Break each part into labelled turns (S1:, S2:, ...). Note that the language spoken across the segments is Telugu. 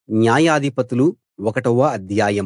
S1: న్యాయాధిపతులు ఒకటవ అధ్యాయం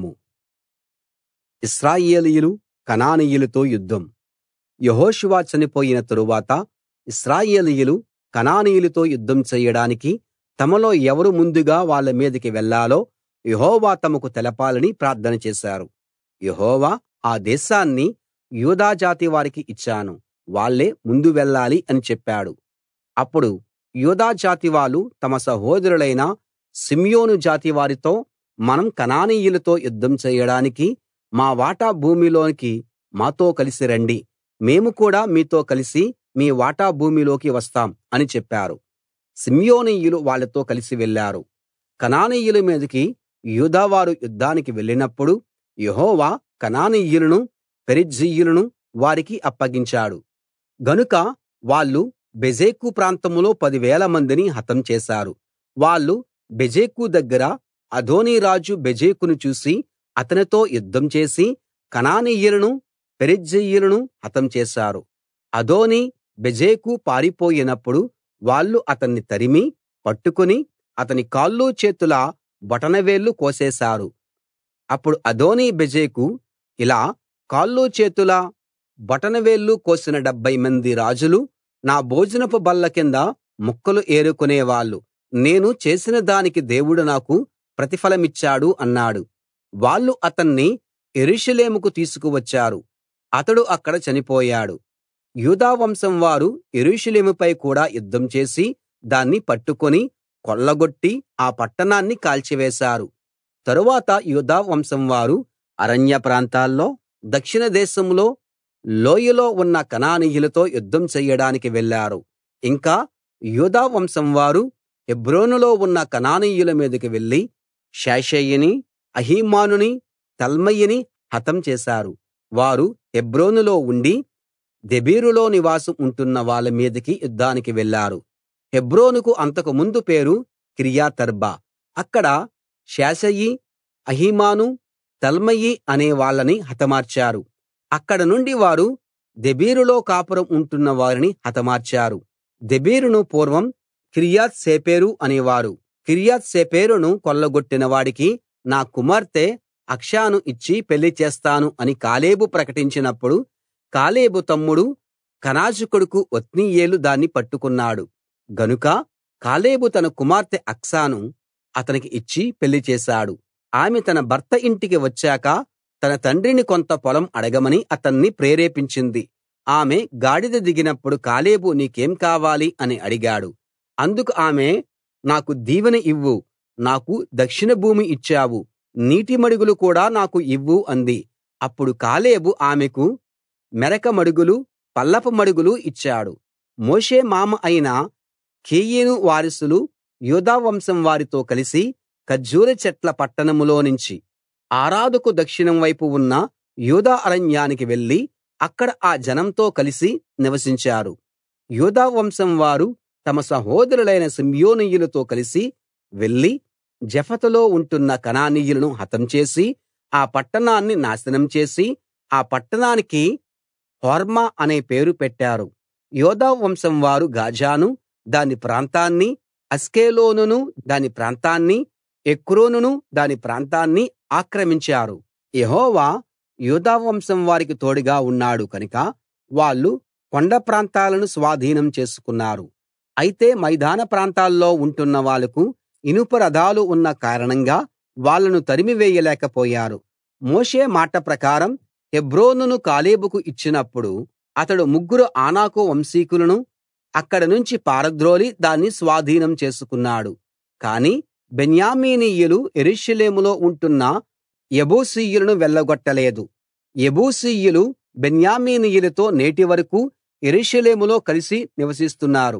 S1: ఇశ్రాయేలీయులు కనానీయులతో యుద్ధం యెహోషువ చనిపోయిన తరువాత ఇశ్రాయేలీయులు కనానీయులతో యుద్ధం చెయ్యడానికి తమలో ఎవరు ముందుగా వాళ్ళ మీదికి వెళ్ళాలో యెహోవా తమకు తెలపాలని ప్రార్థన చేశారు యెహోవా ఆ దేశాన్ని యూదా జాతి వారికి ఇచ్చాను వాళ్ళే ముందు వెళ్ళాలి అని చెప్పాడు అప్పుడు యూదా జాతి వాళ్ళు తమ సహోదరులైన షిమ్యోను జాతి వారితో మనం కనానీయులతో యుద్ధం చెయ్యడానికి మా వాటా భూమిలోకి మాతో కలిసి రండి మేము కూడా మీతో కలిసి మీ వాటా భూమిలోకి వస్తాం అని చెప్పారు షిమ్యోనీయులు వాళ్ళతో కలిసి వెళ్ళారు కనానీయుల మీదికి యూదావారు యుద్ధానికి వెళ్ళినప్పుడు యెహోవా కనానీయులను పెరిజ్జీయులను వారికి అప్పగించాడు గనుక వాళ్ళు బెజెకు ప్రాంతంలో పదివేల మందిని హతం చేశారు వాళ్ళు బెజెకు దగ్గర అదోనీ రాజు బెజెకును చూసి అతనితో యుద్ధం చేసి కనానీయులను పెరిజ్జీయులను హతం చేశారు అదోనీ బెజెకు పారిపోయినప్పుడు వాళ్ళు అతన్ని తరిమి పట్టుకుని అతని కాళ్ళు చేతుల బొటనవేళ్లు కోసేశారు అప్పుడు అదోనీ బెజెకు ఇలా కాళ్ళు చేతుల బొటనవేళ్లు కోసిన డెబ్భై మంది రాజులు నా భోజనపు బల్ల కింద ముక్కలు ఏరుకునేవాళ్ళు నేను చేసిన దానికి దేవుడు నాకు ప్రతిఫలమిచ్చాడు అన్నాడు వాళ్ళు అతన్ని యెరూషలేముకు తీసుకువచ్చారు అతడు అక్కడ చనిపోయాడు యూదా వంశం వారు యెరూషలేముపై కూడా యుద్ధం చేసి దాన్ని పట్టుకుని కొల్లగొట్టి ఆ పట్టణాన్ని కాల్చివేశారు తరువాత యూదా వంశం వారు అరణ్య ప్రాంతాల్లో దక్షిణ దేశంలో లోయలో ఉన్న కనానీయులతో యుద్ధం చెయ్యడానికి వెళ్ళారు ఇంకా యూదా వంశం వారు హెబ్రోనులో ఉన్న కనానీయుల మీదికి వెళ్లి షేషయిని అహీమానుని తల్మయిని హతం చేశారు వారు హెబ్రోనులో ఉండి దెబీరులో నివాసం ఉంటున్న వాళ్ళ మీదికి యుద్ధానికి వెళ్ళారు హెబ్రోనుకు అంతకు ముందు పేరు కిర్యతర్బా అక్కడ షేషయి అహీమాను తల్మయి అనే వాళ్ళని హతమార్చారు అక్కడ నుండి వారు దెబీరులో కాపురం ఉంటున్న వారిని హతమార్చారు దెబీరును పూర్వం కిర్యత్ సేపెరు అనేవారు కిర్యత్ సేపెరును కొల్లగొట్టిన వాడికి నా కుమార్తె అక్షాను ఇచ్చి పెళ్లి చేస్తాను అని కాలేబు ప్రకటించినప్పుడు కాలేబు తమ్ముడు కనాజు కొడుకు ఒత్నీయేలు దాన్ని పట్టుకున్నాడు గనుక కాలేబు తన కుమార్తె అక్సాను అతనికి ఇచ్చి పెళ్లి చేశాడు ఆమె తన భర్త ఇంటికి వచ్చాక తన తండ్రిని కొంత పొలం అడగమని అతన్ని ప్రేరేపించింది ఆమె గాడిద దిగినప్పుడు కాలేబు నీకేం కావాలి అని అడిగాడు అందుకు ఆమె నాకు దీవెన ఇవ్వు నాకు దక్షిణ భూమి ఇచ్చావు నీటి మడుగులు కూడా నాకు ఇవ్వు అంది అప్పుడు కాలేబు ఆమెకు మెరక మడుగులు పల్లపు మడుగులు ఇచ్చాడు మోషే మామ అయిన కేయిను వారసులు యూదా వంశం వారితో కలిసి ఖర్జూర చెట్ల పట్టణంలో నుంచి ఆరాదుకు దక్షిణం వైపు ఉన్న యూదా అరణ్యానికి వెళ్లి అక్కడ ఆ జనంతో కలిసి నివసించారు యూదా వంశం వారు తమ సహోదరులైన షిమ్యోనీయులతో కలిసి వెళ్లి జెఫతులో ఉంటున్న కనానీయులను హతం చేసి ఆ పట్టణాన్ని నాశనం చేసి ఆ పట్టణానికి హోర్మా అనే పేరు పెట్టారు యూదా వంశం వారు గాజాను దాని ప్రాంతాన్ని అష్కెలోనును దాని ప్రాంతాన్ని ఎక్రోనును దాని ప్రాంతాన్ని ఆక్రమించారు యెహోవా యూదా వంశం వారికి తోడుగా ఉన్నాడు కనుక వాళ్ళు కొండ ప్రాంతాలను స్వాధీనం చేసుకున్నారు అయితే మైదాన ప్రాంతాల్లో ఉంటున్న వాళ్లకు ఇనుప రథాలు ఉన్న కారణంగా వాళ్ళను తరిమివేయలేకపోయారు మోషే మాట ప్రకారం హెబ్రోనును కాలేబుకు ఇచ్చినప్పుడు అతడు ముగ్గురు ఆనాకు వంశీకులను అక్కడ నుంచి పారద్రోలి దాన్ని స్వాధీనం చేసుకున్నాడు కాని బెన్యామీనీయులు యెరూషలేములో ఉంటున్న యెబూసీయులను వెళ్ళగొట్టలేదు యెబూసీయులు బెన్యామీనీయులతో నేటి వరకూ యెరూషలేములో కలిసి నివసిస్తున్నారు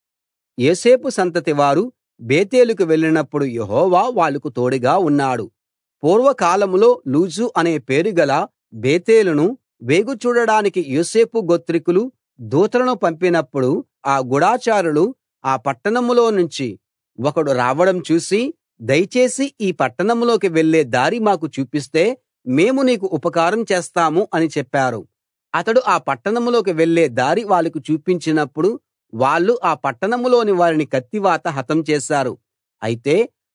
S1: యోసేపు సంతతి వారు బేతేలుకు వెళ్ళినప్పుడు యెహోవా వాళ్లకు తోడుగా ఉన్నాడు పూర్వకాలంలో లూజు అనే పేరుగల బేతేలును వేగు చూడడానికి యోసేపు గోత్రికులు దూతలను పంపినప్పుడు ఆ గూఢచారులు ఆ పట్టణంలో నుంచి ఒకడు రావడం చూసి దయచేసి ఈ పట్టణంలోకి వెళ్ళే దారి మాకు చూపిస్తే మేము నీకు ఉపకారం చేస్తాము అని చెప్పారు అతడు ఆ పట్టణంలోకి వెళ్ళే దారి వాళ్ళకు చూపించినప్పుడు వాళ్ళు ఆ పట్టణంలోని వారిని కత్తివాత హతం చేశారు అయితే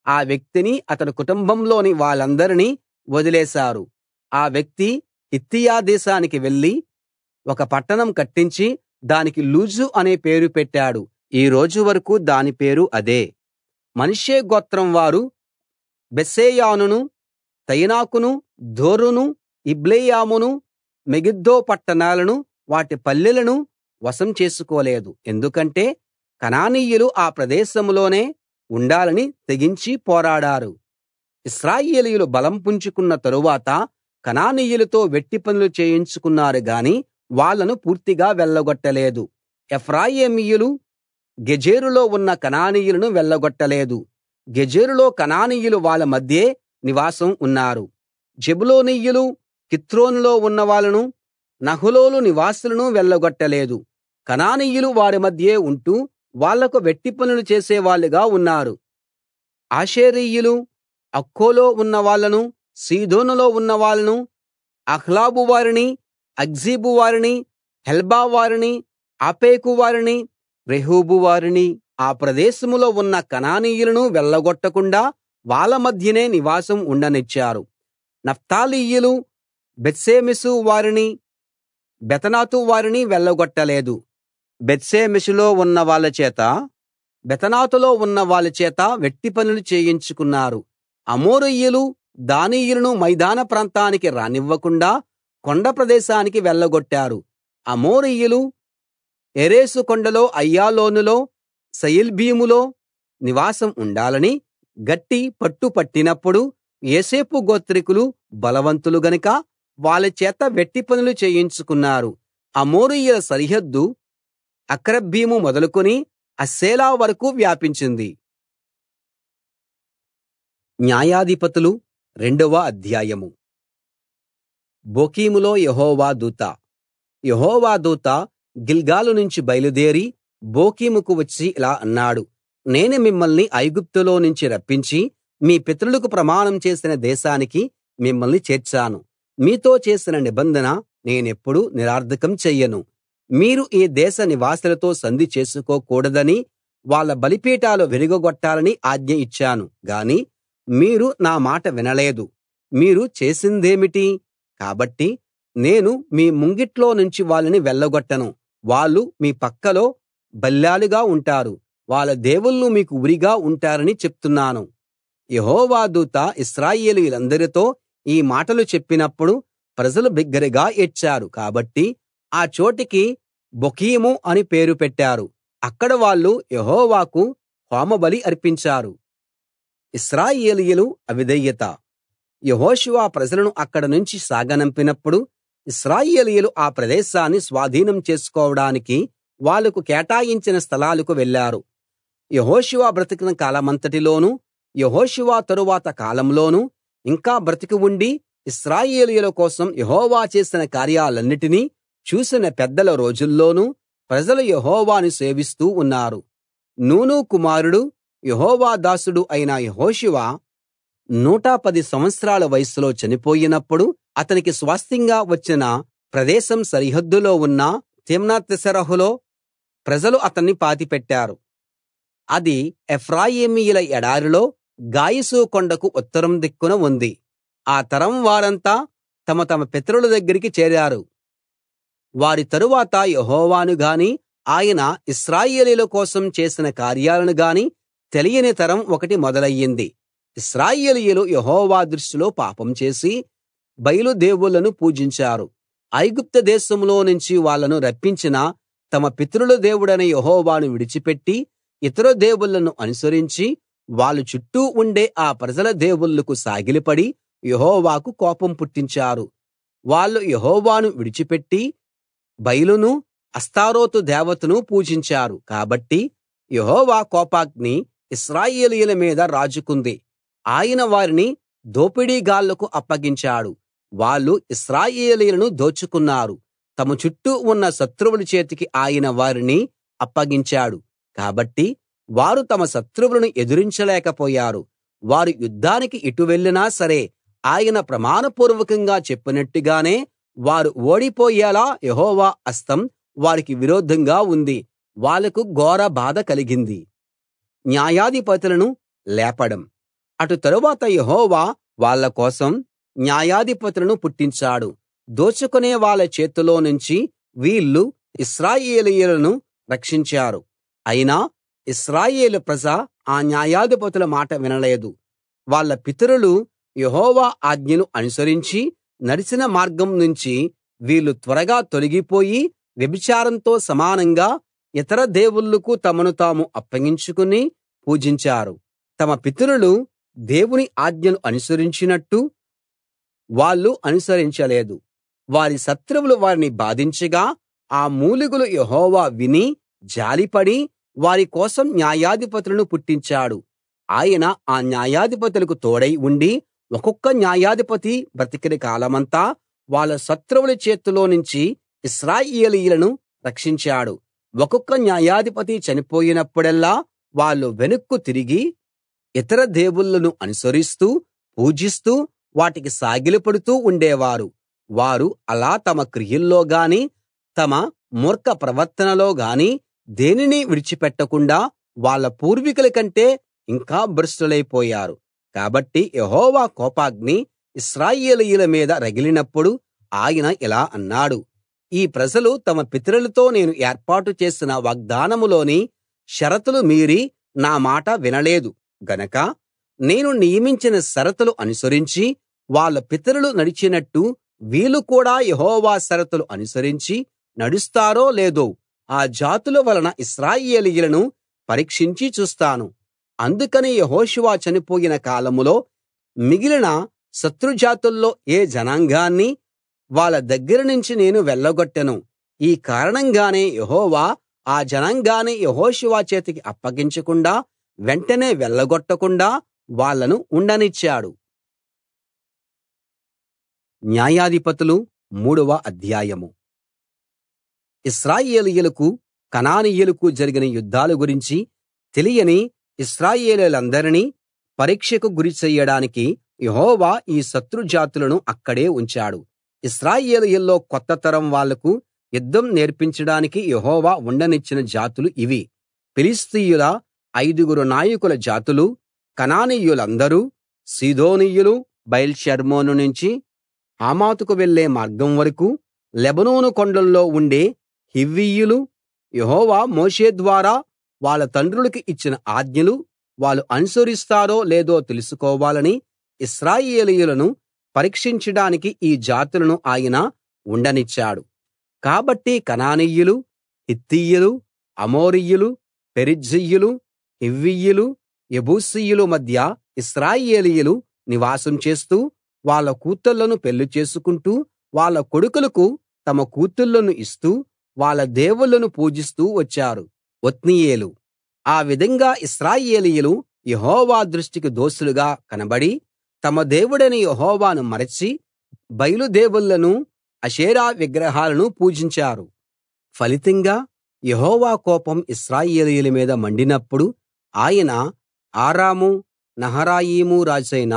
S1: ఆ వ్యక్తిని అతని కుటుంబంలోని వాళ్ళందరినీ వదిలేశారు ఆ వ్యక్తి హిత్తీయ దేశానికి వెళ్లి ఒక పట్టణం కట్టించి దానికి లూజు అనే పేరు పెట్టాడు ఈ రోజు వరకూ దాని పేరు అదే మనష్షే గోత్రం వారు బెత్షెయానును తయనాకును దోరును ఇబ్లెయామును మెగిద్దో పట్టణాలను వాటి పల్లెలను వశం చేసుకోలేదు ఎందుకంటే కనానీయులు ఆ ప్రదేశంలోనే ఉండాలని తెగించి పోరాడారు ఇశ్రాయేలీయులు బలం పుంజుకున్న తరువాత కనానీయులతో వెట్టి పనులు చేయించుకున్నారు గాని వాళ్ళను పూర్తిగా వెళ్ళగొట్టలేదు ఎఫ్రాయిమీయులు గెజెరులో ఉన్న కనానీయులను వెళ్ళగొట్టలేదు గెజెరులో కనానీయులు వాళ్ళ మధ్యే నివాసం ఉన్నారు జెబులూనీయులు కిత్రోనులో ఉన్న వాళ్ళను నహలోలు నివాసులను వెళ్ళగొట్టలేదు కనానీయులు వారి మధ్యే ఉంటూ వాళ్లకు వెట్టి పనులు చేసేవాళ్ళుగా ఉన్నారు ఆషేరీయులు అక్కోలో ఉన్న వాళ్ళను సీదోనులో ఉన్న వాళ్ళను అహ్లాబు వారిని అక్జీబు వారిని హెల్బా వారిని ఆపేకు వారిని రెహోబు వారిని ఆ ప్రదేశంలో ఉన్న కనానీయులను వెళ్ళగొట్టకుండా వాళ్ళ మధ్యనే నివాసం ఉండనిచ్చారు నఫ్తాలీయులు బెత్షెమెషు వారిని బెతనాతు వారిని వెళ్ళగొట్టలేదు బెత్షెమెషులో ఉన్న వాళ్ళ చేత బెతనాతులో ఉన్న వాళ్ళ చేత వెట్టి పనులు చేయించుకున్నారు అమోరీయులు దానీయులను మైదాన ప్రాంతానికి రానివ్వకుండా కొండ ప్రదేశానికి వెళ్ళగొట్టారు అమోరీయులు ఎరేసు కొండలో అయ్యాలోనులో సయల్బీములో నివాసం ఉండాలని గట్టి పట్టు పట్టినప్పుడు యోసేపు గోత్రికులు బలవంతులు గనుక వాళ్ళ చేత వెట్టి పనులు చేయించుకున్నారు అమోరీయుల సరిహద్దు అక్రబ్బీము మొదలుకొని అస్సేలా వరకూ వ్యాపించింది న్యాయాధిపతులు రెండవ అధ్యాయం బోకీములో యెహోవా దూత యెహోవా దూత గిల్గాలు నుంచి బయలుదేరి బోకీముకు వచ్చి ఇలా అన్నాడు నేను మిమ్మల్ని ఐగుప్తులో నుంచి రప్పించి మీ పితరులకు ప్రమాణం చేసిన దేశానికి మిమ్మల్ని చేర్చాను మీతో చేసిన నిబంధన నేనెప్పుడూ నిరర్థకం చెయ్యను మీరు ఈ దేశ నివాసులతో సంధి చేసుకోకూడదని వాళ్ళ బలిపీఠాలు విరుగగొట్టాలని ఆజ్ఞ ఇచ్చాను గాని మీరు నా మాట వినలేదు మీరు చేసిందేమిటి కాబట్టి నేను మీ ముంగిట్లో నుంచి వాళ్ళని వెళ్ళగొట్టను వాళ్ళు మీ పక్కలో బల్లేలుగా ఉంటారు వాళ్ళ దేవుళ్ళు మీకు ఉరిగా ఉంటారని చెప్తున్నాను యెహోవా దూత ఇశ్రాయేలీయులందరితో ఈ మాటలు చెప్పినప్పుడు ప్రజలు బిగ్గరగా ఏడ్చారు కాబట్టి ఆ చోటికి బొకీము అని పేరు పెట్టారు అక్కడ వాళ్ళు యెహోవాకు హోమబలి అర్పించారు ఇశ్రాయేలీయులు అవిధేయత యెహోషువ ప్రజలను అక్కడ నుంచి సాగనంపినప్పుడు ఇశ్రాయేలీయులు ఆ ప్రదేశాన్ని స్వాధీనం చేసుకోవడానికి వాళ్లకు కేటాయించిన స్థలాలకు వెళ్ళారు యెహోషువ బ్రతికిన కాలమంతటిలోనూ యెహోషువ తరువాత కాలంలోనూ ఇంకా బ్రతికి ఉండి ఇశ్రాయేలీయుల కోసం యెహోవా చేసిన కార్యాలన్నిటినీ చూసిన పెద్దల రోజుల్లోనూ ప్రజలు యెహోవాను సేవిస్తూ ఉన్నారు నూను కుమారుడు యెహోవా దాసుడు అయిన యెహోషువ నూట పది సంవత్సరాల వయస్సులో చనిపోయినప్పుడు అతనికి స్వాస్థ్యంగా వచ్చిన ప్రదేశం సరిహద్దులో ఉన్న తిమ్నత్సెరహులో ప్రజలు అతన్ని పాతిపెట్టారు అది ఎఫ్రాయిమీయుల ఎడారిలో గాయసు కొండకు ఉత్తరం దిక్కున ఉంది ఆ తరం వారంతా తమ తమ పితరుల దగ్గరికి చేరారు వారి తరువాత యెహోవాను గాని ఆయన ఇశ్రాయేలీయుల కోసం చేసిన కార్యాలను గాని తెలియని తరం ఒకటి మొదలయ్యింది ఇశ్రాయేలీయులు యెహోవా దృష్టిలో పాపం చేసి బయలు దేవుళ్ళను పూజించారు ఐగుప్తు దేశంలో నుంచి వాళ్ళను రప్పించిన తమ పితరుల దేవుడైన యెహోవాను విడిచిపెట్టి ఇతర దేవుళ్ళను అనుసరించి వాళ్ళ చుట్టూ ఉండే ఆ ప్రజల దేవుళ్ళకు సాగిలపడి యెహోవాకు కోపం పుట్టించారు వాళ్ళు యెహోవాను విడిచిపెట్టి బయలును అస్తారోతు దేవతను పూజించారు కాబట్టి యెహోవా కోపాగ్ని ఇశ్రాయేలీయుల మీద రాజుకుంది ఆయన వారిని దోపిడీగాళ్ళకు అప్పగించాడు వాళ్ళు ఇశ్రాయేలీయులను దోచుకున్నారు తమ చుట్టూ ఉన్న శత్రువుల చేతికి ఆయన వారిని అప్పగించాడు కాబట్టి వారు తమ శత్రువులను ఎదిరించలేకపోయారు వారు యుద్ధానికి ఎటు వెళ్ళినా సరే ఆయన ప్రమాణపూర్వకంగా చెప్పినట్టుగానే వారు ఓడిపోయేలా యెహోవా హస్తం వారికి విరోధంగా ఉంది వాళ్లకు ఘోర బాధ కలిగింది న్యాయాధిపతులను లేపడం అటు తరువాత యెహోవా వాళ్ళ కోసం న్యాయాధిపతులను పుట్టించాడు దోచుకునే వాళ్ళ చేతిలో నుంచి వీళ్ళు ఇశ్రాయేలీయులను రక్షించారు అయినా ఇశ్రాయేలు ప్రజ ఆ న్యాయాధిపతుల మాట వినలేదు వాళ్ళ పితరులు యెహోవా ఆజ్ఞను అనుసరించి నడిచిన మార్గం నుంచి వీళ్ళు త్వరగా తొలగిపోయి వ్యభిచారంతో సమానంగా ఇతర దేవుళ్ళకు తమను తాము అప్పగించుకుని పూజించారు తమ పితరులు దేవుని ఆజ్ఞను అనుసరించినట్టు వాళ్ళు అనుసరించలేదు వారి శత్రువులు వారిని బాధించగా ఆ మూలుగులు యెహోవా విని జాలిపడి వారి కోసం న్యాయాధిపతులను పుట్టించాడు ఆయన ఆ న్యాయాధిపతులకు తోడై ఉండి ఒక్కొక్క న్యాయాధిపతి బ్రతికిన కాలమంతా వాళ్ళ శత్రువుల చేతిలో నుంచి ఇశ్రాయేలీయులను రక్షించాడు ఒక్కొక్క న్యాయాధిపతి చనిపోయినప్పుడల్లా వాళ్ళు వెనక్కు తిరిగి ఇతర దేవుళ్ళను అనుసరిస్తూ పూజిస్తూ వాటికి సాగిలపడుతూ ఉండేవారు వారు అలా తమ క్రియల్లో గాని తమ మూర్ఖ ప్రవర్తనలో గాని దేనినీ విడిచిపెట్టకుండా వాళ్ళ పూర్వీకుల కంటే ఇంకా భ్రష్టులైపోయారు కాబట్టి యెహోవా కోపాగ్ని ఇశ్రాయేలీయుల మీద రగిలినప్పుడు ఆయన ఇలా అన్నాడు ఈ ప్రజలు తమ పితరులతో నేను ఏర్పాటు చేసిన వాగ్దానంలోని షరతులు మీరి నా మాట వినలేదు గనక నేను నియమించిన షరతులు అనుసరించి వాళ్ళ పితరులు నడిచినట్టు వీళ్ళు కూడా యెహోవా షరతులు అనుసరించి నడుస్తారో లేదో ఆ జాతుల వలన ఇశ్రాయేలీయులను పరీక్షించి చూస్తాను అందుకని యెహోషువ చనిపోయిన కాలంలో మిగిలిన శత్రుజాతుల్లో ఏ జనాంగాన్నీ వాళ్ళ దగ్గర నుంచి నేను వెళ్ళగొట్టెను ఈ కారణంగానే యెహోవా ఆ జనాంగాన్ని యెహోషువ చేతికి అప్పగించకుండా వెంటనే వెళ్ళగొట్టకుండా వాళ్ళను ఉండనిచ్చాడు న్యాయాధిపతులు మూడవ అధ్యాయం ఇశ్రాయేలీయులకు కనానీయులకు జరిగిన యుద్ధాల గురించి తెలియని ఇశ్రాయేలీయులందరినీ పరీక్షకు గురి చెయ్యడానికి యెహోవా ఈ శత్రుజాతులను అక్కడే ఉంచాడు ఇశ్రాయేలీయుల్లో కొత్త తరం వాళ్లకు యుద్ధం నేర్పించడానికి యెహోవా ఉండనిచ్చిన జాతులు ఇవి ఫిలిష్తీయుల ఐదుగురు నాయకుల జాతులు కనానీయులందరూ సీదోనీయులు బయల్షెర్మోను నుంచి హమాతుకు వెళ్ళే మార్గం వరకూ లెబానోను కొండల్లో ఉండే హివ్వీయులు యెహోవా మోషే ద్వారా వాళ్ళ తండ్రులకు ఇచ్చిన ఆజ్ఞలు వాళ్ళు అనుసరిస్తారో లేదో తెలుసుకోవాలని ఇశ్రాయేలీయులను పరీక్షించడానికి ఈ జాతులను ఆయన ఉండనిచ్చాడు కాబట్టి కనానీయులు హిత్తీయులు అమోరీయులు పెరిజ్జీయులు హివ్వీయులు యెబూసీయుల మధ్య ఇశ్రాయేలీయులు నివాసం చేస్తూ వాళ్ళ కూతుళ్ళను పెళ్లి చేసుకుంటూ వాళ్ళ కొడుకులకు తమ కూతుళ్ళను ఇస్తూ వాళ్ళ దేవుళ్ళను పూజిస్తూ వచ్చారు ఒత్నీయేలు ఆ విధంగా ఇశ్రాయేలీయులు యెహోవా దృష్టికి దోషులుగా కనబడి తమ దేవుడైన యెహోవాను మరచి బయలు దేవుళ్ళను అషేరా విగ్రహాలను పూజించారు ఫలితంగా యెహోవా కోపం ఇశ్రాయేలీయుల మీద మండినప్పుడు ఆయన ఆరాము నహరాయిము రాజైన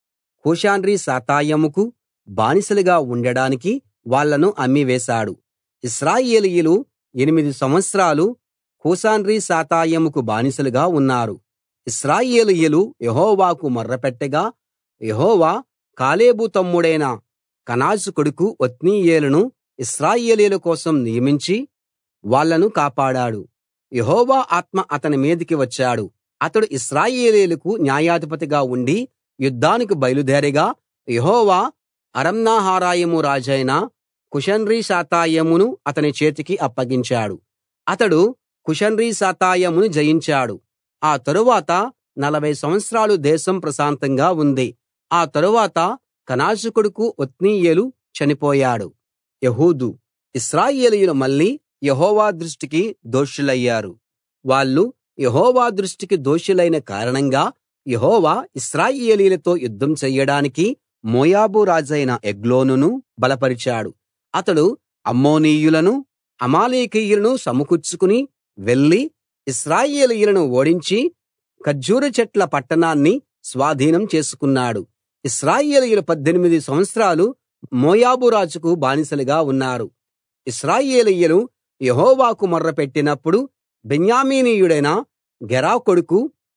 S1: కూషాన్రిషాతాయిముకు బానిసలుగా ఉండడానికి వాళ్ళను అమ్మివేశాడు ఇశ్రాయేలీయులు ఎనిమిది సంవత్సరాలు కూషాన్రిషాతాయిముకు బానిసలుగా ఉన్నారు ఇశ్రాయేలీయులు యెహోవాకు మొర్రపెట్టగా యెహోవా కాలేబు తమ్ముడైన కనాజు కొడుకు ఒత్నీయేలును ఇశ్రాయేలీయుల కోసం నియమించి వాళ్ళను కాపాడాడు యెహోవా ఆత్మ అతని మీదికి వచ్చాడు అతడు ఇశ్రాయేలీయులకు న్యాయాధిపతిగా ఉండి యుద్ధానికి బయలుదేరగా యెహోవా అరామ్నహరాయిము రాజైన కూషన్రిషాతాయిమును అతని చేతికి అప్పగించాడు అతడు కూషన్రిషాతాయిమును జయించాడు ఆ తరువాత నలభై సంవత్సరాలు దేశం ప్రశాంతంగా ఉంది ఆ తరువాత కనాజు కొడుకు ఒత్నీయేలు చనిపోయాడు యెహూదు ఇశ్రాయేలీయులు మళ్ళీ యెహోవా దృష్టికి దోషులయ్యారు వాళ్ళు యెహోవా దృష్టికి దోషులైన కారణంగా యెహోవా ఇశ్రాయేలీయులతో యుద్ధం చెయ్యడానికి మోయాబు రాజైన ఎగ్లోనును బలపరిచాడు అతడు అమ్మోనీయులను అమాలేకీయులను సమకూర్చుకుని వెళ్లి ఇశ్రాయేలీయులను ఓడించి ఖర్జూర చెట్ల పట్టణాన్ని స్వాధీనం చేసుకున్నాడు ఇశ్రాయేలీయులు పద్దెనిమిది సంవత్సరాలు మోయాబు రాజుకు బానిసలుగా ఉన్నారు ఇశ్రాయేలీయులు యెహోవాకు మొర్రపెట్టినప్పుడు బెన్యామీనీయుడైన గెరా కొడుకు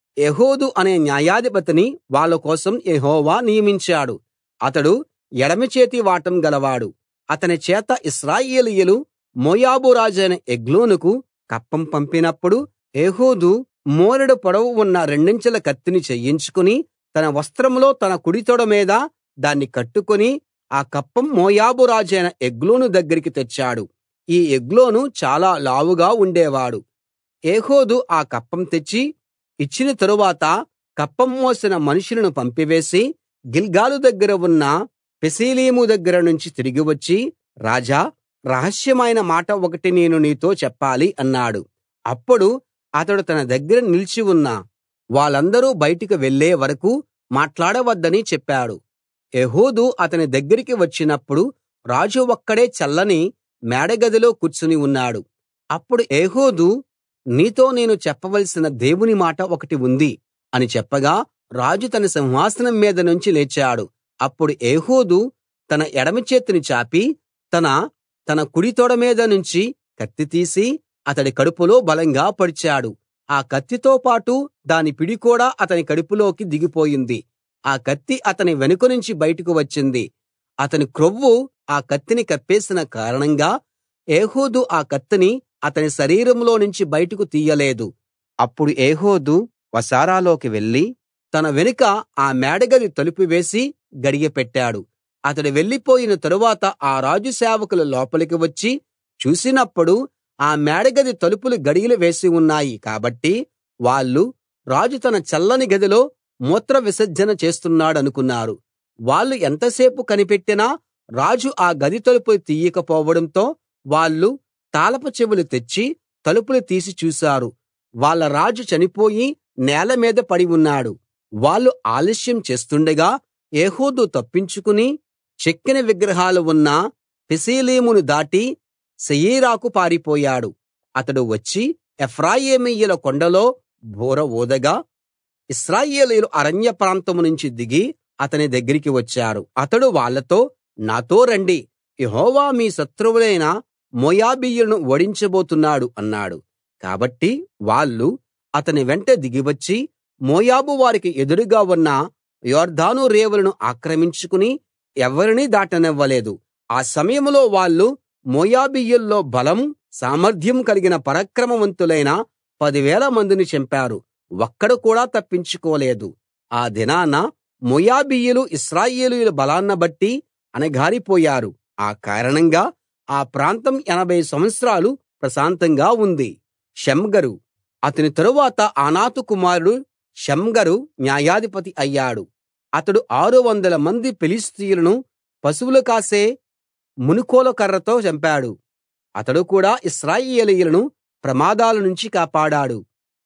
S1: ఏహూదు అనే న్యాయాధిపతిని వాళ్ళ కోసం యెహోవా నియమించాడు అతడు ఎడమ చేతి వాటం గలవాడు అతని చేత ఇశ్రాయేలీయులు మోయాబు రాజైన ఎగ్లోనుకు కప్పం పంపినప్పుడు ఏహూదు మోరెడు పొడవు ఉన్న రెండంచుల కత్తిని చేయించుకుని తన వస్త్రంలో తన కుడి తొడ మీద దాన్ని కట్టుకుని ఆ కప్పం మోయాబు రాజైన ఎగ్లోను దగ్గరికి తెచ్చాడు ఈ ఎగ్లోను చాలా లావుగా ఉండేవాడు ఏహూదు ఆ కప్పం తెచ్చి ఇచ్చిన తరువాత కప్పం మోసిన మనుషులను పంపివేసి గిల్గాలు దగ్గర ఉన్న పెసీలీము దగ్గర నుంచి తిరిగి వచ్చి రాజా రహస్యమైన మాట ఒకటి నేను నీతో చెప్పాలి అన్నాడు అప్పుడు అతడు తన దగ్గర నిలిచి ఉన్న వాళ్ళందరూ బయటికి వెళ్ళే వరకూ మాట్లాడవద్దని చెప్పాడు ఏహూదు అతని దగ్గరికి వచ్చినప్పుడు రాజు ఒక్కడే చల్లని మేడగదిలో కూర్చుని ఉన్నాడు అప్పుడు ఏహూదు నీతో నేను చెప్పవలసిన దేవుని మాట ఒకటి ఉంది అని చెప్పగా రాజు తన సింహాసనం మీద నుంచి లేచాడు అప్పుడు ఏహూదు తన ఎడమ చేతిని చాపి తన తన కుడి తొడ మీద నుంచి కత్తి తీసి అతడి కడుపులో బలంగా పొడిచాడు ఆ కత్తితో పాటు దాని పిడి కూడా అతని కడుపులోకి దిగిపోయింది ఆ కత్తి అతని వెనుక నుంచి బయటకు వచ్చింది అతని క్రొవ్వు ఆ కత్తిని కప్పేసిన కారణంగా ఏహూదు ఆ కత్తిని అతని శరీరంలో నుంచి బయటకు తీయలేదు అప్పుడు ఏహూదు వసారాలోకి వెళ్లి తన వెనుక ఆ మేడగది తలుపు వేసి గడియ పెట్టాడు అతడు వెళ్ళిపోయిన తరువాత ఆ రాజు సేవకులు లోపలికి వచ్చి చూసినప్పుడు ఆ మేడగది తలుపులు గడియలు వేసి ఉన్నాయి కాబట్టి వాళ్ళు రాజు తన చల్లని గదిలో మూత్ర విసర్జన చేస్తున్నాడనుకున్నారు వాళ్ళు ఎంతసేపు కనిపెట్టినా రాజు ఆ గది తలుపులు తీయకపోవడంతో వాళ్ళు తాళపు చెవులు తెచ్చి తలుపులు తీసి చూశారు వాళ్ళ రాజు చనిపోయి నేల మీద పడి ఉన్నాడు వాళ్ళు ఆలస్యం చేస్తుండగా ఏహూదు తప్పించుకుని చెక్కిన విగ్రహాలు ఉన్న పెసీలీమును దాటి సెయీరాకు పారిపోయాడు అతడు వచ్చి ఎఫ్రాయిమీయుల కొండలో బూర ఊదగా ఇశ్రాయేలీయులు అరణ్య ప్రాంతం నుంచి దిగి అతని దగ్గరికి వచ్చారు అతడు వాళ్ళతో నాతో రండి యెహోవా మీ శత్రువులైన మోయాబీయులను ఓడించబోతున్నాడు అన్నాడు కాబట్టి వాళ్ళు అతని వెంట దిగివచ్చి మోయాబు వారికి ఎదురుగా ఉన్న యొర్దాను రేవులను ఆక్రమించుకుని ఎవరినీ దాటనివ్వలేదు ఆ సమయంలో వాళ్ళు మోయాబీయుల్లో బలం సామర్థ్యం కలిగిన పరాక్రమవంతులైన పదివేల మందిని చంపారు ఒక్కడు కూడా తప్పించుకోలేదు ఆ దినాన మోయాబీయులు ఇశ్రాయేలీయుల బలాన్ని బట్టి అణగారిపోయారు ఆ కారణంగా ఆ ప్రాంతం ఎనభై సంవత్సరాలు ప్రశాంతంగా ఉంది షమ్గరు అతని తరువాత అనాతు కుమారుడు షమ్గరు న్యాయాధిపతి అయ్యాడు అతడు ఆరు వందల మంది ఫిలిష్తీయులను పశువులు కాసే మునుకోల కర్రతో చంపాడు అతడు కూడా ఇశ్రాయేలీయులను ప్రమాదాల నుంచి కాపాడాడు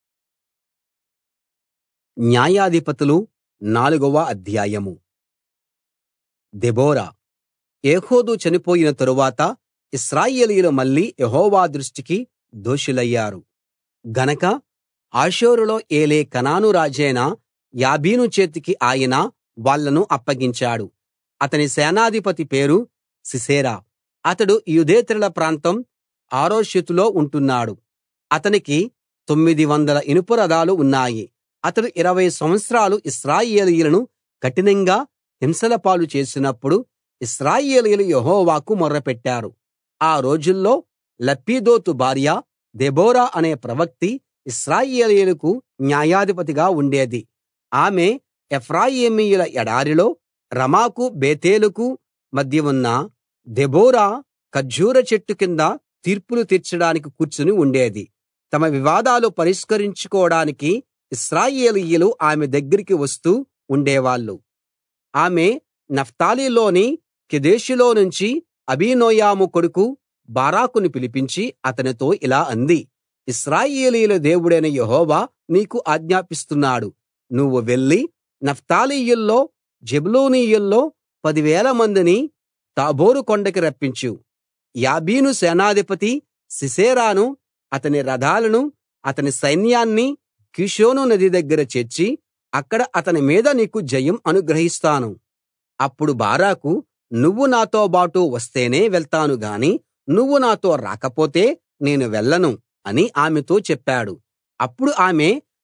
S1: న్యాయాధిపతులు నాలుగవ అధ్యాయం దెబోరా ఏహూదు చనిపోయిన తరువాత ఇశ్రాయేలీయులు మళ్ళీ యెహోవా దృష్టికి దోషులయ్యారు గనక హాసోరులో ఏలే కనాను రాజైన యాబీను చేతికి ఆయన వాళ్ళను అప్పగించాడు అతని సేనాధిపతి పేరు సిసెరా అతడు యూదేతరుల ప్రాంతం హరోషెతులో ఉంటున్నాడు అతనికి తొమ్మిది వందల ఇనుప రథాలు ఉన్నాయి అతడు ఇరవై సంవత్సరాలు ఇశ్రాయేలీయులను కఠినంగా హింసల పాలు చేసినప్పుడు ఇశ్రాయేలీయులు యెహోవాకు మొర్రపెట్టారు ఆ రోజుల్లో లప్పీదోతు భార్య దెబోరా అనే ప్రవక్తి ఇశ్రాయేలీయులకు న్యాయాధిపతిగా ఉండేది ఆమె ఎఫ్రాయిమీయుల ఎడారిలో రమాకు బేతేలుకు మధ్య ఉన్న దెబోరా ఖర్జూర చెట్టు కింద తీర్పులు తీర్చడానికి కూర్చుని ఉండేది తమ వివాదాలు పరిష్కరించుకోవడానికి ఇశ్రాయేలీయులు ఆమె దగ్గరికి వస్తూ ఉండేవాళ్ళు ఆమె నఫ్తాలిలోని కెదెషులో నుంచి అబీనోయము కొడుకు బారాకును పిలిపించి అతనితో ఇలా అంది ఇశ్రాయేలీయుల దేవుడైన యెహోవా నీకు ఆజ్ఞాపిస్తున్నాడు నువ్వు వెళ్లి నఫ్తాలీయుల్లో జెబూలూనీయుల్లో పదివేల మందిని తాబోరు కొండకి రప్పించు యాబీను సేనాధిపతి సిసెరాను అతని రథాలను అతని సైన్యాన్ని కీషోను నది దగ్గర చేర్చి అక్కడ అతని మీద నీకు జయం అనుగ్రహిస్తాను అప్పుడు బారాకు నువ్వు నాతోబాటు వస్తేనే వెళ్తాను గాని నువ్వు నాతో రాకపోతే నేను వెళ్ళను అని ఆమెతో చెప్పాడు అప్పుడు ఆమె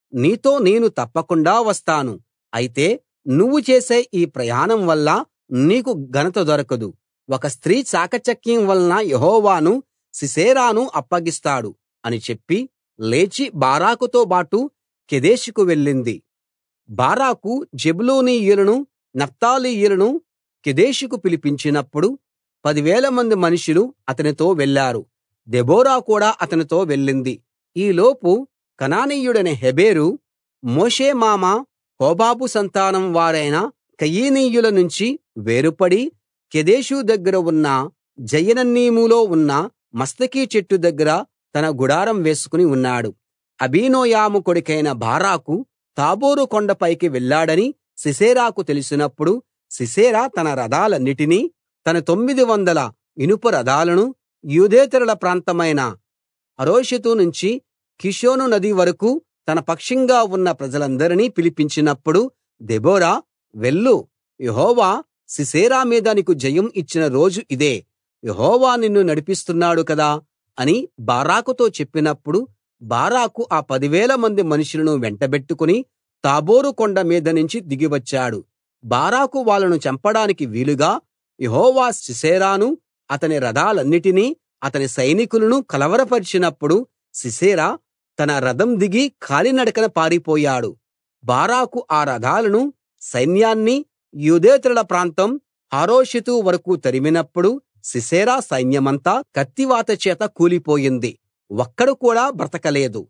S1: నీతో నేను తప్పకుండా వస్తాను అయితే నువ్వు చేసే ఈ ప్రయాణం వల్ల నీకు ఘనత దొరకదు ఒక స్త్రీ చాకచక్యం వలన యెహోవాను సీసెరాను అప్పగిస్తాడు అని చెప్పి లేచి బారాకుతో బాటు కెదెషుకు వెళ్ళింది బారాకు జెబూలూనీయులను నఫ్తాలీయులను కెదెషుకు పిలిపించినప్పుడు పదివేల మంది మనుషులు అతనితో వెళ్ళారు దెబోరా కూడా అతనితో వెళ్ళింది ఈలోపు కనానీయుడైన హెబెరు మోషే మామ హోబాబు సంతానం వారైన కయీనీయుల నుంచి వేరుపడి కెదెషు దగ్గర ఉన్న జయనన్నీములో ఉన్న మస్తకి చెట్టు దగ్గర తన గుడారం వేసుకుని ఉన్నాడు అబీనోయము కొడుకైన బారాకు తాబోరు కొండపైకి వెళ్ళాడని సీసెరాకు తెలిసినప్పుడు సీసెరా తన రథాలన్నిటినీ తన తొమ్మిది వందల ఇనుప రథాలను యూదేతరుల ప్రాంతమైన అరోషెతు నుంచి కిషోను నది వరకూ తన పక్షంగా ఉన్న ప్రజలందరినీ పిలిపించినప్పుడు దెబోరా వెళ్ళు యెహోవా సీసెరా మీద నీకు జయం ఇచ్చిన రోజు ఇదే యెహోవా నిన్ను నడిపిస్తున్నాడు కదా అని బారాకుతో చెప్పినప్పుడు బారాకు ఆ పదివేల మంది మనుషులను వెంటబెట్టుకుని తాబోరు కొండ మీద నుంచి దిగి వచ్చాడు బారాకు వాళ్ళను చంపడానికి వీలుగా యెహోవా సీసెరాను అతని రథాలన్నిటినీ అతని సైనికులను కలవరపరిచినప్పుడు సీసెరా తన రథం దిగి కాలినడకన పారిపోయాడు బారాకు ఆ రథాలను సైన్యాన్ని యూదేతరుల ప్రాంతం హరోషెతు వరకూ తరిమినప్పుడు సీసెరా సైన్యమంతా కత్తివాత చేత కూలిపోయింది ఒక్కడు కూడా బ్రతకలేదు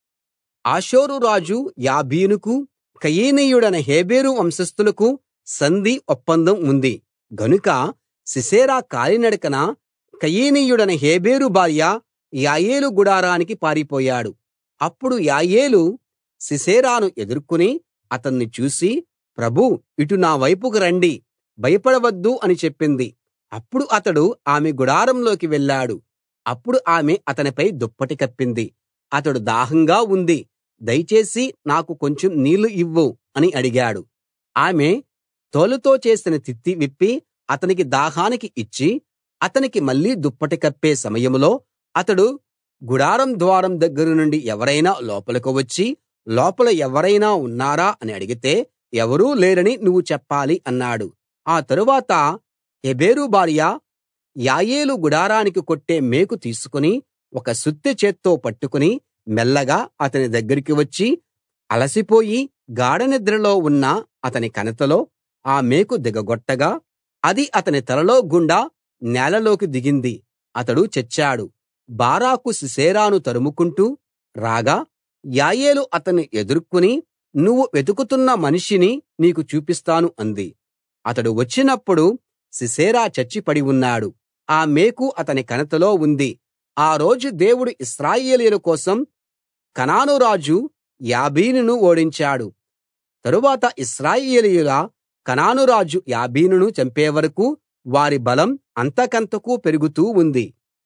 S1: హాసోరు రాజు యాబీనుకు కయీనీయుడైన హెబెరు వంశస్థులకు సంధి ఒప్పందం ఉంది గనుక సీసెరా కాలినడకన కయీనీయుడైన హెబెరు భార్య యాయేలు గుడారానికి పారిపోయాడు అప్పుడు యాయేలు సీసెరాను ఎదుర్కొని అతన్ని చూసి ప్రభూ ఇటు నా వైపుకు రండి భయపడవద్దు అని చెప్పింది అప్పుడు అతడు ఆమె గుడారంలోకి వెళ్ళాడు అప్పుడు ఆమె అతనిపై దుప్పటి కప్పింది అతడు దాహంగా ఉంది దయచేసి నాకు కొంచెం నీళ్లు ఇవ్వు అని అడిగాడు ఆమె తోలుతో చేసిన తిత్తి విప్పి అతనికి దాహానికి ఇచ్చి అతనికి మళ్ళీ దుప్పటి కప్పే సమయంలో అతడు గుడారం ద్వారం దగ్గర నుండి ఎవరైనా లోపలకు వచ్చి లోపల ఎవరైనా ఉన్నారా అని అడిగితే ఎవరూ లేరని నువ్వు చెప్పాలి అన్నాడు ఆ తరువాత హెబెరు భార్య యాయేలు గుడారానికి కొట్టే మేకు తీసుకుని ఒక సుత్తె చేత్తో పట్టుకుని మెల్లగా అతని దగ్గరికి వచ్చి అలసిపోయి గాఢనిద్రలో ఉన్న అతని కణతలో ఆ మేకు దిగగొట్టగా అది అతని తలలో గుండా నేలలోకి దిగింది అతడు చచ్చాడు బారాకు సీసెరాను తరుముకుంటూ రాగా యాయేలు అతన్ని ఎదుర్కొని నువ్వు వెతుకుతున్న మనిషిని నీకు చూపిస్తాను అంది అతడు వచ్చినప్పుడు సీసెరా చచ్చి పడి ఉన్నాడు ఆ మేకు అతని కణతలో ఉంది ఆ రోజు దేవుడు ఇశ్రాయేలీయుల కోసం కనాను రాజు యాబీనును ఓడించాడు తరువాత ఇశ్రాయేలీయుల కనాను రాజు యాబీనును చంపేవరకూ వారి బలం అంతకంతకూ పెరుగుతూ ఉంది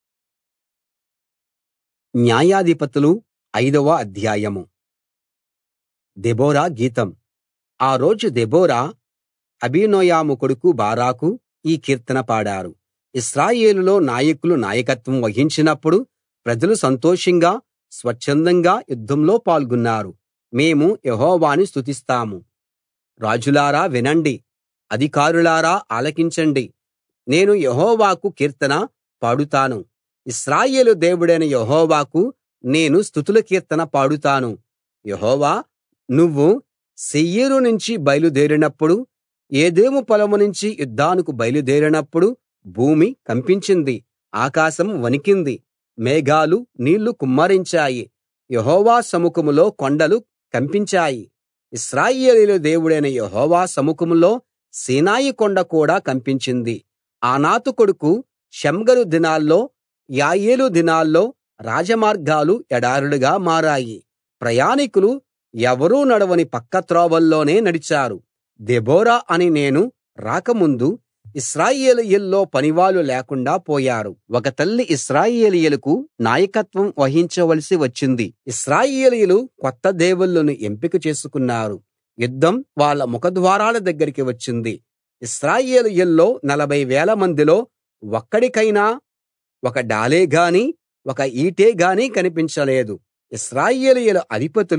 S1: న్యాయాధిపతులు ఐదవ అధ్యాయం దెబోరా గీతం ఆ రోజు దెబోరా అబీనోయము కొడుకు బారాకు ఈ కీర్తన పాడారు ఇశ్రాయేలులో నాయకులు నాయకత్వం వహించినప్పుడు ప్రజలు సంతోషంగా స్వచ్ఛందంగా యుద్ధంలో పాల్గొన్నారు మేము యెహోవాను స్తుతిస్తాము రాజులారా వినండి అధికారులారా ఆలకించండి నేను యెహోవాకు కీర్తన పాడుతాను ఇశ్రాయేలు దేవుడైన యెహోవాకు నేను స్తుతుల కీర్తన పాడుతాను యెహోవా నువ్వు శెయీరు నుంచి బయలుదేరినప్పుడు ఏదెము పొలం నుంచి యుద్ధానికి బయలుదేరినప్పుడు భూమి కంపించింది ఆకాశం వణికింది మేఘాలు నీళ్లు కుమ్మరించాయి యెహోవా సముఖంలో కొండలు కంపించాయి ఇశ్రాయేలీయుల దేవుడైన యెహోవా సముఖంలో సీనాయి కొండ కూడా కంపించింది ఆనాతు కొడుకు షమ్గరు దినాల్లో యాయేలు దినాల్లో రాజమార్గాలు ఎడారులుగా మారాయి ప్రయాణికులు ఎవరూ నడవని పక్క త్రోవల్లోనే నడిచారు దెబోరా అని నేను రాకముందు ఇశ్రాయేలీయుల్లో పనివాళ్ళు లేకుండా పోయారు ఒక తల్లి ఇశ్రాయేలీయులకు నాయకత్వం వహించవలసి వచ్చింది ఇశ్రాయేలీయులు కొత్త దేవుళ్ళను ఎంపిక చేసుకున్నారు యుద్ధం వాళ్ళ ముఖద్వారాల దగ్గరికి వచ్చింది ఇశ్రాయేలీయుల్లో నలభై వేల మందిలో ఒక్కడికైనా ఒక డాలే గాని ఒక ఈటె గాని కనిపించలేదు ఇశ్రాయేలీయుల అధిపతులు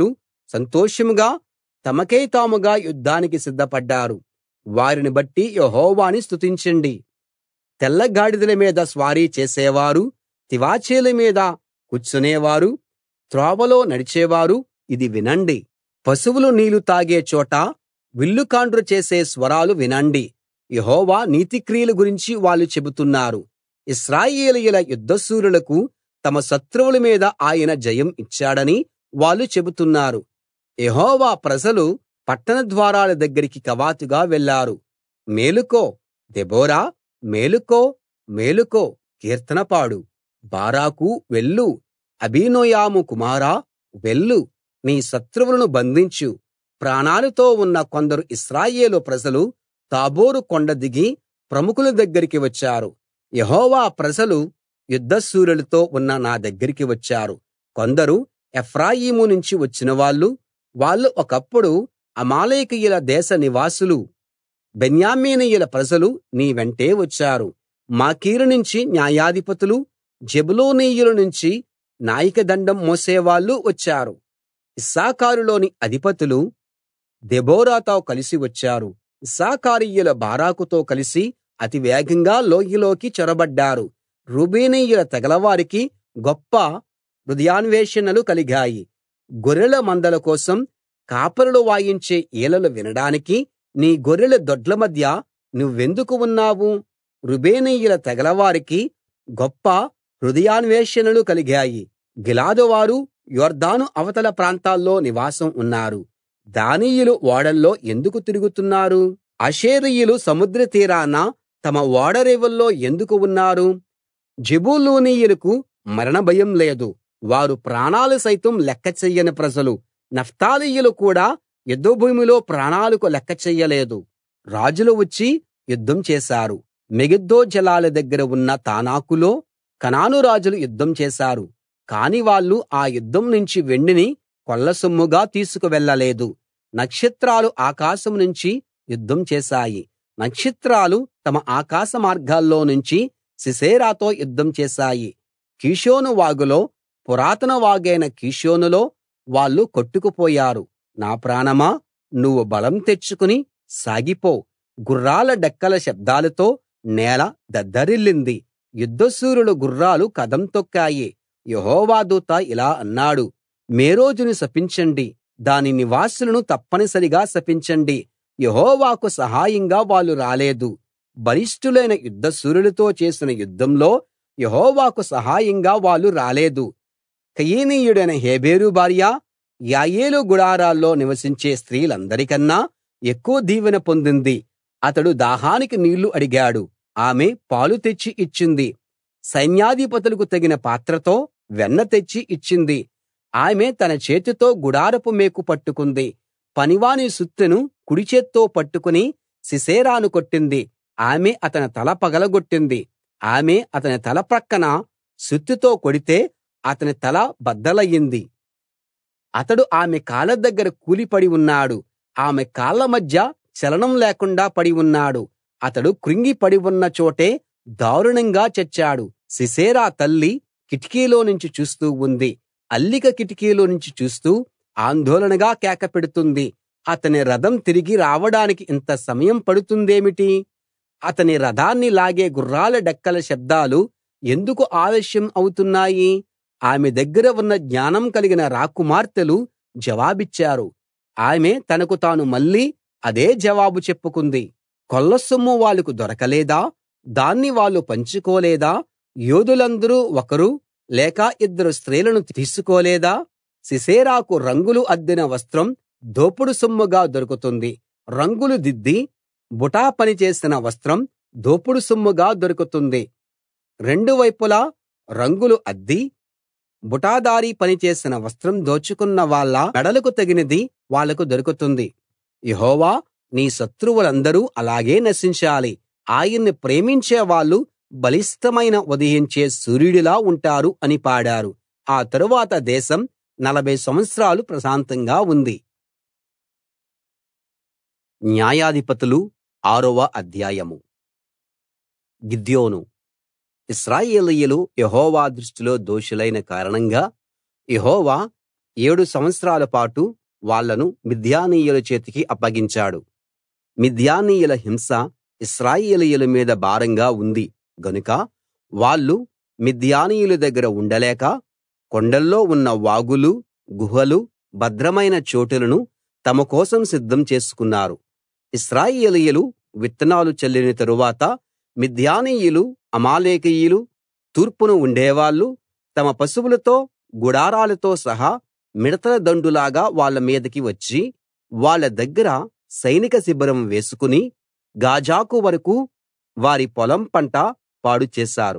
S1: సంతోషంగా తమకై తాముగా యుద్ధానికి సిద్ధపడ్డారు వారిని బట్టి యెహోవాను స్తుతించండి తెల్ల గాడిదల మీద స్వారీ చేసేవారు తివాచీల మీద కూర్చునేవారు త్రోవలో నడిచేవారు ఇది వినండి పశువులు నీళ్లు తాగే చోట విల్లుకాండ్రు చేసే స్వరాలు వినండి యెహోవా నీతిక్రియల గురించి వాళ్ళు చెబుతున్నారు ఇశ్రాయేలీయుల యుద్ధశూరులకు తమ శత్రువుల మీద ఆయన జయం ఇచ్చాడని వాళ్ళు చెబుతున్నారు యెహోవా ప్రజలు పట్టణ ద్వారాల దగ్గరికి కవాతుగా వెళ్ళారు మేలుకో దెబోరా మేలుకో మేలుకో కీర్తన పాడు బారాకు వెళ్ళు అబీనోయము కుమారా వెళ్ళు నీ శత్రువులను బంధించు ప్రాణాలతో ఉన్న కొందరు ఇశ్రాయేలు ప్రజలు తాబోరు కొండ దిగి ప్రముఖుల దగ్గరికి వచ్చారు యెహోవా ప్రజలు యుద్ధశూరులతో ఉన్న నా దగ్గరికి వచ్చారు కొందరు ఎఫ్రాయిము నుంచి వచ్చినవాళ్ళు వాళ్ళు ఒకప్పుడు అమాలేకీయుల దేశ నివాసులు బెన్యామీనీయుల ప్రజలు నీ వెంటే వచ్చారు మాకీరు నుంచి న్యాయాధిపతులు జెబులూనీయుల నుంచి నాయకదండం మోసేవాళ్ళు వచ్చారు ఇశ్శాఖారులోని అధిపతులు దెబోరాతో కలిసి వచ్చారు ఇశ్శాఖారీయుల బారాకుతో కలిసి అతి వేగంగా లోయలోకి చొరబడ్డారు రూబేనీయుల తెగలవారికి గొప్ప హృదయాన్వేషణలు కలిగాయి గొర్రెల మందల కోసం కాపరులు వాయించే ఈలలు వినడానికి నీ గొర్రెల దొడ్ల మధ్య నువ్వెందుకు ఉన్నావు రుబేనీయుల తెగలవారికి గొప్ప హృదయాన్వేషణలు కలిగాయి గిలాదువారు యొర్దాను అవతల ప్రాంతాల్లో నివాసం ఉన్నారు దానీయులు ఓడల్లో ఎందుకు తిరుగుతున్నారు ఆషేరీయులు సముద్ర తీరాన తమ ఓడరేవుల్లో ఎందుకు ఉన్నారు జెబూలూనీయులకు మరణ భయం లేదు వారు ప్రాణాలు సైతం లెక్క చెయ్యని ప్రజలు నఫ్తాలీయులు కూడా యుద్ధభూమిలో ప్రాణాలకు లెక్క చెయ్యలేదు రాజులు వచ్చి యుద్ధం చేశారు మెగిద్దో జలాల దగ్గర ఉన్న తానాకులో కనాను రాజులు యుద్ధం చేశారు కాని వాళ్ళు ఆ యుద్ధం నుంచి వెండిని కొల్లసొమ్ముగా తీసుకు వెళ్ళలేదు నక్షత్రాలు ఆకాశం నుంచి యుద్ధం చేశాయి నక్షత్రాలు తమ ఆకాశ మార్గాల్లో నుంచి సిసేరాతో యుద్ధం చేశాయి కీషోను వాగులో పురాతన వాగైన కీషోనులో వాళ్ళు కొట్టుకుపోయారు నా ప్రాణమా నువ్వు బలం తెచ్చుకుని సాగిపో గుర్రాల డెక్కల శబ్దాలతో నేల దద్దరిల్లింది యుద్ధశూరుల గుర్రాలు కదం తొక్కాయి యెహోవా దూత ఇలా అన్నాడు మేరోజును శపించండి దాని నివాసులను తప్పనిసరిగా శపించండి యెహోవాకు సహాయంగా వాళ్ళు రాలేదు బలిష్ఠులైన యుద్ధశూరులతో చేసిన యుద్ధంలో యెహోవాకు సహాయంగా వాళ్ళు రాలేదు కయీనీయుడైన హేబెరు భార్య యాయేలు గుడారాల్లో నివసించే స్త్రీలందరికన్నా ఎక్కువ దీవెన పొందింది అతడు దాహానికి నీళ్లు అడిగాడు ఆమె పాలు తెచ్చి ఇచ్చింది సైన్యాధిపతులకు తగిన పాత్రతో వెన్న తెచ్చి ఇచ్చింది ఆమె తన చేతితో గుడారపు మేకు పట్టుకుంది పనివాని సుత్తెను కుడిచేత్తో పట్టుకుని సిసేరాను కొట్టింది ఆమె అతని తల పగలగొట్టింది ఆమె అతని తల ప్రక్కన సుత్తితో కొడితే అతని తల బద్దలయింది అతడు ఆమె కాళ్ళ దగ్గర కూలిపడి ఉన్నాడు ఆమె కాళ్ళ మధ్య చలనం లేకుండా పడి ఉన్నాడు అతడు కృంగి పడి ఉన్న చోటే దారుణంగా చచ్చాడు సిసేరా తల్లి కిటికీలో నుంచి చూస్తూ ఉంది అల్లిక కిటికీలో నుంచి చూస్తూ ఆందోళనగా కేక పెడుతుంది అతని రథం తిరిగి రావడానికి ఇంత సమయం పడుతుందేమిటి అతని రథాన్ని లాగే గుర్రాల డెక్కల శబ్దాలు ఎందుకు ఆలస్యం అవుతున్నాయి ఆమె దగ్గర ఉన్న జ్ఞానం కలిగిన రాకుమార్తెలు జవాబిచ్చారు ఆమె తనకు తాను మళ్ళీ అదే జవాబు చెప్పుకుంది కొల్లసొమ్ము వాళ్ళకు దొరకలేదా దాన్ని వాళ్ళు పంచుకోలేదా యోధులందరూ ఒకరు లేక ఇద్దరు స్త్రీలను తీసుకోలేదా సిసేరాకు రంగులు అద్దిన వస్త్రం దోపుడు సొమ్ముగా దొరుకుతుంది రంగులు దిద్ది బుటా పని చేసిన వస్త్రం దోపుడు సొమ్ముగా దొరుకుతుంది రెండు వైపులా రంగులు అద్ది బుటాదారీ పనిచేసిన వస్త్రం దోచుకున్న వాళ్ళ మెడలకు తగినది వాళ్లకు దొరుకుతుంది యెహోవా నీ శత్రువులందరూ అలాగే నశించాలి ఆయన్ని ప్రేమించే వాళ్ళు బలిష్టమైన ఉదయించే సూర్యుడిలా ఉంటారు అని పాడారు ఆ తరువాత దేశం నలభై సంవత్సరాలు ప్రశాంతంగా ఉంది న్యాయాధిపతులు ఆరవ అధ్యాయం గిద్యోను ఇశ్రాయేలీయులు యెహోవా దృష్టిలో దోషులైన కారణంగా యెహోవా ఏడు సంవత్సరాల పాటు వాళ్ళను మిద్యానీయుల చేతికి అప్పగించాడు మిద్యానీయుల హింస ఇశ్రాయేలీయుల మీద భారంగా ఉంది గనుక వాళ్ళు మిద్యానీయుల దగ్గర ఉండలేక కొండల్లో ఉన్న వాగులు గుహలు భద్రమైన చోటులను తమ కోసం సిద్ధం చేసుకున్నారు ఇశ్రాయేలీయులు విత్తనాలు చల్లిన తరువాత మిద్యానీయులు అమాలేకీయులు తూర్పున ఉండేవాళ్ళు తమ పశువులతో గుడారాలతో సహా మిడతల దండులాగా వాళ్ళ మీదకి వచ్చి వాళ్ళ దగ్గర సైనిక శిబిరం వేసుకుని గాజాకు వరకూ వారి పొలం పంట పాడు చేశారు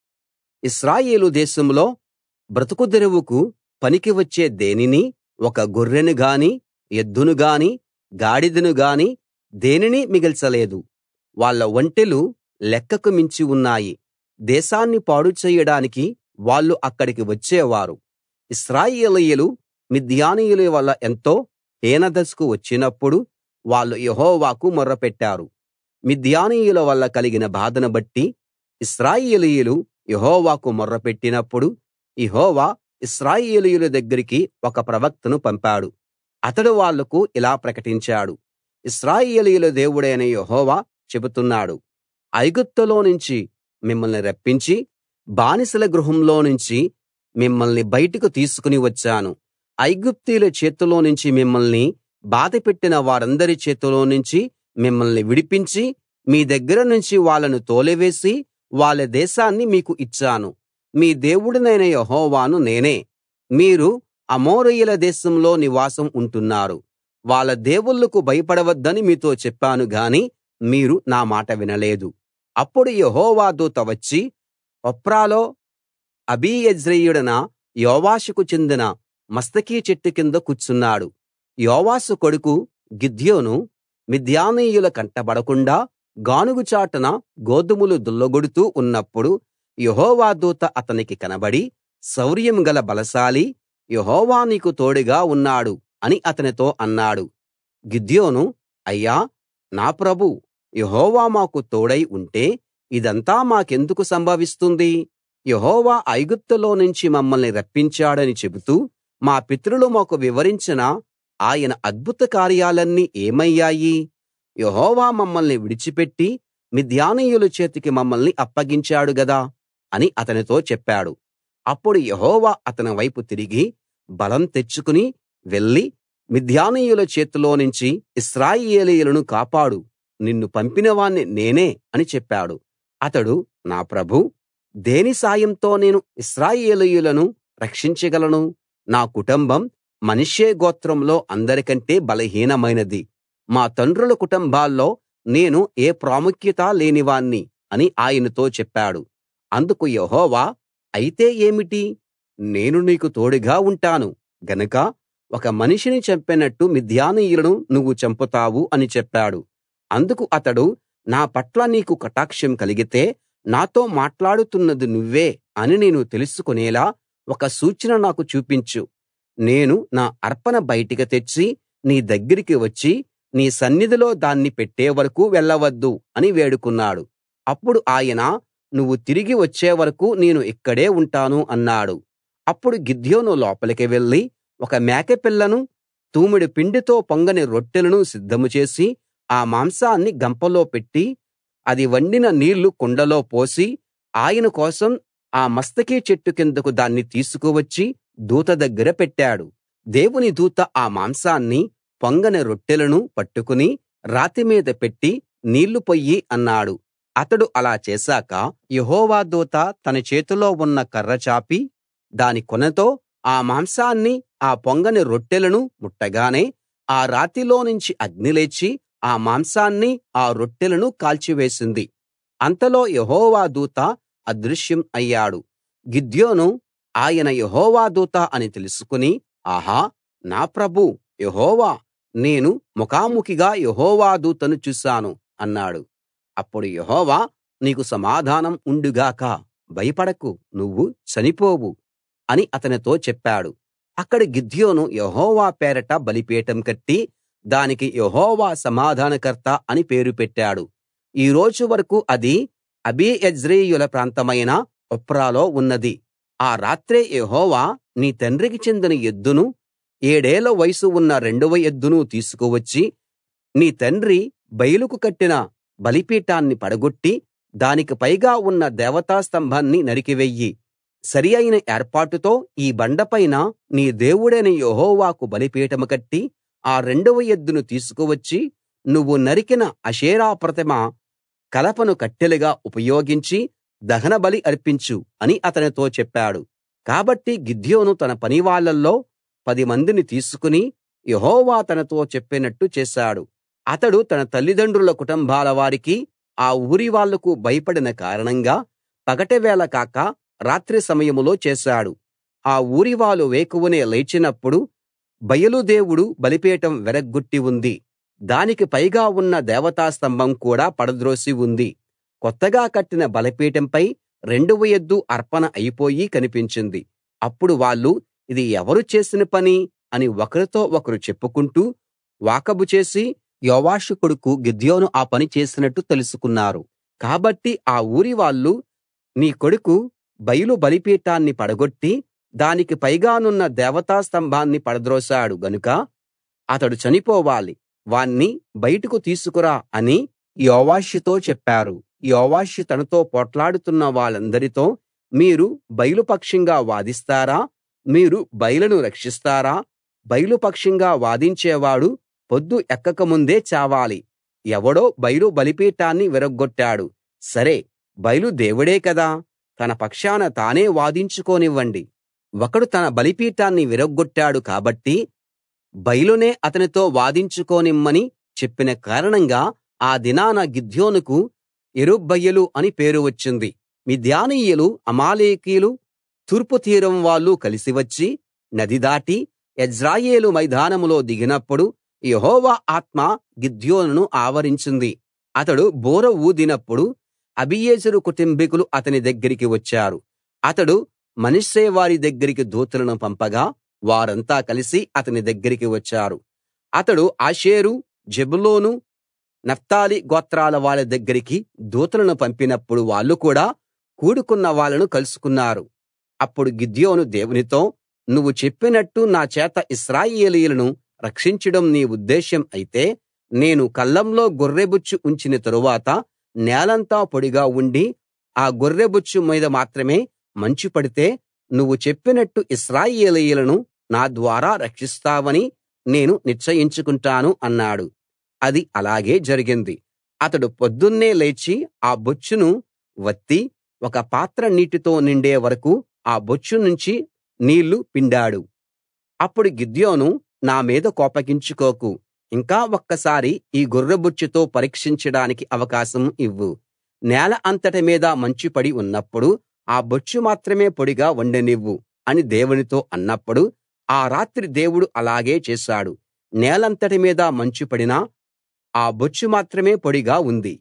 S1: ఇశ్రాయేలు దేశంలో బ్రతుకుదెరువుకు పనికి వచ్చే దేనినీ ఒక గొర్రెను గాని ఎద్దును గాని గాడిదను గాని దేనినీ మిగల్చలేదు వాళ్ళ ఒంటెలు లెక్కకు మించి ఉన్నాయి దేశాన్ని పాడు చేయడానికి వాళ్ళు అక్కడికి వచ్చేవారు ఇశ్రాయేలీయులు మిద్యానీయుల వల్ల ఎంతో హీనదశకు వచ్చినప్పుడు వాళ్ళు యెహోవాకు మొర్రపెట్టారు మిద్యానీయుల వల్ల కలిగిన బాధను బట్టి ఇశ్రాయేలీయులు యెహోవాకు మొర్రపెట్టినప్పుడు యెహోవా ఇశ్రాయేలీయుల దగ్గరికి ఒక ప్రవక్తను పంపాడు అతడు వాళ్లకు ఇలా ప్రకటించాడు ఇశ్రాయేలీయుల దేవుడైన యెహోవా చెబుతున్నాడు ఐగుప్తులో నుంచి మిమ్మల్ని రప్పించి బానిసల గృహంలో నుంచి మిమ్మల్ని బయటకు తీసుకుని వచ్చాను ఐగుప్తీయుల చేతిలో నుంచి మిమ్మల్ని బాధపెట్టిన వారందరి చేతిలో నుంచి మిమ్మల్ని విడిపించి మీ దగ్గర నుంచి వాళ్ళను తోలివేసి వాళ్ళ దేశాన్ని మీకు ఇచ్చాను మీ దేవుడినైన యెహోవాను నేనే మీరు అమోరీయుల దేశంలో నివాసం ఉంటున్నారు వాళ్ళ దేవుళ్ళకు భయపడవద్దని మీతో చెప్పాను గాని మీరు నా మాట వినలేదు అప్పుడు యెహోవా దూత వచ్చి ఒఫ్రాలో అబీయెజ్రీయుడైన యోవాషుకు చెందిన మస్తకి చెట్టు కింద కూర్చున్నాడు యోవాషు కొడుకు గిద్యోను మిద్యానీయుల కంటబడకుండా గానుగు చాటున గోధుమలు దుల్లగొడుతూ ఉన్నప్పుడు యెహోవా దూత అతనికి కనబడి శౌర్యం గల బలశాలీ యెహోవా నీకు తోడుగా ఉన్నాడు అని అతనితో అన్నాడు గిద్యోను అయ్యా నా ప్రభూ యెహోవా మాకు తోడై ఉంటే ఇదంతా మాకెందుకు సంభవిస్తుంది యెహోవా ఐగుప్తులో నుంచి మమ్మల్ని రప్పించాడని చెబుతూ మా పితరులు మాకు వివరించిన ఆయన అద్భుత కార్యాలన్నీ ఏమయ్యాయి యెహోవా మమ్మల్ని విడిచిపెట్టి మిద్యానీయుల చేతికి మమ్మల్ని అప్పగించాడు గదా అని అతనితో చెప్పాడు అప్పుడు యెహోవా అతని వైపు తిరిగి బలం తెచ్చుకుని వెళ్లి మిద్యానీయుల చేతిలో నుంచి ఇశ్రాయేలీయులను కాపాడు నిన్ను పంపినవాణ్ణి నేనే అని చెప్పాడు అతడు నా ప్రభూ దేని సాయంతో నేను ఇశ్రాయేలీయులను రక్షించగలను నా కుటుంబం మనష్షే గోత్రంలో అందరికంటే బలహీనమైనది మా తండ్రుల కుటుంబాల్లో నేను ఏ ప్రాముఖ్యత లేనివాణ్ణి అని ఆయనతో చెప్పాడు అందుకు యెహోవా అయితే ఏమిటి నేను నీకు తోడుగా ఉంటాను గనక ఒక మనిషిని చంపినట్టు మిద్యానీయులను నువ్వు చంపుతావు అని చెప్పాడు అందుకు అతడు నా పట్ల నీకు కటాక్షం కలిగితే నాతో మాట్లాడుతున్నది నువ్వే అని నేను తెలుసుకునేలా ఒక సూచన నాకు చూపించు నేను నా అర్పణ బయటికి తెచ్చి నీ దగ్గరికి వచ్చి నీ సన్నిధిలో దాన్ని పెట్టే వరకూ వెళ్ళవద్దు అని వేడుకున్నాడు అప్పుడు ఆయన నువ్వు తిరిగి వచ్చే వరకూ నేను ఇక్కడే ఉంటాను అన్నాడు అప్పుడు గిద్యోను లోపలికి వెళ్లి ఒక మేకపిల్లను తూమెడు పిండితో పొంగని రొట్టెలను సిద్ధం చేసి ఆ మాంసాన్ని గంపలో పెట్టి అది వండిన నీళ్లు కుండలో పోసి ఆయన కోసం ఆ మస్తకి చెట్టు కిందకు దాన్ని తీసుకువచ్చి దూత దగ్గర పెట్టాడు దేవుని దూత ఆ మాంసాన్ని పొంగని రొట్టెలను పట్టుకుని రాతి మీద పెట్టి నీళ్లు పొయ్యి అన్నాడు అతడు అలా చేశాక యెహోవా దూత తన చేతిలో ఉన్న కర్ర చాపి దాని కొనతో ఆ మాంసాన్ని ఆ పొంగని రొట్టెలను ముట్టగానే ఆ రాతిలోనుంచి అగ్ని లేచి ఆ మాంసాన్ని ఆ రొట్టెలను కాల్చివేసింది అంతలో యెహోవా దూత అదృశ్యం అయ్యాడు గిద్యోను ఆయన యెహోవా దూత అని తెలుసుకుని ఆహా నా ప్రభూ యెహోవా నేను ముఖాముఖిగా యెహోవా దూతను చూశాను అన్నాడు అప్పుడు యెహోవా నీకు సమాధానం ఉండుగాక భయపడకు నువ్వు చనిపోవు అని అతనితో చెప్పాడు అక్కడ గిద్యోను యెహోవా పేరట బలిపీఠం కట్టి దానికి యెహోవా సమాధానకర్త అని పేరు పెట్టాడు ఈ రోజు వరకూ అది అబీయెజ్రీయుల ప్రాంతమైన ఒఫ్రాలో ఉన్నది ఆ రాత్రే యెహోవా నీ తండ్రికి చెందిన ఎద్దును ఏడేళ్ల వయసు ఉన్న రెండవ ఎద్దును తీసుకువచ్చి నీ తండ్రి బయలుకు కట్టిన బలిపీఠాన్ని పడగొట్టి దానికి పైగా ఉన్న దేవతా స్తంభాన్ని నరికివెయ్యి సరి అయిన ఏర్పాటుతో ఈ బండపైన నీ దేవుడైన యెహోవాకు బలిపీఠం కట్టి ఆ రెండవ ఎద్దును తీసుకువచ్చి నువ్వు నరికిన అషేరా ప్రతిమ కలపను కట్టెలుగా ఉపయోగించి దహనబలి అర్పించు అని అతనితో చెప్పాడు కాబట్టి గిద్యోను తన పనివాళ్ళల్లో పది మందిని తీసుకుని యెహోవా తనతో చెప్పినట్టు చేశాడు అతడు తన తల్లిదండ్రుల కుటుంబాల వారికి ఆ ఊరి వాళ్లకు భయపడిన కారణంగా పగటివేళ కాక రాత్రి సమయంలో చేశాడు ఆ ఊరివాళ్ళు వేకువనే లేచినప్పుడు బయలు దేవుడు బలిపీఠం విరగ్గొట్టి ఉంది దానికి పైగా ఉన్న దేవతా స్తంభం కూడా పడద్రోసి ఉంది కొత్తగా కట్టిన బలిపీఠంపై రెండవ ఎద్దు అర్పణ అయిపోయి కనిపించింది అప్పుడు వాళ్ళు ఇది ఎవరు చేసిన పని అని ఒకరితో ఒకరు చెప్పుకుంటూ వాకబు చేసి యోవాషు కొడుకు గిద్యోను ఆ పని చేసినట్టు తెలుసుకున్నారు కాబట్టి ఆ ఊరి వాళ్ళు నీ కొడుకు బయలు బలిపీఠాన్ని పడగొట్టి దానికి పైగానున్న దేవతా స్తంభాన్ని పడద్రోశాడు గనుక అతడు చనిపోవాలి వాణ్ణి బయటకు తీసుకురా అని యోవాషుతో చెప్పారు యోవాషు తనతో పోట్లాడుతున్న వాళ్ళందరితో మీరు బయలు పక్షంగా వాదిస్తారా మీరు బయలును రక్షిస్తారా బయలు పక్షంగా వాదించేవాడు పొద్దు ఎక్కకముందే చావాలి ఎవడో బయలు బలిపీఠాన్ని విరగ్గొట్టాడు సరే బయలు దేవుడే కదా తన పక్షాన తానే వాదించుకోనివ్వండి ఒకడు తన బలిపీఠాన్ని విరగ్గొట్టాడు కాబట్టి బయలునే అతనితో వాదించుకోనిమ్మని చెప్పిన కారణంగా ఆ దినాన గిద్యోనుకు యెరుబ్బయలు అని పేరు వచ్చింది మిద్యానీయులు అమాలేకీయులు తూర్పు తీరం వాళ్ళు కలిసి వచ్చి నది దాటి యెజ్రెయేలు మైదానంలో దిగినప్పుడు యెహోవా ఆత్మ గిద్యోనును ఆవరించింది అతడు బూర ఊదినప్పుడు అబీయెజెరు కుటుంబీకులు అతని దగ్గరికి వచ్చారు అతడు మనష్షే వారి దగ్గరికి దూతలను పంపగా వారంతా కలిసి అతని దగ్గరికి వచ్చారు అతడు ఆషేరు జెబులూను నఫ్తాలి గోత్రాల వాళ్ళ దగ్గరికి దూతలను పంపినప్పుడు వాళ్ళు కూడా కూడుకున్న వాళ్ళను కలుసుకున్నారు అప్పుడు గిద్యోను దేవునితో నువ్వు చెప్పినట్టు నా చేత ఇశ్రాయేలీయులను రక్షించడం నీ ఉద్దేశ్యం అయితే నేను కళ్ళంలో గొర్రెబొచ్చు ఉంచిన తరువాత నేలంతా పొడిగా ఉండి ఆ గొర్రెబొచ్చు మీద మాత్రమే మంచు పడితే నువ్వు చెప్పినట్టు ఇశ్రాయేలీయులను నా ద్వారా రక్షిస్తావని నేను నిశ్చయించుకుంటాను అన్నాడు అది అలాగే జరిగింది అతడు పొద్దున్నే లేచి ఆ బొచ్చును వత్తి ఒక పాత్ర నీటితో నిండే వరకూ ఆ బొచ్చు నుంచి నీళ్లు పిండాడు అప్పుడు గిద్యోను నా మీద కోపగించుకోకు ఇంకా ఒక్కసారి ఈ గొర్రెబొచ్చుతో పరీక్షించడానికి అవకాశం ఇవ్వు నేల అంతటి మీద మంచు పడి ఉన్నప్పుడు ఆ బొచ్చు మాత్రమే పొడిగా ఉండనివ్వు అని దేవునితో అన్నప్పుడు ఆ రాత్రి దేవుడు అలాగే చేశాడు నేలంతటి మీద మంచు పడినా ఆ బొచ్చు మాత్రమే పొడిగా ఉంది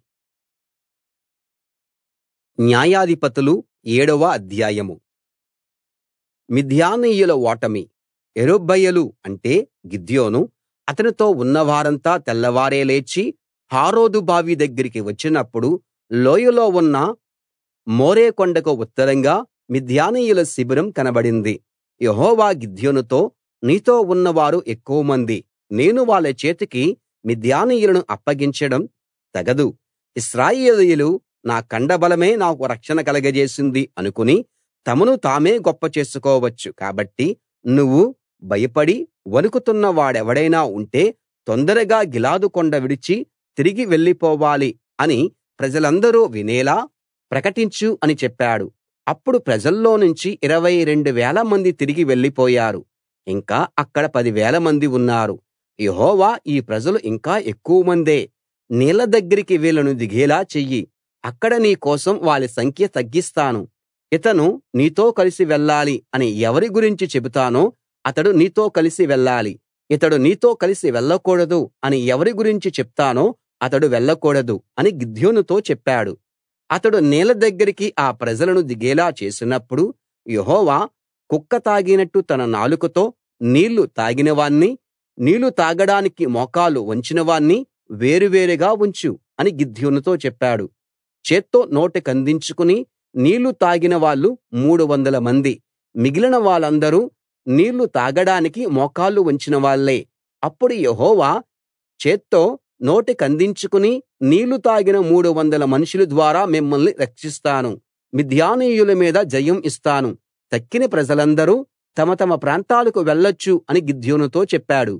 S1: న్యాయాధిపతులు ఏడవ అధ్యాయం మిద్యానీయుల ఓటమి యెరుబ్బయలు అంటే గిద్యోను అతనితో ఉన్నవారంతా తెల్లవారే లేచి హారోదు బావి దగ్గరికి వచ్చినప్పుడు లోయలో ఉన్న మోరే కొండకు ఉత్తరంగా మిద్యానీయుల శిబిరం కనబడింది యెహోవా గిద్యోనుతో నీతో ఉన్నవారు ఎక్కువమంది నేను వాళ్ళ చేతికి మిద్యానీయులను అప్పగించడం తగదు ఇశ్రాయేలీయులు నా కండబలమే నాకు రక్షణ కలగజేసింది అనుకుని తమను తామే గొప్ప చేసుకోవచ్చు కాబట్టి నువ్వు భయపడి వణుకుతున్న వాడెవడైనా ఉంటే తొందరగా గిలాదు కొండ విడిచి తిరిగి వెళ్ళిపోవాలి అని ప్రజలందరూ వినేలా ప్రకటించు అని చెప్పాడు అప్పుడు ప్రజల్లో నుంచి ఇరవై రెండు వేల మంది తిరిగి వెళ్ళిపోయారు ఇంకా అక్కడ పదివేల మంది ఉన్నారు యెహోవా ఈ ప్రజలు ఇంకా ఎక్కువమందే నీళ్ల దగ్గరికి వీళ్ళను దిగేలా చెయ్యి అక్కడ నీ కోసం వాళ్ళ సంఖ్య తగ్గిస్తాను ఇతను నీతో కలిసి వెళ్ళాలి అని ఎవరి గురించి చెబుతానో అతడు నీతో కలిసి వెళ్ళాలి ఇతడు నీతో కలిసి వెళ్ళకూడదు అని ఎవరి గురించి చెప్తానో అతడు వెళ్ళకూడదు అని గిద్యోనుతో చెప్పాడు అతడు నీళ్ల దగ్గరికి ఆ ప్రజలను దిగేలా చేసినప్పుడు యెహోవా కుక్క తాగినట్టు తన నాలుకతో నీళ్లు తాగినవాణ్ణి నీళ్లు తాగడానికి మోకాలు వంచినవాణ్ణి వేరువేరుగా ఉంచు అని గిద్యోనుతో చెప్పాడు చేత్తో నోటికందించుకుని నీళ్లు తాగిన వాళ్ళు మూడు వందల మంది మిగిలిన వాళ్ళందరూ నీళ్లు తాగడానికి మోకాళ్ళు వంచిన వాళ్ళే అప్పుడు యెహోవా చేత్తో నోటికందించుకుని నీళ్లు తాగిన మూడు వందల మనుషుల ద్వారా మిమ్మల్ని రక్షిస్తాను మిద్యానీయుల మీద జయం ఇస్తాను తక్కిన ప్రజలందరూ తమ తమ ప్రాంతాలకు వెళ్ళొచ్చు అని గిద్యోనుతో చెప్పాడు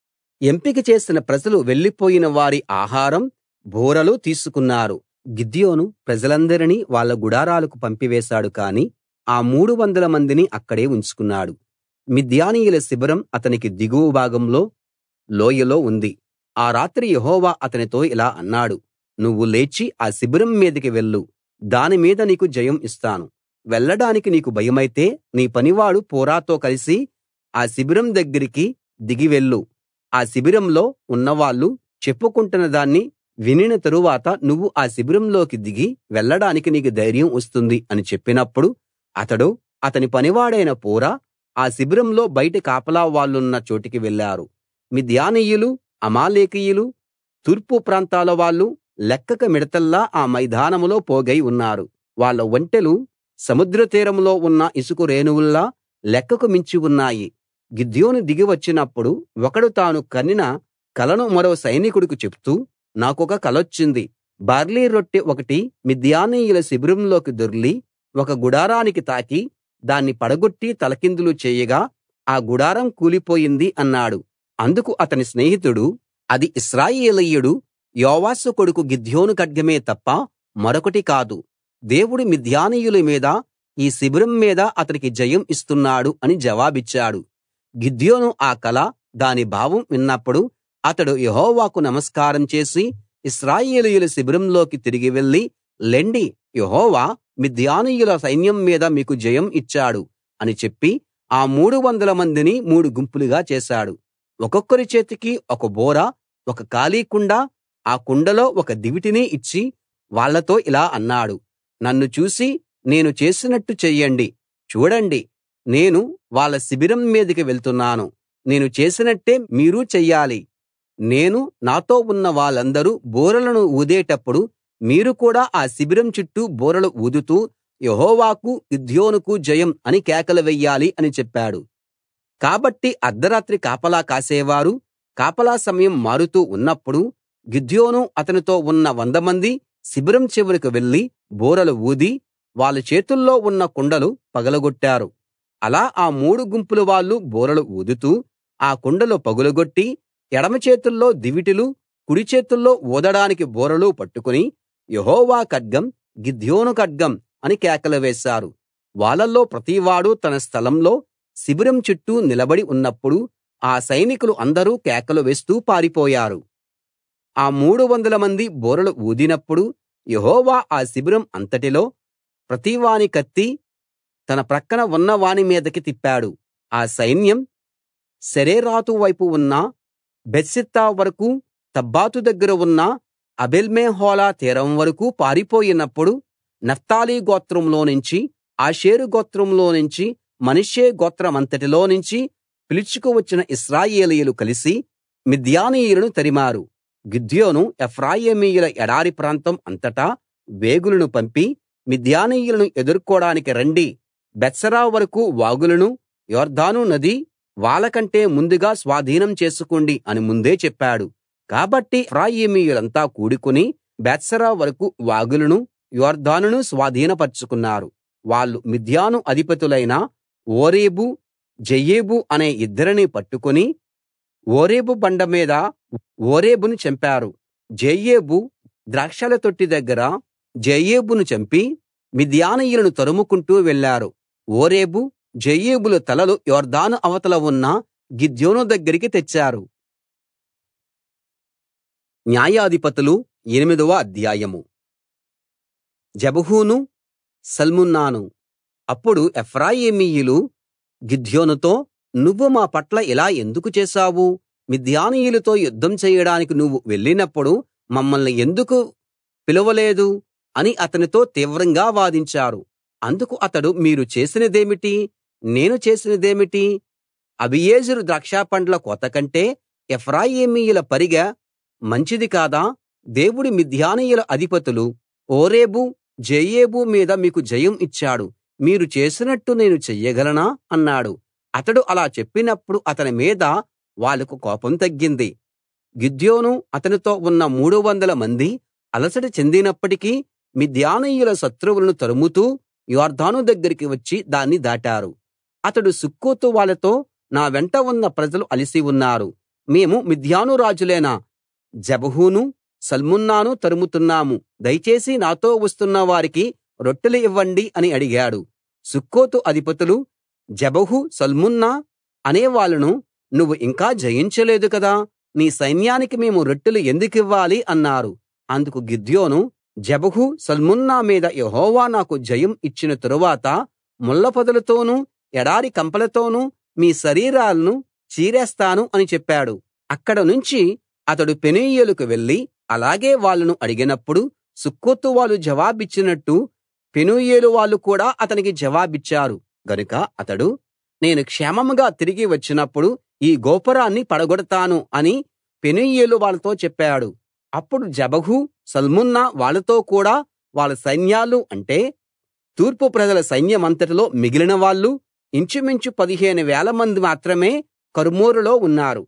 S1: ఎంపిక చేసిన ప్రజలు వెళ్లిపోయిన వారి ఆహారం బూరలు తీసుకున్నారు గిద్యోను ప్రజలందరినీ వాళ్ళ గుడారాలకు పంపివేశాడు కాని ఆ మూడు వందల మందిని అక్కడే ఉంచుకున్నాడు మిద్యానీయుల శిబిరం అతనికి దిగువ భాగంలో లోయలో ఉంది ఆ రాత్రి యెహోవా అతనితో ఇలా అన్నాడు నువ్వు లేచి ఆ శిబిరం మీదికి వెళ్ళు దాని మీద నీకు జయం ఇస్తాను వెళ్ళడానికి నీకు భయమైతే నీ పనివాడు పూరాతో కలిసి ఆ శిబిరం దగ్గరికి దిగి వెళ్ళు ఆ శిబిరంలో ఉన్నవాళ్ళు చెప్పుకుంటున్న దాన్ని వినిన తరువాత నువ్వు ఆ శిబిరంలోకి దిగి వెళ్ళడానికి నీకు ధైర్యం వస్తుంది అని చెప్పినప్పుడు అతడు అతని పనివాడైన పూరా ఆ శిబిరంలో బయట కాపలా వాళ్ళున్న చోటికి వెళ్ళారు మిద్యానీయులు అమాలేకీయులు తూర్పు ప్రాంతాల వాళ్ళు లెక్కకు మిడతల్లా ఆ మైదానంలో పోగై ఉన్నారు వాళ్ళ ఒంటెలు సముద్ర తీరంలో ఉన్న ఇసుక రేణువుల్లా లెక్కకు మించి ఉన్నాయి గిద్యోను దిగి వచ్చినప్పుడు ఒకడు తాను కనిన కలను మరో సైనికుడికి చెప్తూ నాకొక కలొచ్చింది బార్లీ రొట్టె ఒకటి మిద్యానీయుల శిబిరంలోకి దొర్లి ఒక గుడారానికి తాకి దాన్ని పడగొట్టి తలకిందులు చేయగా ఆ గుడారం కూలిపోయింది అన్నాడు అందుకు అతని స్నేహితుడు అది ఇశ్రాయేలీయుడు యోవాషు కొడుకు గిద్యోను ఖడ్గమే తప్ప మరొకటి కాదు దేవుడు మిద్యానీయుల మీద ఈ శిబిరం మీద అతనికి జయం ఇస్తున్నాడు అని జవాబిచ్చాడు గిద్యోను ఆ కల దాని భావం విన్నప్పుడు అతడు యెహోవాకు నమస్కారం చేసి ఇశ్రాయేలీయుల శిబిరంలోకి తిరిగి వెళ్లి లెండి యెహోవా మిద్యానీయుల సైన్యం మీద మీకు జయం ఇచ్చాడు అని చెప్పి ఆ మూడు వందల మందిని మూడు గుంపులుగా చేశాడు ఒక్కొక్కరి చేతికి ఒక బోర ఒక ఖాళీ కుండ ఆ కుండలో ఒక దివిటిని ఇచ్చి వాళ్ళతో ఇలా అన్నాడు నన్ను చూసి నేను చేసినట్టు చెయ్యండి చూడండి నేను వాళ్ళ శిబిరం మీదికి వెళ్తున్నాను నేను చేసినట్టే మీరూ చెయ్యాలి నేను నాతో ఉన్న వాళ్ళందరూ బూరలను ఊదేటప్పుడు మీరు కూడా ఆ శిబిరం చుట్టూ బూరలు ఊదుతూ యెహోవాకు గిద్యోనుకు జయం అని కేకలు వెయ్యాలి అని చెప్పాడు కాబట్టి అర్థరాత్రి కాపలా కాసేవారు కాపలా సమయం మారుతూ ఉన్నప్పుడు గిద్యోను అతనితో ఉన్న వందమంది శిబిరం చివరికి వెళ్లి బూరలు ఊది వాళ్ళ చేతుల్లో ఉన్న కుండలు పగలగొట్టారు అలా ఆ మూడు గుంపుల వాళ్ళు బూరలు ఊదుతూ ఆ కుండలు పగులగొట్టి ఎడమ చేతుల్లో దివిటీలు కుడి చేతుల్లో ఊదడానికి బూరలు పట్టుకుని యెహోవా ఖడ్గం గిద్యోను ఖడ్గం అని కేకలు వేశారు వాళ్ళల్లో ప్రతివాడూ తన స్థలంలో శిబిరం చుట్టూ నిలబడి ఉన్నప్పుడు ఆ సైనికులు అందరూ కేకలు వేస్తూ పారిపోయారు ఆ మూడు వందల మంది బూరలు ఊదినప్పుడు యెహోవా ఆ శిబిరం అంతటిలో ప్రతివాని కత్తి తన ప్రక్కన ఉన్న వాని మీదకి తిప్పాడు ఆ సైన్యం సెరేరాతు వైపు ఉన్న బేత్షిత్తా వరకూ తబ్బాతు దగ్గర ఉన్న అబేల్మెహోలా తీరం వరకూ పారిపోయినప్పుడు నఫ్తాలి గోత్రంలో నుంచి ఆషేరు గోత్రంలో నుంచి మనష్షే గోత్రమంతటిలో నుంచి పిలుచుకు వచ్చిన ఇశ్రాయేలీయులు కలిసి మిద్యానీయులను తరిమారు గిద్యోను ఎఫ్రాయిమీయుల ఎడారి ప్రాంతం అంతటా వేగులను పంపి మిద్యానీయులను ఎదుర్కోడానికి రండి బెత్సరా వరకూ వాగులను యొర్దాను నది వాళ్ళకంటే ముందుగా స్వాధీనం చేసుకోండి అని ముందే చెప్పాడు కాబట్టి ఎఫ్రాయిమీయులంతా కూడుకుని బేత్సరా వరకూ వాగులను యొర్దానును స్వాధీనపర్చుకున్నారు వాళ్ళు మిద్యాను అధిపతులైన ఓరేబు జెయేబు అనే ఇద్దరిని పట్టుకుని ఓరేబు బండ మీద ఓరేబును చంపారు జెయేబు ద్రాక్షల తొట్టి దగ్గర జెయేబును చంపి మిద్యానీయులను తరుముకుంటూ వెళ్ళారు ఓరేబు జెయేబుల తలలు యొర్దాను అవతల ఉన్న గిద్యోను దగ్గరికి తెచ్చారు న్యాయాధిపతులు ఎనిమిదవ అధ్యాయము జెబహూను సల్మున్నాను అప్పుడు ఎఫ్రాయిమీయులు గిద్యోనుతో నువ్వు మా పట్ల ఇలా ఎందుకు చేశావు మిద్యానీయులతో యుద్ధం చేయడానికి నువ్వు వెళ్ళినప్పుడు మమ్మల్ని ఎందుకు పిలవలేదు అని అతనితో తీవ్రంగా వాదించారు అందుకు అతడు మీరు చేసినదేమిటి నేను చేసినదేమిటి అబీయెజెరు ద్రాక్షపండ్ల కోత కంటే ఎఫ్రాయిమీయుల పరిగె మంచిది కాదా దేవుడు మిద్యానీయుల అధిపతులు ఓరేబు జెయేబు మీద మీకు జయం ఇచ్చాడు మీరు చేసినట్టు నేను చెయ్యగలనా అన్నాడు అతడు అలా చెప్పినప్పుడు అతని మీద వాళ్లకు కోపం తగ్గింది గిద్యోను అతనితో ఉన్న మూడు వందల మంది అలసట చెందినప్పటికీ మిద్యానీయుల శత్రువులను తరుముతూ యొర్దాను దగ్గరికి వచ్చి దాన్ని దాటారు అతడు సుక్కోతు వాళ్ళతో నా వెంట ఉన్న ప్రజలు అలిసి ఉన్నారు మేము మిద్యాను రాజులైన జెబహును సల్మున్నాను తరుముతున్నాము దయచేసి నాతో వస్తున్న వారికి రొట్టెలు ఇవ్వండి అని అడిగాడు సుక్కోతు అధిపతులు జెబహు సల్మున్నా అనే వాళ్ళను నువ్వు ఇంకా జయించలేదు కదా నీ సైన్యానికి మేము రొట్టెలు ఎందుకివ్వాలి అన్నారు అందుకు గిద్యోను జెబహు సల్మున్నా మీద యెహోవా నాకు జయం ఇచ్చిన తరువాత ముళ్ళపొదలతోనూ ఎడారి కంపలతోనూ మీ శరీరాలను చీరేస్తాను అని చెప్పాడు అక్కడ నుంచి అతడు పెనూయేలుకు వెళ్లి అలాగే వాళ్ళను అడిగినప్పుడు సుక్కోతు వాళ్ళు జవాబిచ్చినట్టు పెనూయేలు వాళ్ళు కూడా అతనికి జవాబిచ్చారు గనుక అతడు నేను క్షేమంగా తిరిగి వచ్చినప్పుడు ఈ గోపురాన్ని పడగొడతాను అని పెనూయేలు వాళ్ళతో చెప్పాడు అప్పుడు జెబహు సల్మున్నా వాళ్ళతో కూడా వాళ్ళ సైన్యాలు అంటే తూర్పు ప్రజల సైన్యమంతటిలో మిగిలిన వాళ్ళు ఇంచుమించు పదిహేను వేల మంది మాత్రమే కర్కోరులో ఉన్నారు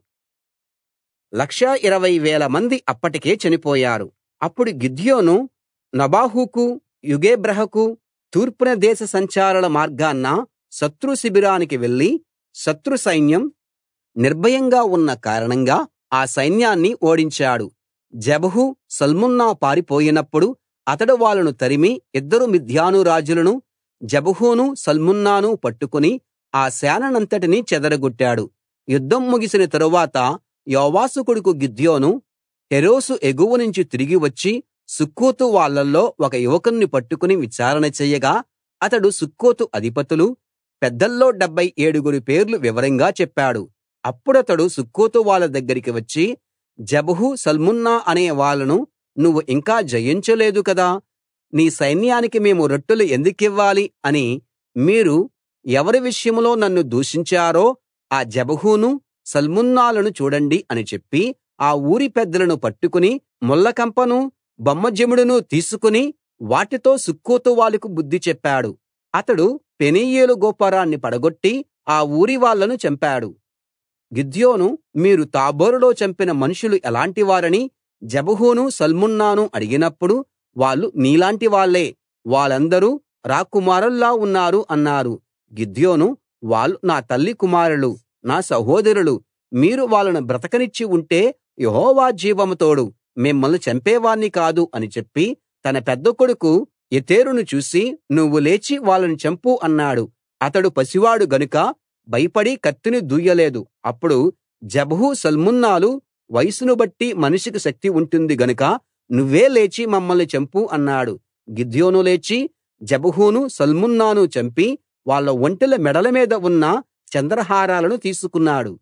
S1: లక్ష ఇరవై వేల మంది అప్పటికే చనిపోయారు అప్పుడు గిద్యోను నబాహుకు యుగేబ్రహకు తూర్పున దేశ సంచారుల మార్గాన శత్రు శిబిరానికి వెళ్లి శత్రు సైన్యం నిర్భయంగా ఉన్న కారణంగా ఆ సైన్యాన్ని ఓడించాడు జెబహు సల్మున్నా పారిపోయినప్పుడు అతడు వాళ్ళను తరిమి ఇద్దరు మిద్యాను రాజులను జెబహును సల్మున్నాను పట్టుకుని ఆ సేనంతటినీ చెదరగొట్టాడు యుద్ధం ముగిసిన తరువాత యోవాషు కొడుకు గిద్యోను హెరోసు ఎగువ నుంచి తిరిగి వచ్చి సుక్కోతు వాళ్ళల్లో ఒక యువకుణ్ణి పట్టుకుని విచారణ చెయ్యగా అతడు సుక్కోతు అధిపతులు పెద్దల్లో డెబ్భై ఏడుగురి పేర్లు వివరంగా చెప్పాడు అప్పుడతడు సుక్కోతు వాళ్ళ దగ్గరికి వచ్చి జెబహు సల్మున్నా అనే వాళ్ళను నువ్వు ఇంకా జయించలేదు కదా నీ సైన్యానికి మేము రొట్టెలు ఎందుకివ్వాలి అని మీరు ఎవరి విషయంలో నన్ను దూషించారో ఆ జెబహును సల్మున్నాలను చూడండి అని చెప్పి ఆ ఊరి పెద్దలను పట్టుకుని ముళ్ళకంపను బొమ్మజెముడును తీసుకుని వాటితో సుక్కోతు వాళ్ళకు బుద్ధి చెప్పాడు అతడు పెనీయేలు గోపురాన్ని పడగొట్టి ఆ ఊరి వాళ్ళను చంపాడు గిద్యోను మీరు తాబోరులో చంపిన మనుషులు ఎలాంటి వారని జెబహును సల్మున్నాను అడిగినప్పుడు వాళ్ళు నీలాంటి వాళ్ళే వాళ్ళందరూ రాకుమారుల్లా ఉన్నారు అన్నారు గిద్యోను వాళ్ళు నా తల్లి కుమారులు నా సహోదరులు మీరు వాళ్ళను బ్రతకనిచ్చి ఉంటే యెహోవా జీవం తోడు మిమ్మల్ని చంపేవాణ్ణి కాదు అని చెప్పి తన పెద్ద కొడుకు యెతెరును చూసి నువ్వు లేచి వాళ్ళని చంపు అన్నాడు అతడు పసివాడు గనుక భయపడి కత్తిని దూయలేదు అప్పుడు జెబహు సల్మున్నాలు వయసును బట్టి మనిషికి శక్తి ఉంటుంది గనుక నువ్వే లేచి మమ్మల్ని చంపు అన్నాడు గిద్యోను లేచి జెబహును సల్మున్నాను చంపి వాళ్ళ ఒంటెల మెడల మీద ఉన్న చంద్రహారాలను తీసుకున్నాడు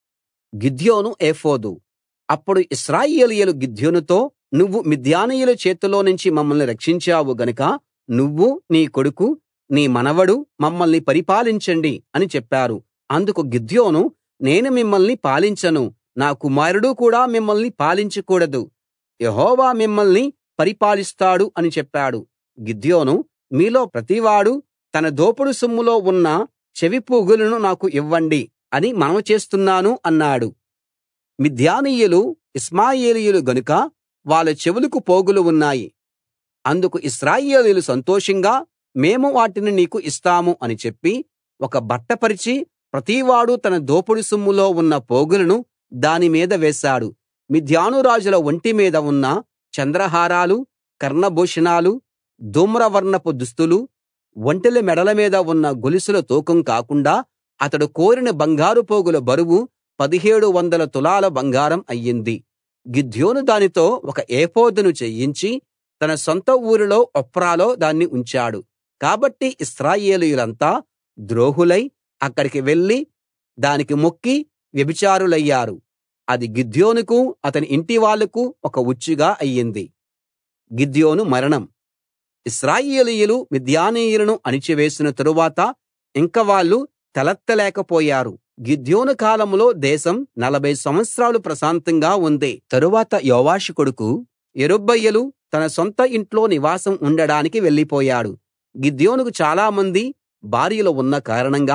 S1: గిద్యోను ఏఫోదు అప్పుడు ఇశ్రాయేలీయులు గిద్యోనుతో నువ్వు మిద్యానీయుల చేతిలో నుంచి మమ్మల్ని రక్షించావు గనుక నువ్వు నీ కొడుకు నీ మనవడు మమ్మల్ని పరిపాలించండి అని చెప్పారు అందుకు గిద్యోను నేను మిమ్మల్ని పాలించను నా కుమారుడు కూడా మిమ్మల్ని పాలించకూడదు యెహోవా మిమ్మల్ని పరిపాలిస్తాడు అని చెప్పాడు గిద్యోను మీలో ప్రతివాడు తన దోపుడు సొమ్ములో ఉన్న చెవిపోగులను నాకు ఇవ్వండి అని మనవి చేస్తున్నాను అన్నాడు మిద్యానీయులు ఇష్మాయేలీయులు గనుక వాళ్ళ చెవులకు పోగులు ఉన్నాయి అందుకు ఇశ్రాయేలీయులు సంతోషంగా మేము వాటిని నీకు ఇస్తాము అని చెప్పి ఒక బట్ట పరిచి ప్రతివాడు తన దోపుడు సొమ్ములో ఉన్న పోగులను దాని మీద వేశాడు మిద్యాను రాజుల ఒంటి మీద ఉన్న చంద్రహారాలు కర్ణభూషణాలు ధూమ్రవర్ణపు దుస్తులు ఒంటెల మెడల మీద ఉన్న గొలుసుల తూకం కాకుండా అతడు కోరిన బంగారు పోగుల బరువు పదిహేడు వందల తులాల బంగారం అయ్యింది గిద్యోను దానితో ఒక ఏఫోదును చేయించి తన సొంత ఊరిలో ఒఫ్రాలో దాన్ని ఉంచాడు కాబట్టి ఇశ్రాయేలీయులంతా ద్రోహులై అక్కడికి వెళ్లి దానికి మొక్కి వ్యభిచారులయ్యారు అది గిద్యోనుకు అతని ఇంటి వాళ్లకు ఒక ఉచ్చుగా అయ్యింది గిద్యోను మరణం ఇశ్రాయేలీయులు మిద్యానీయులను అణిచివేసిన తరువాత ఇంక వాళ్ళు తలెత్తలేకపోయారు గిద్యోను కాలంలో దేశం నలభై సంవత్సరాలు ప్రశాంతంగా ఉంది తరువాత యోవాషు కొడుకు యెరుబ్బయలు తన సొంత ఇంట్లో నివాసం ఉండడానికి వెళ్ళిపోయాడు గిద్యోనుకు చాలామంది భార్యలు ఉన్న కారణంగా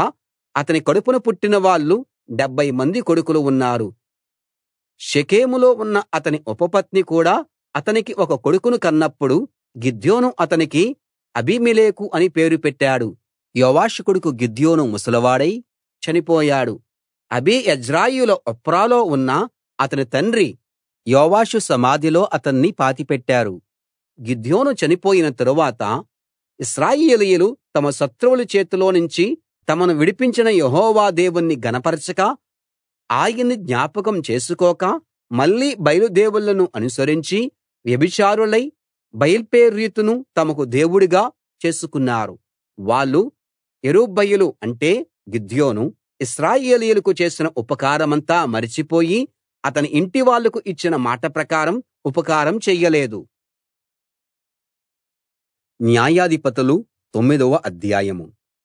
S1: అతని కడుపున పుట్టిన వాళ్ళు డెబ్భై మంది కొడుకులు ఉన్నారు షెకెములో ఉన్న అతని ఉపపత్ని కూడా అతనికి ఒక కొడుకును కన్నప్పుడు గిద్యోను అతనికి అబీమెలెకు అని పేరు పెట్టాడు యోవాషు కొడుకు గిద్యోను ముసలివాడై చనిపోయాడు అబీ యజ్రాయిలో ఒఫ్రాలో ఉన్న అతని తండ్రి యోవాషు సమాధిలో అతన్ని పాతిపెట్టారు గిద్యోను చనిపోయిన తరువాత ఇశ్రాయేలీయులు తమ శత్రువుల చేతిలో నుంచి తమను విడిపించిన యెహోవా దేవుణ్ణి ఘనపరచక ఆయన్ని జ్ఞాపకం చేసుకోక మళ్ళీ బయలు దేవుళ్ళను అనుసరించి వ్యభిచారులై బయల్పెరీతును తమకు దేవుడిగా చేసుకున్నారు వాళ్ళు యెరుబ్బయలు అంటే గిద్యోను ఇశ్రాయేలీయులకు చేసిన ఉపకారమంతా మరిచిపోయి అతని ఇంటి వాళ్లకు ఇచ్చిన మాట ప్రకారం ఉపకారం చెయ్యలేదు న్యాయాధిపతులు తొమ్మిదవ అధ్యాయం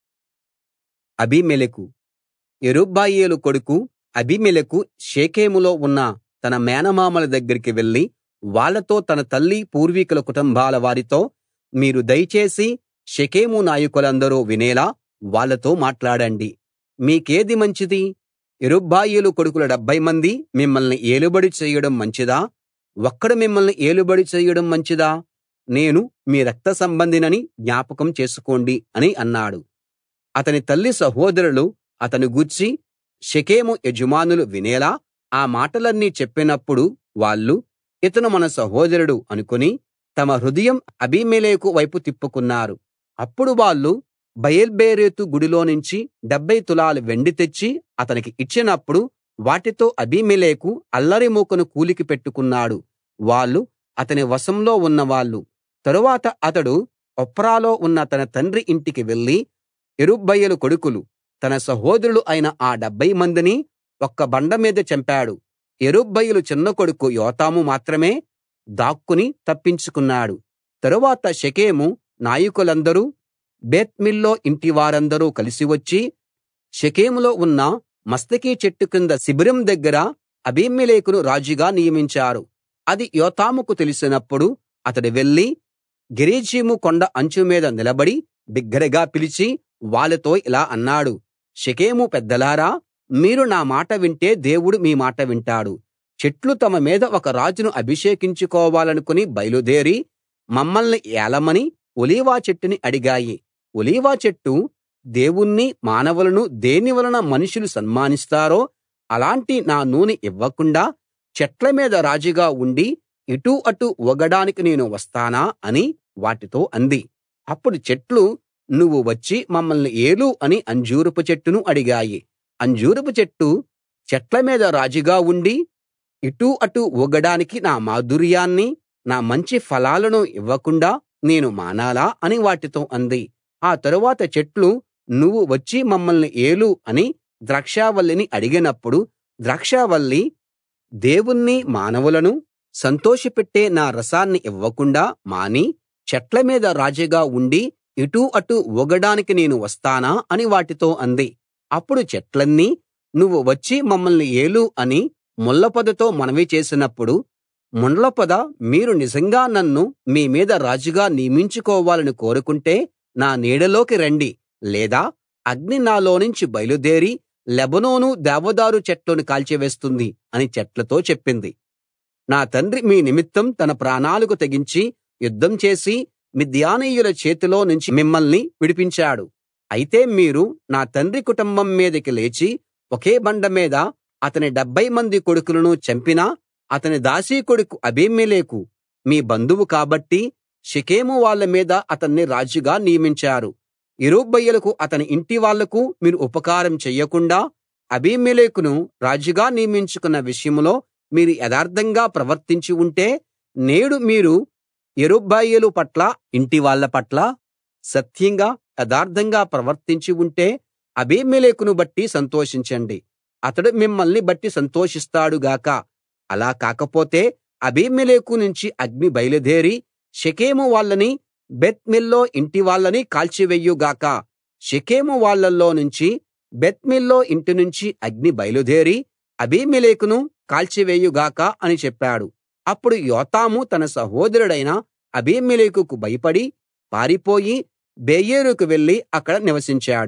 S1: అబీమెలెకు యెరుబ్బయలు కొడుకు అబీమెలెకు షేకెములో ఉన్న తన మేనమామల దగ్గరికి వెళ్లి వాళ్ళతో తన తల్లి పూర్వీకుల కుటుంబాల వారితో మీరు దయచేసి షెకెము నాయకులందరూ వినేలా వాళ్ళతో మాట్లాడండి మీకేది మంచిది యెరుబ్బయలు కొడుకులు డెబ్భై మంది మిమ్మల్ని ఏలుబడి చేయడం మంచిదా ఒక్కడు మిమ్మల్ని ఏలుబడి చేయడం మంచిదా నేను మీ రక్త సంబంధినని జ్ఞాపకం చేసుకోండి అని అన్నాడు అతని తల్లి సహోదరులు అతని గూర్చి షెకెము యజమానులు వినేలా ఆ మాటలన్నీ చెప్పినప్పుడు వాళ్ళు ఇతను మన సహోదరుడు అనుకుని తమ హృదయం అబీమెలెకు వైపు తిప్పుకున్నారు అప్పుడు వాళ్ళు బయల్బెరీతు గుడిలోనుంచి డెబ్భై తులాల వెండి తెచ్చి అతనికి ఇచ్చినప్పుడు వాటితో అబీమెలెకు అల్లరి మూకను కూలికి పెట్టుకున్నాడు వాళ్ళు అతని వశంలో ఉన్నవాళ్ళు తరువాత అతడు ఒఫ్రాలో ఉన్న తన తండ్రి ఇంటికి వెళ్లి యెరుబ్బయలు కొడుకులు తన సహోదరులు అయిన ఆ డెబ్భై మందిని ఒక్క బండ మీద చంపాడు యెరుబ్బయలు చిన్న కొడుకు యోతాము మాత్రమే దాక్కుని తప్పించుకున్నాడు తరువాత షెకెము నాయకులందరూ బేత్మిల్లో ఇంటివారందరూ కలిసి వచ్చి షెకెములో ఉన్న మస్తకి చెట్టు కింద శిబిరం దగ్గర అబీమెలెకును రాజుగా నియమించారు అది యోతాముకు తెలిసినప్పుడు అతడు వెళ్లి గెరిజీము కొండ అంచు మీద నిలబడి బిగ్గరగా పిలిచి వాళ్ళతో ఇలా అన్నాడు షెకెము పెద్దలారా మీరు నా మాట వింటే దేవుడు మీ మాట వింటాడు చెట్లు తమ మీద ఒక రాజును అభిషేకించుకోవాలనుకుని బయలుదేరి మమ్మల్ని ఏలమని ఒలీవా చెట్టుని అడిగాయి ఒలీవా చెట్టు దేవుణ్ణి మానవులను దేని వలన మనుషులు సన్మానిస్తారో అలాంటి నా నూనె ఇవ్వకుండా చెట్ల మీద రాజుగా ఉండి ఇటూ అటూ ఊగడానికి నేను వస్తానా అని వాటితో అంది అప్పుడు చెట్లు నువ్వు వచ్చి మమ్మల్ని ఏలు అని అంజూరపు చెట్టును అడిగాయి అంజూరపు చెట్టు చెట్ల మీద రాజుగా ఉండి ఇటూ అటూ ఊగడానికి నా మాధుర్యాన్ని నా మంచి ఫలాలను ఇవ్వకుండా నేను మానాలా అని వాటితో అంది ఆ తరువాత చెట్లు నువ్వు వచ్చి మమ్మల్ని ఏలు అని ద్రాక్షావల్లిని అడిగినప్పుడు ద్రాక్షావల్లి దేవుణ్ణి మానవులను సంతోషపెట్టే నా రసాన్ని ఇవ్వకుండా మాని చెట్ల మీద రాజుగా ఉండి ఇటూ అటూ ఊగడానికి నేను వస్తానా అని వాటితో అంది అప్పుడు చెట్లన్నీ నువ్వు వచ్చి మమ్మల్ని ఏలు అని ముళ్ళపొదతో మనవి చేసినప్పుడు ముండ్లపొద మీరు నిజంగా నన్ను మీ మీద రాజుగా నియమించుకోవాలని కోరుకుంటే నా నీడలోకి రండి లేదా అగ్ని నాలోనుంచి బయలుదేరి లెబానోను దేవదారు చెట్లను కాల్చివేస్తుంది అని చెట్లతో చెప్పింది నా తండ్రి మీ నిమిత్తం తన ప్రాణాలకు తెగించి యుద్ధం చేసి మిద్యానీయుల చేతిలో నుంచి మిమ్మల్ని విడిపించాడు అయితే మీరు నా తండ్రి కుటుంబం మీదకి లేచి ఒకే బండ మీద అతని డెబ్భై మంది కొడుకులను చంపినా అతని దాసీ కొడుకు అబీమెలెకు మీ బంధువు కాబట్టి షెకెము వాళ్ళ మీద అతన్ని రాజుగా నియమించారు యెరుబ్బయలకు అతని ఇంటి వాళ్లకు మీరు ఉపకారం చెయ్యకుండా అబీమెలెకును రాజుగా నియమించుకున్న విషయంలో మీరు యథార్థంగా ప్రవర్తించి ఉంటే నేడు మీరు యెరుబ్బయలు పట్ల ఇంటి వాళ్ళ పట్ల సత్యంగా యథార్థంగా ప్రవర్తించి ఉంటే అబీమెలెకును బట్టి సంతోషించండి అతడు మిమ్మల్ని బట్టి సంతోషిస్తాడు గాక అలా కాకపోతే అబీమెలెకు నుంచి అగ్ని బయలుదేరి షెకెము వాళ్ళని బెత్మిల్లో ఇంటి వాళ్ళని కాల్చివెయ్యు గాక షెకెము వాళ్ళల్లో నుంచి బెత్మిల్లో ఇంటి నుంచి అగ్ని బయలుదేరి అబీమెలెకును కాల్చివేయు గాక అని చెప్పాడు అప్పుడు యోతాము తన సహోదరుడైన అబీమెలెకుకు భయపడి పారిపోయి బేయేరుకు వెళ్లి అక్కడ నివసించాడు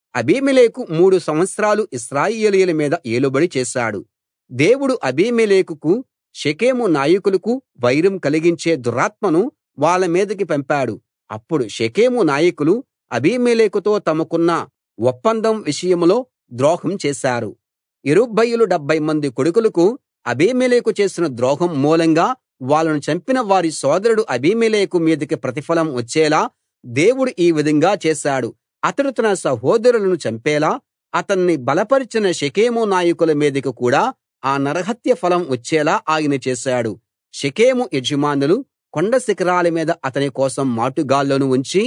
S1: అబీమెలెకు మూడు సంవత్సరాలు ఇశ్రాయేలీయుల మీద ఏలుబడి చేశాడు దేవుడు అబీమెలెకుకు షెకెము నాయకులకు వైరం కలిగించే దురాత్మను వాళ్ళ మీదికి పంపాడు అప్పుడు షెకెము నాయకులు అబీమెలెకుతో తమకున్న ఒప్పందం విషయంలో ద్రోహం చేశారు యెరుబ్బయలు డెబ్భై మంది కొడుకులకు అబీమెలెకు చేసిన ద్రోహం మూలంగా వాళ్ళను చంపిన వారి సోదరుడు అబీమెలెకు మీదికి ప్రతిఫలం వచ్చేలా దేవుడు ఈ విధంగా చేశాడు అతడు తన సహోదరులను చంపేలా అతన్ని బలపరిచిన షెకెము నాయకుల మీదికి కూడా ఆ నరహత్య ఫలం వచ్చేలా ఆయన చేశాడు షెకెము యజమానులు కొండ శిఖరాల మీద అతని కోసం మాటుగాళ్ళను ఉంచి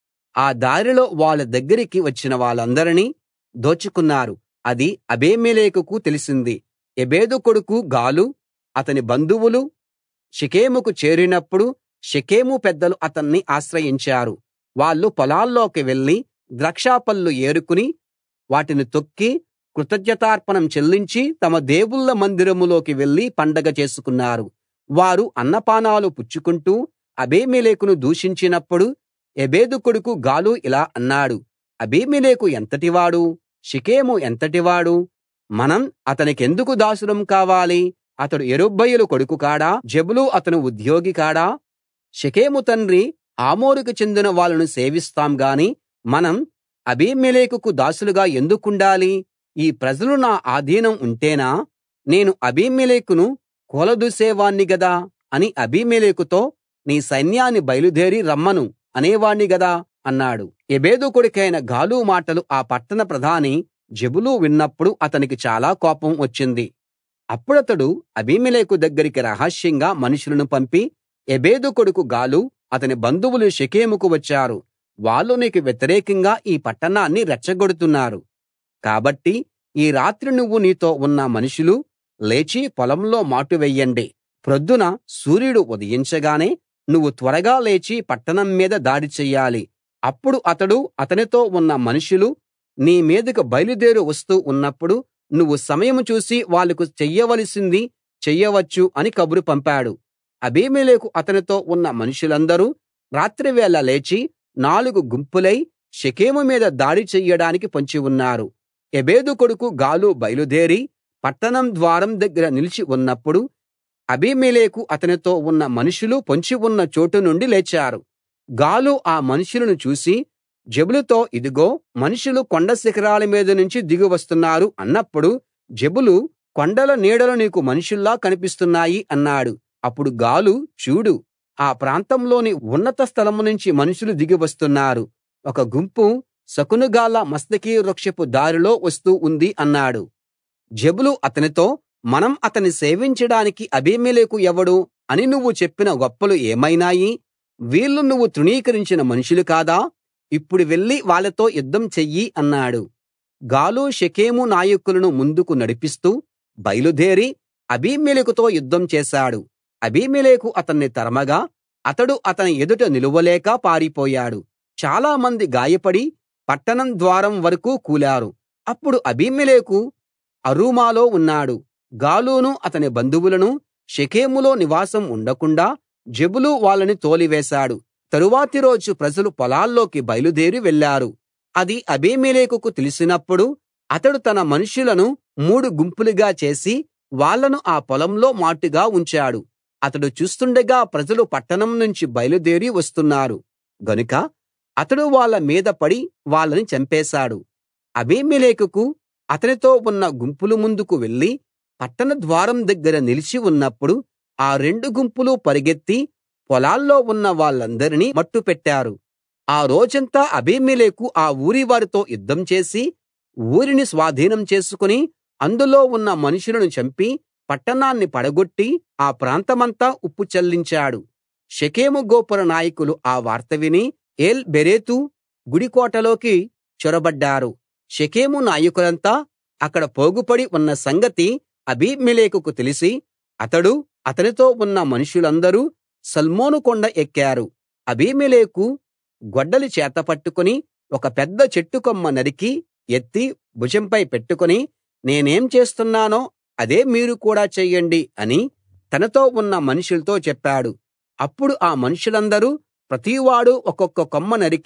S1: ఆ దారిలో వాళ్ళ దగ్గరికి వచ్చిన వాళ్ళందరినీ దోచుకున్నారు అది అబీమెలెకుకు తెలిసింది ఎబేదు కొడుకు గాలు అతని బంధువులు షెకెముకు చేరినప్పుడు షెకెము పెద్దలు అతన్ని ఆశ్రయించారు వాళ్ళు పొలాల్లోకి వెళ్లి ద్రాక్షపళ్ళు ఏరుకుని వాటిని తొక్కి కృతజ్ఞతార్పణం చెల్లించి తమ దేవుళ్ళ మందిరంలోకి వెళ్లి పండగ చేసుకున్నారు వారు అన్నపానాలు పుచ్చుకుంటూ అబీమెలెకును దూషించినప్పుడు ఎబేదు కొడుకు గాలు ఇలా అన్నాడు అబీమెలెకు ఎంతటివాడు షెకెము ఎంతటివాడు మనం అతనికెందుకు దాసులం కావాలి అతడు యెరుబ్బయలు కొడుకు కాడా జెబులు అతని ఉద్యోగి కాడా షెకెము తండ్రి హమోరుకు చెందిన వాళ్ళను సేవిస్తాం గాని మనం అబీమెలెకుకు దాసులుగా ఎందుకుండాలి ఈ ప్రజలు నా ఆధీనం ఉంటేనా నేను అబీమెలెకును కూలదూసేవాణ్ణి గదా అని అబీమెలెకుతో నీ సైన్యాన్ని బయలుదేరి రమ్మను అనేవాణ్ణి గదా అన్నాడు ఎబేదు కొడుకైన గాలు మాటలు ఆ పట్టణ ప్రధాని జెబులు విన్నప్పుడు అతనికి చాలా కోపం వచ్చింది అప్పుడతడు అబీమెలెకు దగ్గరికి రహస్యంగా మనుషులను పంపి ఎబేదు కొడుకు గాలు అతని బంధువులు షెకెముకు వచ్చారు వాళ్ళు నీకు వ్యతిరేకంగా ఈ పట్టణాన్ని రెచ్చగొడుతున్నారు కాబట్టి ఈ రాత్రి నువ్వు నీతో ఉన్న మనుషులు లేచి పొలంలో మాటు వెయ్యండి ప్రొద్దున సూర్యుడు ఉదయించగానే నువ్వు త్వరగా లేచి పట్టణం మీద దాడి చెయ్యాలి అప్పుడు అతడు అతనితో ఉన్న మనుషులు నీ మీదకు బయలుదేరి వస్తూ ఉన్నప్పుడు నువ్వు సమయం చూసి వాళ్లకు చెయ్యవలసింది చెయ్యవచ్చు అని కబురు పంపాడు అబీమెలెకు అతనితో ఉన్న మనుషులందరూ రాత్రివేళ లేచి నాలుగు గుంపులై షెకెము మీద దాడి చెయ్యడానికి పొంచి ఉన్నారు ఎబేదు కొడుకు గాలు బయలుదేరి పట్టణం ద్వారం దగ్గర నిలిచి ఉన్నప్పుడు అబీమెలెకు అతనితో ఉన్న మనుషులు పొంచి ఉన్న చోటు నుండి లేచారు గాలు ఆ మనుషులను చూసి జెబులుతో ఇదిగో మనుషులు కొండ శిఖరాల మీద నుంచి దిగి వస్తున్నారు అన్నప్పుడు జెబులు కొండల నీడలు నీకు మనుషుల్లా కనిపిస్తున్నాయి అన్నాడు అప్పుడు గాలు చూడు ఆ ప్రాంతంలోని ఉన్నత స్థలం నుంచి మనుషులు దిగి వస్తున్నారు ఒక గుంపు శకునగాళ్ళ మస్తకి వృక్షపు దారిలో వస్తూ ఉంది అన్నాడు జెబులు అతనితో మనం అతన్ని సేవించడానికి అబీమెలెకు ఎవడు అని నువ్వు చెప్పిన గొప్పలు ఏమైనాయి వీళ్ళు నువ్వు తృణీకరించిన మనుషులు కాదా ఇప్పుడు వెళ్లి వాళ్ళతో యుద్ధం చెయ్యి అన్నాడు గాలు షెకెము నాయకులను ముందుకు నడిపిస్తూ బయలుదేరి అబీమెలెకుతో యుద్ధం చేశాడు అబీమెలెకు అతన్ని తరమగా అతడు అతని ఎదుట నిలువలేక పారిపోయాడు చాలా మంది గాయపడి పట్టణం ద్వారం వరకూ కూలారు అప్పుడు అబీమెలెకు అరూమాలో ఉన్నాడు గాలును అతని బంధువులను షెకెములో నివాసం ఉండకుండా జెబులు వాళ్ళని తోలివేశాడు తరువాతి రోజు ప్రజలు పొలాల్లోకి బయలుదేరి వెళ్లారు అది అబీమెలెకుకు తెలిసినప్పుడు అతడు తన మనుషులను మూడు గుంపులుగా చేసి వాళ్ళను ఆ పొలంలో మాటుగా ఉంచాడు అతడు చూస్తుండగా ప్రజలు పట్టణం నుంచి బయలుదేరి వస్తున్నారు గనుక అతడు వాళ్ళ మీద పడి వాళ్ళని చంపేశాడు అబీమెలెకుకు అతనితో ఉన్న గుంపులు ముందుకు వెళ్లి పట్టణ ద్వారం దగ్గర నిలిచి ఉన్నప్పుడు ఆ రెండు గుంపులు పరిగెత్తి పొలాల్లో ఉన్న వాళ్ళందరినీ మట్టుపెట్టారు ఆ రోజంతా అబీమెలెకు ఆ ఊరి వారితో యుద్ధం చేసి ఊరిని స్వాధీనం చేసుకుని అందులో ఉన్న మనుషులను చంపి పట్టణాన్ని పడగొట్టి ఆ ప్రాంతమంతా ఉప్పు చల్లించాడు షెకెము గోపుర నాయకులు ఆ వార్త విని ఏల్ బెరేతు గుడి కోటలోకి చొరబడ్డారు షెకెము నాయకులంతా అక్కడ పోగుపడి ఉన్న సంగతి అబీమెలెకుకు తెలిసి అతడు అతనితో ఉన్న మనుషులందరూ సల్మోను కొండ ఎక్కారు అబీమెలెకు గొడ్డలి చేత పట్టుకుని ఒక పెద్ద చెట్టు కొమ్మ నరికి ఎత్తి భుజంపై పెట్టుకుని నేనేం చేస్తున్నానో అదే మీరు కూడా చెయ్యండి అని తనతో ఉన్న మనుషులతో చెప్పాడు అప్పుడు ఆ మనుషులందరూ ప్రతివాడూ ఒక్కొక్క కొమ్మ నరికి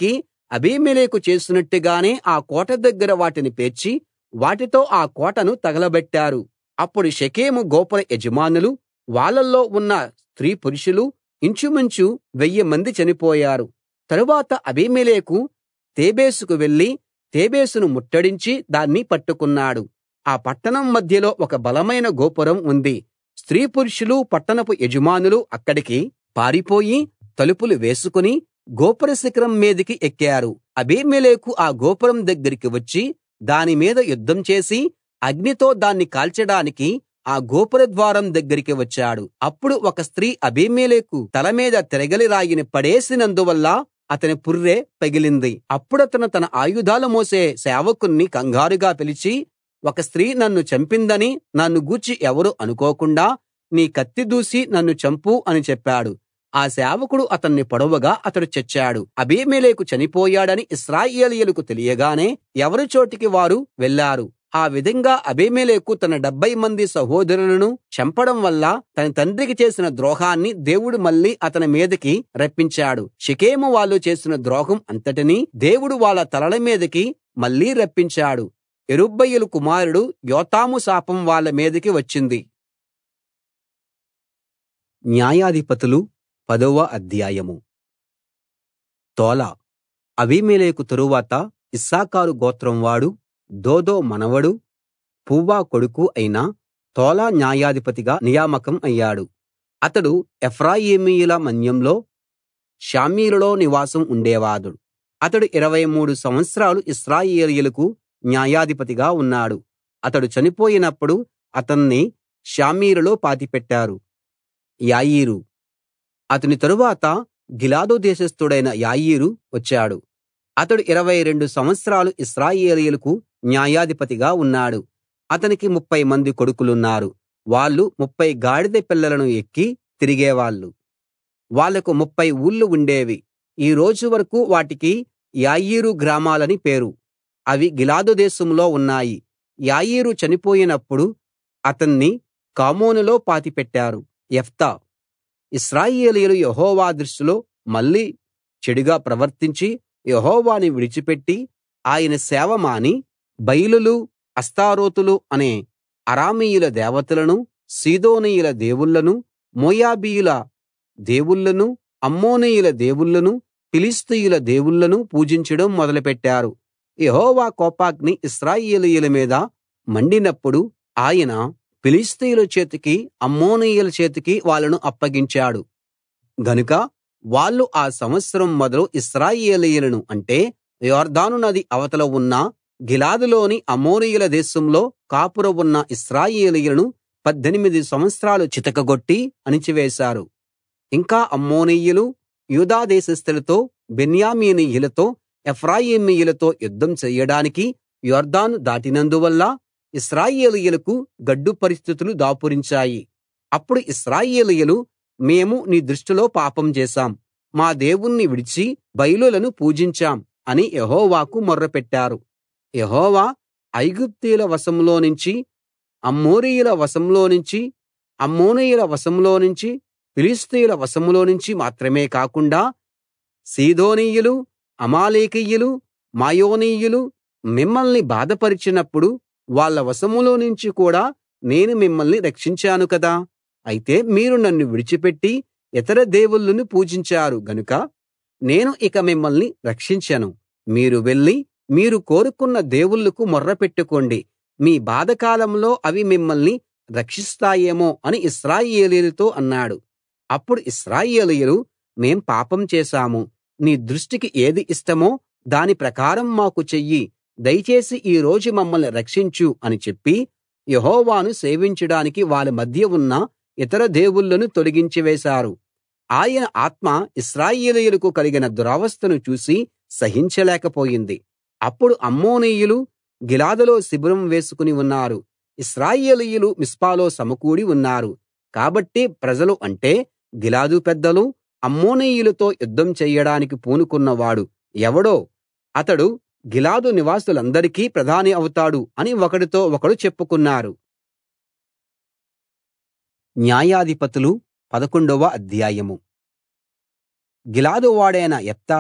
S1: అబీమెలెకు చేసినట్టుగానే ఆ కోట దగ్గర వాటిని పేర్చి వాటితో ఆ కోటను తగలబెట్టారు అప్పుడు షెకెము గోపుర యజమానులు వాళ్ళల్లో ఉన్న స్త్రీ పురుషులు ఇంచుమించు వెయ్యి మంది చనిపోయారు తరువాత అబీమెలెకు తేబేసుకు వెళ్లి తేబేసును ముట్టడించి దాన్ని పట్టుకున్నాడు ఆ పట్టణం మధ్యలో ఒక బలమైన గోపురం ఉంది స్త్రీ పురుషులు పట్టణపు యజమానులు అక్కడికి పారిపోయి తలుపులు వేసుకుని గోపుర శిఖరం మీదికి ఎక్కారు అబీమెలెకు ఆ గోపురం దగ్గరికి వచ్చి దాని మీద యుద్ధం చేసి అగ్నితో దాన్ని కాల్చడానికి ఆ గోపుర ద్వారం దగ్గరికి వచ్చాడు అప్పుడు ఒక స్త్రీ అబీమెలెకు తల మీద తిరగలి రాయిని పడేసినందువల్ల అతని పుర్రె పగిలింది అప్పుడతను తన ఆయుధాలు మోసే సేవకుణ్ణి కంగారుగా పిలిచి ఒక స్త్రీ నన్ను చంపిందని నన్ను గూర్చి ఎవరు అనుకోకుండా నీ కత్తి దూసి నన్ను చంపు అని చెప్పాడు ఆ సేవకుడు అతన్ని పొడవగా అతడు చచ్చాడు అబీమెలెకు చనిపోయాడని ఇశ్రాయేలీయులకు తెలియగానే ఎవరి చోటికి వారు వెళ్లారు ఆ విధంగా అబీమెలెకు తన డెబ్భై మంది సహోదరులను చంపడం వల్ల తన తండ్రికి చేసిన ద్రోహాన్ని దేవుడు మళ్ళీ అతని మీదకి రప్పించాడు షెకెము వాళ్ళు చేసిన ద్రోహం అంతటినీ దేవుడు వాళ్ళ తలల మీదకి మళ్ళీ రప్పించాడు యెరుబ్బయలు కుమారుడు యోతాము శాపం వాళ్ళ మీదకి వచ్చింది న్యాయాధిపతులు పదవ అధ్యాయం తోలా అబీమెలెకు తరువాత ఇశ్శాఖారు గోత్రం వాడు దోదో మనవడు పువ్వా కొడుకు అయిన తోలా న్యాయాధిపతిగా నియామకం అయ్యాడు అతడు ఎఫ్రాయిమీయుల మన్యంలో షామీరులో నివాసం ఉండేవాడు అతడు ఇరవై మూడు సంవత్సరాలు ఇశ్రాయేలీయులకు న్యాయాధిపతిగా ఉన్నాడు అతడు చనిపోయినప్పుడు అతన్ని షామీరులో పాతిపెట్టారు యాయీరు అతని తరువాత గిలాదు దేశస్థుడైన యాయీరు వచ్చాడు అతడు ఇరవై రెండు సంవత్సరాలు ఇశ్రాయేలీయులకు న్యాయాధిపతిగా ఉన్నాడు అతనికి ముప్ఫై మంది కొడుకులున్నారు వాళ్ళు ముప్ఫై గాడిద పిల్లలను ఎక్కి తిరిగేవాళ్ళు వాళ్లకు ముప్ఫై ఊళ్ళు ఉండేవి ఈ రోజు వరకూ వాటికి యాయీరు గ్రామాలని పేరు అవి గిలాదు దేశంలో ఉన్నాయి యాయీరు చనిపోయినప్పుడు అతన్ని కామోనులో పాతిపెట్టారు యెఫ్తా ఇశ్రాయేలీయులు యెహోవా దృష్టిలో మళ్ళీ చెడుగా ప్రవర్తించి యెహోవాను విడిచిపెట్టి ఆయన సేవ మాని బయలులు అష్తారోతులు అనే అరామీయుల దేవతలను సీదోనీయుల దేవుళ్ళను మోయాబీయుల దేవుళ్ళను అమ్మోనీయుల దేవుళ్ళను ఫిలిష్తీయుల దేవుళ్ళను పూజించడం మొదలుపెట్టారు యెహోవా కోపాగ్ని ఇశ్రాయేలీయుల మీద మండినప్పుడు ఆయన ఫిలిష్తీయుల చేతికి అమ్మోనీయుల చేతికి వాళ్ళను అప్పగించాడు గనుక వాళ్ళు ఆ సంవత్సరం మొదలు ఇశ్రాయేలీయులను అంటే యొర్దాను నది అవతల ఉన్న గిలాదులోని అమోరీయుల దేశంలో కాపురం ఉన్న ఇశ్రాయేలీయులను పద్దెనిమిది సంవత్సరాలు చితకగొట్టి అణిచివేశారు ఇంకా అమ్మోనీయులు యూదా దేశస్థులతో బెన్యామీనీయులతో ఎఫ్రాయిమీయులతో యుద్ధం చెయ్యడానికి యొర్దాను దాటినందువల్ల ఇశ్రాయేలీయులకు గడ్డు పరిస్థితులు దాపురించాయి అప్పుడు ఇశ్రాయేలీయులు మేము నీ దృష్టిలో పాపం చేశాం మా దేవుణ్ణి విడిచి బయలులను పూజించాం అని యెహోవాకు మొర్రపెట్టారు యెహోవా ఐగుప్తీయుల వశంలో నుంచి అమ్మోరీయుల వశంలో నుంచి అమ్మోనీయుల వశంలో నుంచి ఫిలిష్తీయుల వశంలో నుంచి మాత్రమే కాకుండా సీదోనీయులు అమాలేకీయులు మాయోనీయులు మిమ్మల్ని బాధపరిచినప్పుడు వాళ్ళ వశంలో నుంచి కూడా నేను మిమ్మల్ని రక్షించాను కదా అయితే మీరు నన్ను విడిచిపెట్టి ఇతర దేవుళ్ళను పూజించారు గనుక నేను ఇక మిమ్మల్ని రక్షించను మీరు వెళ్లి మీరు కోరుకున్న దేవుళ్ళకు మొర్రపెట్టుకోండి మీ బాధకాలంలో అవి మిమ్మల్ని రక్షిస్తాయేమో అని ఇశ్రాయేలీయులతో అన్నాడు అప్పుడు ఇశ్రాయేలీయులు మేం పాపం చేశాము నీ దృష్టికి ఏది ఇష్టమో దాని ప్రకారం మాకు చెయ్యి దయచేసి ఈ రోజు మమ్మల్ని రక్షించు అని చెప్పి యెహోవాను సేవించడానికి వాళ్ళ మధ్య ఉన్న ఇతర దేవుళ్ళను తొలగించి వేశారు ఆయన ఆత్మ ఇశ్రాయేలీయులకు కలిగిన దురవస్థను చూసి సహించలేకపోయింది అప్పుడు అమ్మోనీయులు గిలాదులో శిబిరం వేసుకుని ఉన్నారు ఇశ్రాయేలీయులు మిస్పాలో సమకూడి ఉన్నారు కాబట్టి ప్రజలు అంటే గిలాదు పెద్దలు అమ్మోనీయులతో యుద్ధం చెయ్యడానికి పూనుకున్నవాడు ఎవడో అతడు గిలాదు నివాసులందరికీ ప్రధాని అవుతాడు అని ఒకడితో ఒకడు చెప్పుకున్నారు న్యాయాధిపతులు పదకొండవ అధ్యాయం గిలాదు వాడైన యెఫ్తా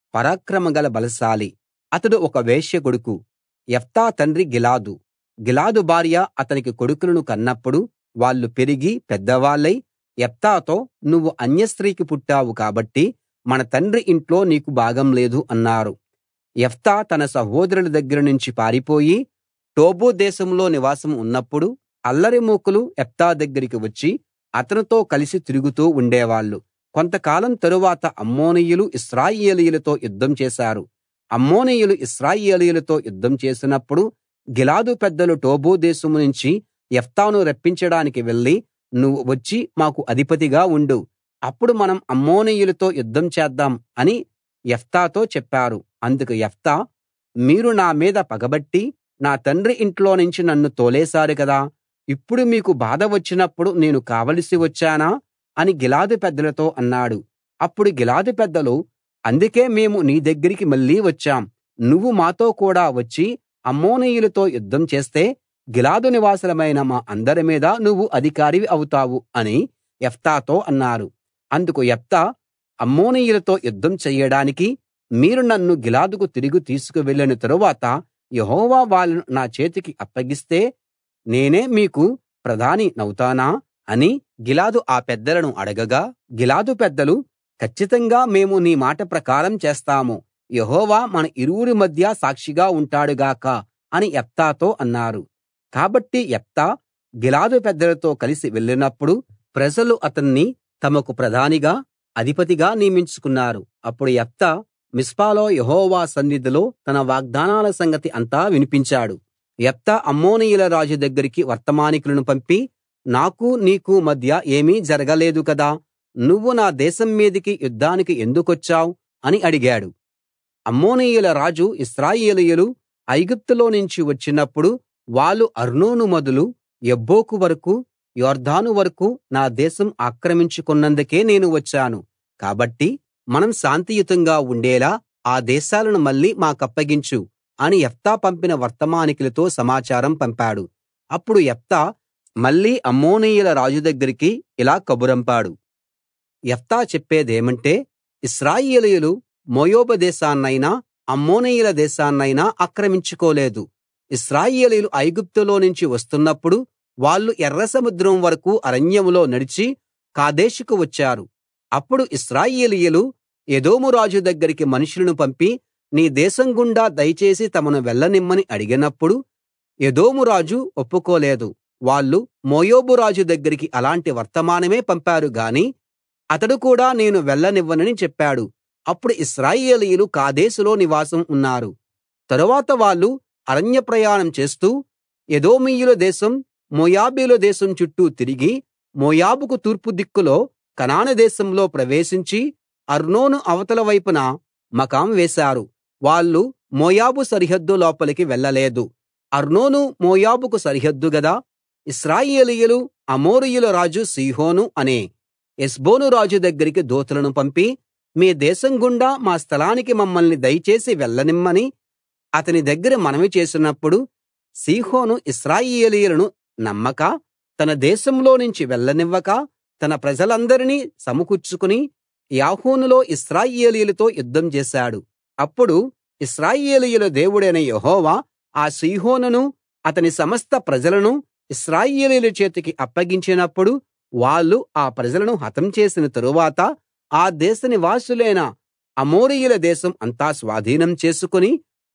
S1: పరాక్రమగల బలశాలి అతడు ఒక వేశ్య కొడుకు యెఫ్తా తండ్రి గిలాదు గిలాదు భార్య అతనికి కొడుకులను కన్నప్పుడు వాళ్ళు పెరిగి పెద్దవాళ్ళై యెఫ్తాతో నువ్వు అన్యస్త్రీకి పుట్టావు కాబట్టి మన తండ్రి ఇంట్లో నీకు భాగం లేదు అన్నారు యెఫ్తా తన సహోదరుల దగ్గర నుంచి పారిపోయి టోబు దేశంలో నివాసం ఉన్నప్పుడు అల్లరిమూకలు యెఫ్తా దగ్గరికి వచ్చి అతనితో కలిసి తిరుగుతూ ఉండేవాళ్ళు కొంతకాలం తరువాత అమ్మోనీయులు ఇశ్రాయేలీయులతో యుద్ధం చేశారు అమ్మోనీయులు ఇశ్రాయేలీయులతో యుద్ధం చేసినప్పుడు గిలాదు పెద్దలు టోబు దేశం నుంచి యెఫ్తాను రప్పించడానికి వెళ్లి నువ్వు వచ్చి మాకు అధిపతిగా ఉండు అప్పుడు మనం అమ్మోనీయులతో యుద్ధం చేద్దాం అని యెఫ్తాతో చెప్పారు అందుకు యెఫ్తా మీరు నా మీద పగబట్టి నా తండ్రి ఇంట్లో నుంచి నన్ను తోలేశారు కదా ఇప్పుడు మీకు బాధ వచ్చినప్పుడు నేను కావలసి వచ్చానా అని గిలాదు పెద్దలతో అన్నాడు అప్పుడు గిలాదు పెద్దలు అందుకే మేము నీ దగ్గరికి మళ్ళీ వచ్చాం నువ్వు మాతో కూడా వచ్చి అమ్మోనీయులతో యుద్ధం చేస్తే గిలాదు నివాసులమైన మా అందరి మీద నువ్వు అధికారివి అవుతావు అని యెఫ్తాతో అన్నారు అందుకు యెఫ్తా అమ్మోనీయులతో యుద్ధం చెయ్యడానికి మీరు నన్ను గిలాదుకు తిరిగి తీసుకు వెళ్ళిన తరువాత యెహోవా వాళ్ళను నా చేతికి అప్పగిస్తే నేనే మీకు ప్రధాని నౌతానా అని గిలాదు ఆ పెద్దలను అడగగా గిలాదు పెద్దలు కచ్చితంగా మేము నీ మాట ప్రకారం చేస్తాము యెహోవా మన ఇరువురి మధ్య సాక్షిగా ఉంటాడు గాక అని యెఫ్తాతో అన్నారు కాబట్టి యెఫ్తా గిలాదు పెద్దలతో కలిసి వెళ్ళినప్పుడు ప్రజలు అతన్ని తమకు ప్రధానిగా అధిపతిగా నియమించుకున్నారు అప్పుడు యెఫ్తా మిస్పాలో యెహోవా సన్నిధిలో తన వాగ్దానాల సంగతి అంతా వినిపించాడు యెఫ్తా అమ్మోనీయుల రాజు దగ్గరికి వర్తమానికులను పంపి నాకు నీకు మధ్య ఏమీ జరగలేదు కదా నువ్వు నా దేశం మీదికి యుద్ధానికి ఎందుకొచ్చావ్ అని అడిగాడు అమ్మోనీయుల రాజు ఇశ్రాయేలీయులు ఐగుప్తులో నుంచి వచ్చినప్పుడు వాళ్ళు అర్నోను మొదలు యబ్బోకు వరకూ యొర్దాను వరకూ నా దేశం ఆక్రమించుకున్నందుకే నేను వచ్చాను కాబట్టి మనం శాంతియుతంగా ఉండేలా ఆ దేశాలను మళ్ళీ మాకప్పగించు అని యెఫ్తా పంపిన వర్తమానికులతో సమాచారం పంపాడు అప్పుడు యెఫ్తా మళ్ళీ అమ్మోనీయుల రాజు దగ్గరికి ఇలా కబురంపాడు యెఫ్తా చెప్పేదేమంటే ఇశ్రాయేలీయులు మోయోబు దేశాన్నైనా అమ్మోనీయుల దేశాన్నైనా ఆక్రమించుకోలేదు ఇశ్రాయేలీయులు ఐగుప్తులో నుంచి వస్తున్నప్పుడు వాళ్ళు ఎర్ర సముద్రం వరకూ అరణ్యంలో నడిచి కాదేషుకు వచ్చారు అప్పుడు ఇశ్రాయేలీయులు ఎదోము రాజు దగ్గరికి మనుషులను పంపి నీ దేశం గుండా దయచేసి తమను వెళ్ళనిమ్మని అడిగినప్పుడు ఎదోము రాజు ఒప్పుకోలేదు వాళ్ళు మోయోబు రాజు దగ్గరికి అలాంటి వర్తమానమే పంపారు గాని అతడు కూడా నేను వెళ్ళనివ్వనని చెప్పాడు అప్పుడు ఇశ్రాయేలీయులు కాదేషులో నివాసం ఉన్నారు తరువాత వాళ్ళు అరణ్య ప్రయాణం చేస్తూ ఎదోమీయుల దేశం మోయాబీయుల దేశం చుట్టూ తిరిగి మోయాబుకు తూర్పు దిక్కులో కనాను దేశంలో ప్రవేశించి అర్నోను అవతల వైపున మకాం వేశారు వాళ్ళు మోయాబు సరిహద్దు లోపలికి వెళ్ళలేదు అర్నోను మోయాబుకు సరిహద్దు గదా ఇశ్రాయేలీయులు అమోరీయుల రాజు సీహోను అనే హెష్బోను రాజు దగ్గరికి దూతలను పంపి మీ దేశం గుండా మా స్థలానికి మమ్మల్ని దయచేసి వెళ్ళనిమ్మని అతని దగ్గర మనవి చేసినప్పుడు సీహోను ఇశ్రాయేలీయులను నమ్మక తన దేశంలో నుంచి వెళ్ళనివ్వక తన ప్రజలందరినీ సమకూర్చుకుని యాహూనులో ఇశ్రాయేలీయులతో యుద్ధం చేశాడు అప్పుడు ఇశ్రాయేలీయుల దేవుడైన యెహోవా ఆ సీహోనును అతని సమస్త ప్రజలను ఇశ్రాయేలీయుల చేతికి అప్పగించినప్పుడు వాళ్ళు ఆ ప్రజలను హతం చేసిన తరువాత ఆ దేశ నివాసులైన అమోరీయుల దేశం అంతా స్వాధీనం చేసుకుని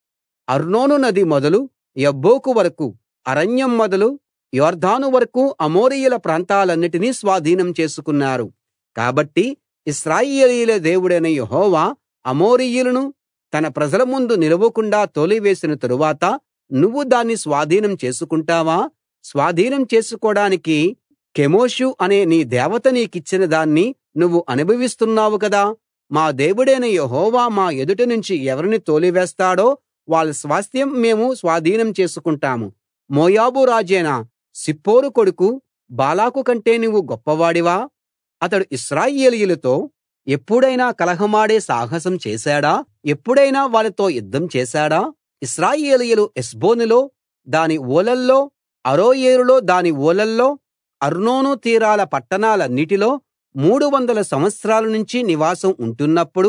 S1: అర్నోను నది మొదలు యబ్బోకు వరకూ అరణ్యం మొదలు యొర్దాను వరకూ అమోరీయుల ప్రాంతాలన్నిటినీ స్వాధీనం చేసుకున్నారు కాబట్టి ఇశ్రాయేలీయుల దేవుడైన యెహోవా అమోరీయులను తన ప్రజల ముందు నిలవకుండా తోలివేసిన తరువాత నువ్వు దాన్ని స్వాధీనం చేసుకుంటావా స్వాధీనం చేసుకోడానికి కెమోషు అనే నీ దేవత నీకిచ్చిన దాన్ని నువ్వు అనుభవిస్తున్నావు కదా మా దేవుడైన యెహోవా మా ఎదుట నుంచి ఎవరిని తోలివేస్తాడో వాళ్ళ స్వాస్థ్యం మేము స్వాధీనం చేసుకుంటాము మోయాబు రాజైన సిప్పోరు కొడుకు బాలాకు కంటే నువ్వు గొప్పవాడివా అతడు ఇశ్రాయేలీయులతో ఎప్పుడైనా కలహమాడే సాహసం చేశాడా ఎప్పుడైనా వాళ్ళతో యుద్ధం చేశాడా ఇశ్రాయేలీయులు హెష్బోనులో దాని ఊలల్లో అరోయేరులో దాని ఊలల్లో అర్నోను తీరాల పట్టణాలన్నిటిలో మూడు వందల సంవత్సరాల నుంచి నివాసం ఉంటున్నప్పుడు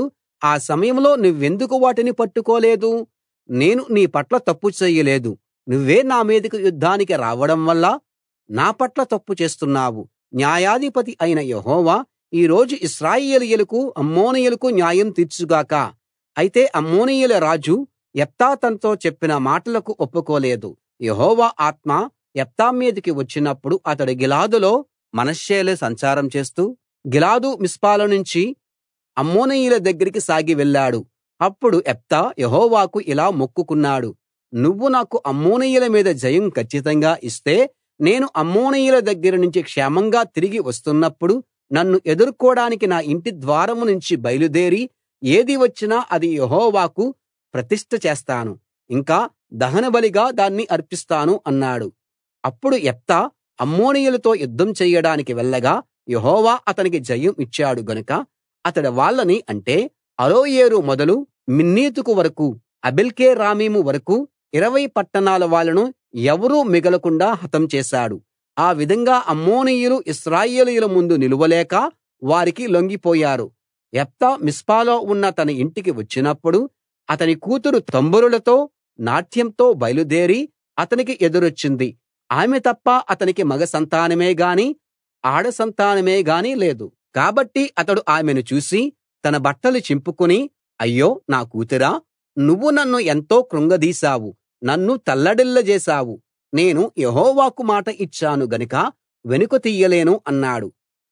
S1: ఆ సమయంలో నువ్వెందుకు వాటిని పట్టుకోలేదు నేను నీ పట్ల తప్పు చేయలేదు నువ్వే నా మీదికి యుద్ధానికి రావడం వల్ల నా పట్ల తప్పు చేస్తున్నావు న్యాయాధిపతి అయిన యెహోవా ఈ రోజు ఇశ్రాయేలీయులకు అమ్మోనీయులకు న్యాయం తీర్చుగాక అయితే అమ్మోనీయుల రాజు యెఫ్తా తనతో చెప్పిన మాటలకు ఒప్పుకోలేదు యెహోవా ఆత్మ యెఫ్తా మీదికి వచ్చినప్పుడు అతడు గిలాదులో మనష్షేలో సంచారం చేస్తూ గిలాదు మిస్పాల నుంచి అమ్మోనీయుల దగ్గరికి సాగి వెళ్ళాడు అప్పుడు యెఫ్తా యెహోవాకు ఇలా మొక్కుకున్నాడు నువ్వు నాకు అమ్మోనీయుల మీద జయం కచ్చితంగా ఇస్తే నేను అమ్మోనీయుల దగ్గర నుంచి క్షేమంగా తిరిగి వస్తున్నప్పుడు నన్ను ఎదుర్కోడానికి నా ఇంటి ద్వారం నుంచి బయలుదేరి ఏది వచ్చినా అది యెహోవాకు ప్రతిష్ఠ చేస్తాను ఇంకా దహనబలిగా దాన్ని అర్పిస్తాను అన్నాడు అప్పుడు యెఫ్తా అమ్మోనీయులతో యుద్ధం చెయ్యడానికి వెళ్ళగా యెహోవా అతనికి జయం ఇచ్చాడు గనుక అతడు వాళ్ళని అంటే అరోయేరు మొదలు మిన్నీతుకు వరకూ అబెల్కేరామీము వరకూ ఇరవై పట్టణాల వాళ్ళను ఎవరూ మిగలకుండా హతం చేశాడు ఆ విధంగా అమ్మోనీయులు ఇశ్రాయేలీయుల ముందు నిలువలేక వారికి లొంగిపోయారు యెఫ్తా మిస్పాలో ఉన్న తన ఇంటికి వచ్చినప్పుడు అతని కూతురు తంబురులతో నాట్యంతో బయలుదేరి అతనికి ఎదురొచ్చింది ఆమె తప్ప అతనికి మగ సంతానమే గాని ఆడ సంతానమే గాని లేదు కాబట్టి అతడు ఆమెను చూసి తన బట్టలు చింపుకుని అయ్యో నా కూతురా నువ్వు నన్ను ఎంతో కృంగదీశావు నన్ను తల్లడిల్లజేశావు నేను యెహోవాకు మాట ఇచ్చాను గనుక వెనుక తీయలేను అన్నాడు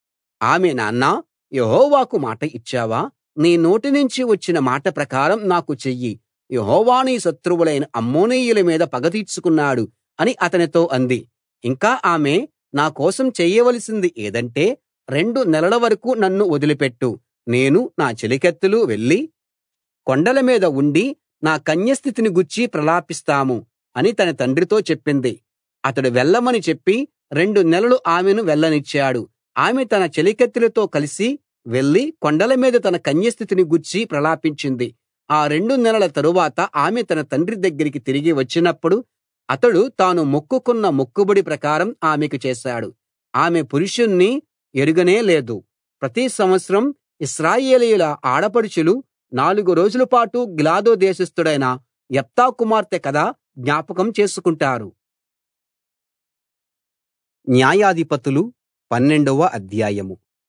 S1: ఆమె నాన్నా యెహోవాకు మాట ఇచ్చావా నీ నోటి నుంచి వచ్చిన మాట ప్రకారం నాకు చెయ్యి యెహోవా నీ శత్రువులైన అమ్మోనీయుల మీద పగ తీర్చుకున్నాడు అని అతనితో అంది ఇంకా ఆమె నా కోసం చెయ్యవలసింది ఏదంటే రెండు నెలల వరకూ నన్ను వదిలిపెట్టు నేను నా చెలికత్తెలు వెళ్లి కొండల మీద ఉండి నా కన్యస్థితిని గూర్చి ప్రలాపిస్తాము అని తన తండ్రితో చెప్పింది అతడు వెళ్ళమని చెప్పి రెండు నెలలు ఆమెను వెళ్ళనిచ్చాడు ఆమె తన చెలికత్తెలతో కలిసి వెళ్లి కొండల మీద తన కన్యస్థితిని గూర్చి ప్రలాపించింది ఆ రెండు నెలల తరువాత ఆమె తన తండ్రి దగ్గరికి తిరిగి వచ్చినప్పుడు అతడు తాను మొక్కుకున్న మొక్కుబడి ప్రకారం ఆమెకు చేశాడు ఆమె పురుషుణ్ణి ఎరుగనే లేదు ప్రతి సంవత్సరం ఇశ్రాయేలీయుల ఆడపడుచులు నాలుగు రోజుల పాటు గిలాదు దేశస్థుడైన యెఫ్తా కుమార్తె కథ జ్ఞాపకం చేసుకుంటారు న్యాయాధిపతులు పన్నెండవ అధ్యాయం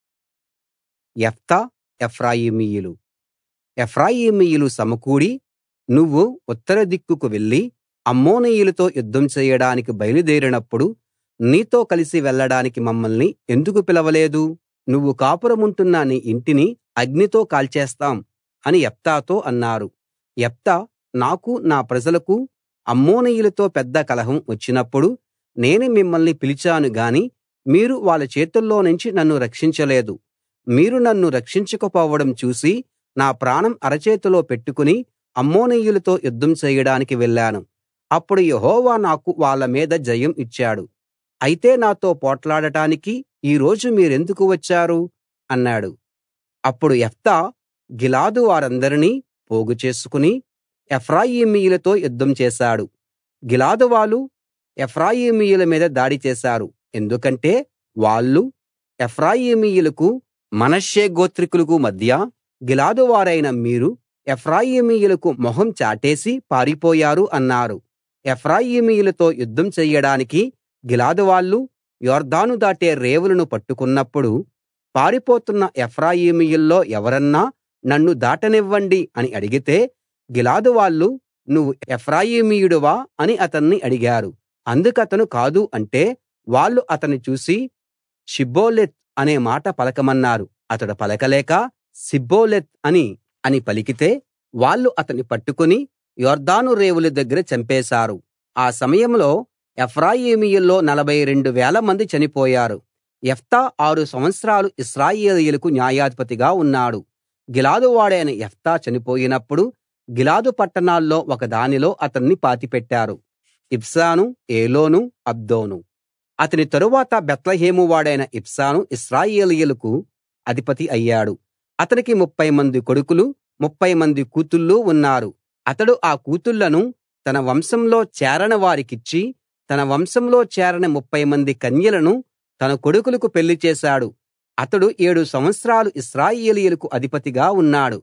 S1: యెఫ్తా ఎఫ్రాయిమీయులు ఎఫ్రాయిమీయులు సమకూడి నువ్వు ఉత్తర దిక్కుకు వెళ్లి అమ్మోనీయులతో యుద్ధం చేయడానికి బయలుదేరినప్పుడు నీతో కలిసి వెళ్ళడానికి మమ్మల్ని ఎందుకు పిలవలేదు నువ్వు కాపురముంటున్న నీ ఇంటిని అగ్నితో కాల్చేస్తాం అని యెఫ్తాతో అన్నారు యెఫ్తా నాకు నా ప్రజలకు అమ్మోనీయులతో పెద్ద కలహం వచ్చినప్పుడు నేను మిమ్మల్ని పిలిచాను గాని మీరు వాళ్ళ చేతుల్లో నుంచి నన్ను రక్షించలేదు మీరు నన్ను రక్షించకపోవడం చూసి నా ప్రాణం అరచేతిలో పెట్టుకుని అమ్మోనీయులతో యుద్ధం చేయడానికి వెళ్ళాను అప్పుడు యెహోవా నాకు వాళ్ళ మీద జయం ఇచ్చాడు అయితే నాతో పోట్లాడటానికి ఈ రోజు మీరెందుకు వచ్చారు అన్నాడు అప్పుడు యెఫ్తా గిలాదు వారందరినీ పోగు చేసుకుని ఎఫ్రాయిమీయులతో యుద్ధం చేశాడు గిలాదు వాళ్ళు ఎఫ్రాయిమీయుల మీద దాడి చేశారు ఎందుకంటే వాళ్ళు ఎఫ్రాయిమీయులకు మనష్షే గోత్రికులకు మధ్య గిలాదు వారైన మీరు ఎఫ్రాయిమీయులకు మొహం చాటేసి పారిపోయారు అన్నారు ఎఫ్రాయిమీయులతో యుద్ధం చెయ్యడానికి గిలాదు వాళ్ళు యొర్దాను దాటే రేవులను పట్టుకున్నప్పుడు పారిపోతున్న ఎఫ్రాయిమీయుల్లో ఎవరన్నా నన్ను దాటనివ్వండి అని అడిగితే గిలాదు వాళ్ళు నువ్వు ఎఫ్రాయిమీయుడివా అని అతన్ని అడిగారు అందుకతను కాదు అంటే వాళ్ళు అతన్ని చూసి షిబ్బోలెత్ అనే మాట పలకమన్నారు అతడు పలకలేక సిబ్బోలెత్ అని అని పలికితే వాళ్ళు అతన్ని పట్టుకుని యొర్దాను రేవుల దగ్గర చంపేశారు ఆ సమయంలో ఎఫ్రాయిమీయుల్లో నలభై రెండు వేల మంది చనిపోయారు యెఫ్తా ఆరు సంవత్సరాలు ఇశ్రాయేలీయులకు న్యాయాధిపతిగా ఉన్నాడు గిలాదు వాడైన యెఫ్తా చనిపోయినప్పుడు గిలాదు పట్టణాల్లో ఒక దానిలో అతన్ని పాతిపెట్టారు ఇబ్సాను ఏలోను అబ్దోను అతని తరువాత బెత్లెహేము వాడైన ఇబ్సాను ఇశ్రాయేలీయులకు అధిపతి అయ్యాడు అతనికి ముప్ఫై మంది కొడుకులు ముప్ఫై మంది కూతుళ్ళు ఉన్నారు అతడు ఆ కూతుళ్ళను తన వంశంలో చేరని వారికిచ్చి తన వంశంలో చేరని ముప్ఫై మంది కన్యలను తన కొడుకులకు పెళ్లి చేశాడు అతడు ఏడు సంవత్సరాలు ఇశ్రాయేలీయులకు అధిపతిగా ఉన్నాడు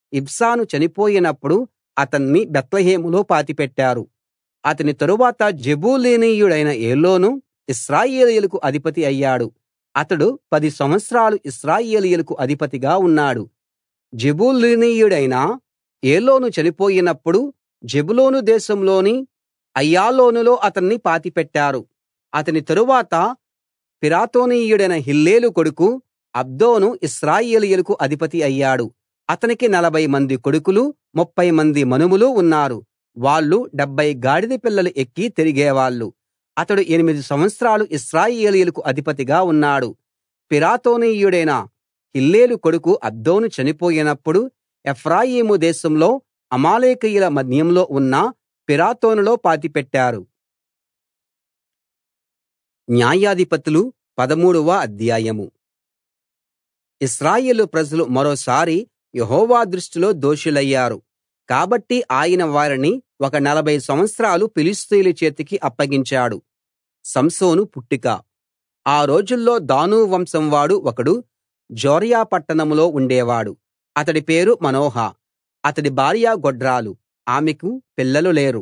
S1: ఇబ్సాను చనిపోయినప్పుడు అతన్ని బేత్లెహేములో పాతిపెట్టారు అతని తరువాత జెబూలూనీయుడైన ఏలోను ఇశ్రాయేలీయులకు అధిపతి అయ్యాడు అతడు పది సంవత్సరాలు ఇశ్రాయేలీయులకు అధిపతిగా ఉన్నాడు జెబూలూనీయుడైన ఏలోను చనిపోయినప్పుడు జెబులూను దేశంలోని అయ్యాలోనులో అతన్ని పాతిపెట్టారు అతని తరువాత పిరాతోనీయుడైన హిల్లేలు కొడుకు అబ్దోను ఇశ్రాయేలీయులకు అధిపతి అయ్యాడు అతనికి నలభై మంది కొడుకులు ముప్ఫై మంది మనుమలు ఉన్నారు వాళ్ళు డెబ్భై గాడిద పిల్లలు ఎక్కి తిరిగేవాళ్ళు అతడు ఎనిమిది సంవత్సరాలు ఇశ్రాయేలీయులకు అధిపతిగా ఉన్నాడు పిరాతోనీయుడైన హిల్లేలు కొడుకు అబ్దోను చనిపోయినప్పుడు ఎఫ్రాయిము దేశంలో అమాలేకీయుల మన్యంలో ఉన్న పిరాతోనులో పాతిపెట్టారు న్యాయాధిపతులు పదమూడవ అధ్యాయం ఇశ్రాయేలు ప్రజలు మరోసారి యెహోవా దృష్టిలో దోషులయ్యారు కాబట్టి ఆయన వారిని ఒక నలభై సంవత్సరాలు ఫిలిష్తీయుల చేతికి అప్పగించాడు సంసోను పుట్టుక ఆ రోజుల్లో దాను వంశం వాడు ఒకడు జోర్యా పట్టణంలో ఉండేవాడు అతడి పేరు మనోహ అతడి భార్య గొడ్రాలు ఆమెకు పిల్లలు లేరు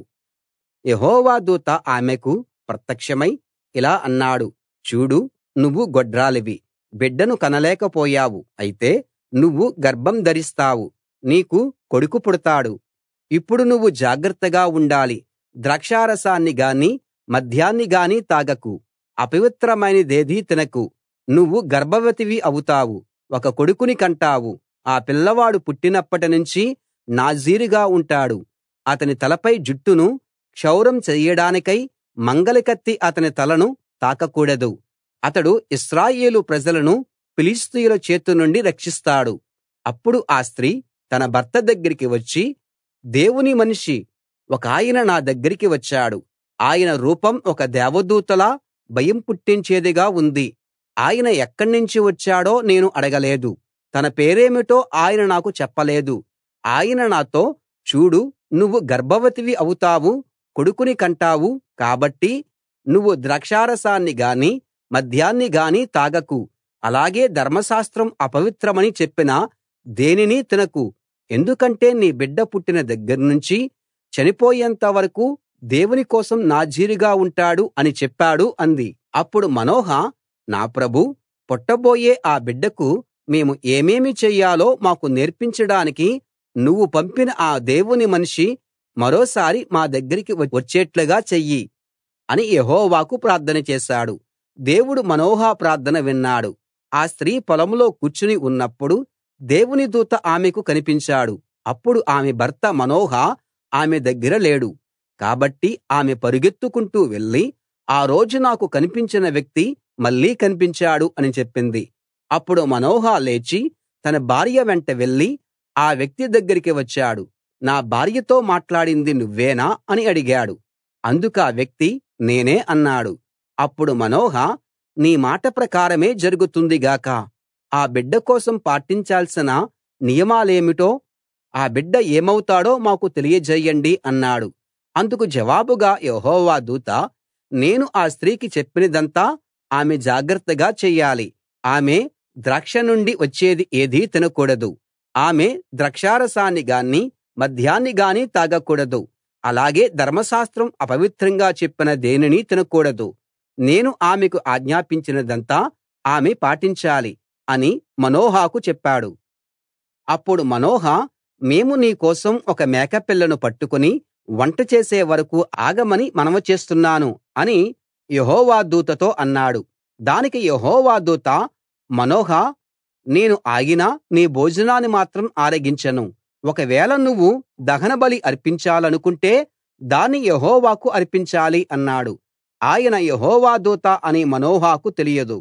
S1: యెహోవా దూత ఆమెకు ప్రత్యక్షమై ఇలా అన్నాడు చూడు నువ్వు గొడ్రాలివి బిడ్డను కనలేకపోయావు అయితే నువ్వు గర్భం ధరిస్తావు నీకు కొడుకు పుడతాడు ఇప్పుడు నువ్వు జాగ్రత్తగా ఉండాలి ద్రాక్షారసాన్ని గానీ మద్యాన్ని గానీ తాగకు అపవిత్రమైనదేదీ తినకు నువ్వు గర్భవతివి అవుతావు ఒక కొడుకుని కంటావు ఆ పిల్లవాడు పుట్టినప్పటి నుంచి నాజీరుగా ఉంటాడు అతని తలపై జుట్టును క్షౌరం చెయ్యడానికై మంగలి అతని తలను తాకకూడదు అతడు ఇశ్రాయేలు ప్రజలను ఫిలిష్తీయుల చేతి నుండి రక్షిస్తాడు అప్పుడు ఆ స్త్రీ తన భర్త దగ్గరికి వచ్చి దేవుని మనిషి ఒకాయన నా దగ్గరికి వచ్చాడు ఆయన రూపం ఒక దేవదూతలా భయం పుట్టించేదిగా ఉంది ఆయన ఎక్కడ్నించి వచ్చాడో నేను అడగలేదు తన పేరేమిటో ఆయన నాకు చెప్పలేదు ఆయన నాతో చూడు నువ్వు గర్భవతివి అవుతావు కొడుకుని కంటావు కాబట్టి నువ్వు ద్రాక్షారసాన్ని గానీ మద్యాన్ని గానీ తాగకు అలాగే ధర్మశాస్త్రం అపవిత్రమని చెప్పిన దేనినీ తినకు ఎందుకంటే నీ బిడ్డ పుట్టిన దగ్గర్నుంచి చనిపోయేంత వరకూ దేవుని కోసం నాజీరుగా ఉంటాడు అని చెప్పాడు అంది అప్పుడు మనోహ నా ప్రభూ పుట్టబోయే ఆ బిడ్డకు మేము ఏమేమి చెయ్యాలో మాకు నేర్పించడానికి నువ్వు పంపిన ఆ దేవుని మనిషి మరోసారి మా దగ్గరికి వచ్చేట్లుగా చెయ్యి అని యెహోవాకు ప్రార్థన చేశాడు దేవుడు మనోహ ప్రార్థన విన్నాడు ఆ స్త్రీ పొలంలో కూర్చుని ఉన్నప్పుడు దేవుని దూత ఆమెకు కనిపించాడు అప్పుడు ఆమె భర్త మనోహ ఆమె దగ్గర లేడు కాబట్టి ఆమె పరుగెత్తుకుంటూ వెళ్లి ఆ రోజు నాకు కనిపించిన వ్యక్తి మళ్ళీ కనిపించాడు అని చెప్పింది అప్పుడు మనోహ లేచి తన భార్య వెంట వెళ్లి ఆ వ్యక్తి దగ్గరికి వచ్చాడు నా భార్యతో మాట్లాడింది నువ్వేనా అని అడిగాడు అందుకా వ్యక్తి నేనే అన్నాడు అప్పుడు మనోహ నీ మాట ప్రకారమే జరుగుతుంది గాక ఆ బిడ్డ కోసం పాటించాల్సిన నియమాలేమిటో ఆ బిడ్డ ఏమవుతాడో మాకు తెలియజేయండి అన్నాడు అందుకు జవాబుగా యెహోవా దూత నేను ఆ స్త్రీకి చెప్పినదంతా ఆమె జాగ్రత్తగా చెయ్యాలి ఆమె ద్రాక్ష నుండి వచ్చేది ఏదీ తినకూడదు ఆమె ద్రాక్షారసాన్ని గానీ మద్యాన్ని గానీ తాగకూడదు అలాగే ధర్మశాస్త్రం అపవిత్రంగా చెప్పిన దేనినీ తినకూడదు నేను ఆమెకు ఆజ్ఞాపించినదంతా ఆమె పాటించాలి అని మనోహకు చెప్పాడు అప్పుడు మనోహ మేము నీ కోసం ఒక మేకపిల్లను పట్టుకుని వంట చేసే వరకూ ఆగమని మనవి చేస్తున్నాను అని యెహోవా దూతతో అన్నాడు దానికి యెహోవా దూత మనోహ నేను ఆగినా నీ భోజనాన్ని మాత్రం ఆరగించను ఒకవేళ నువ్వు దహనబలి అర్పించాలనుకుంటే దాన్ని యెహోవాకు అర్పించాలి అన్నాడు ఆయన యెహోవా దూత అని మనోహకు తెలియదు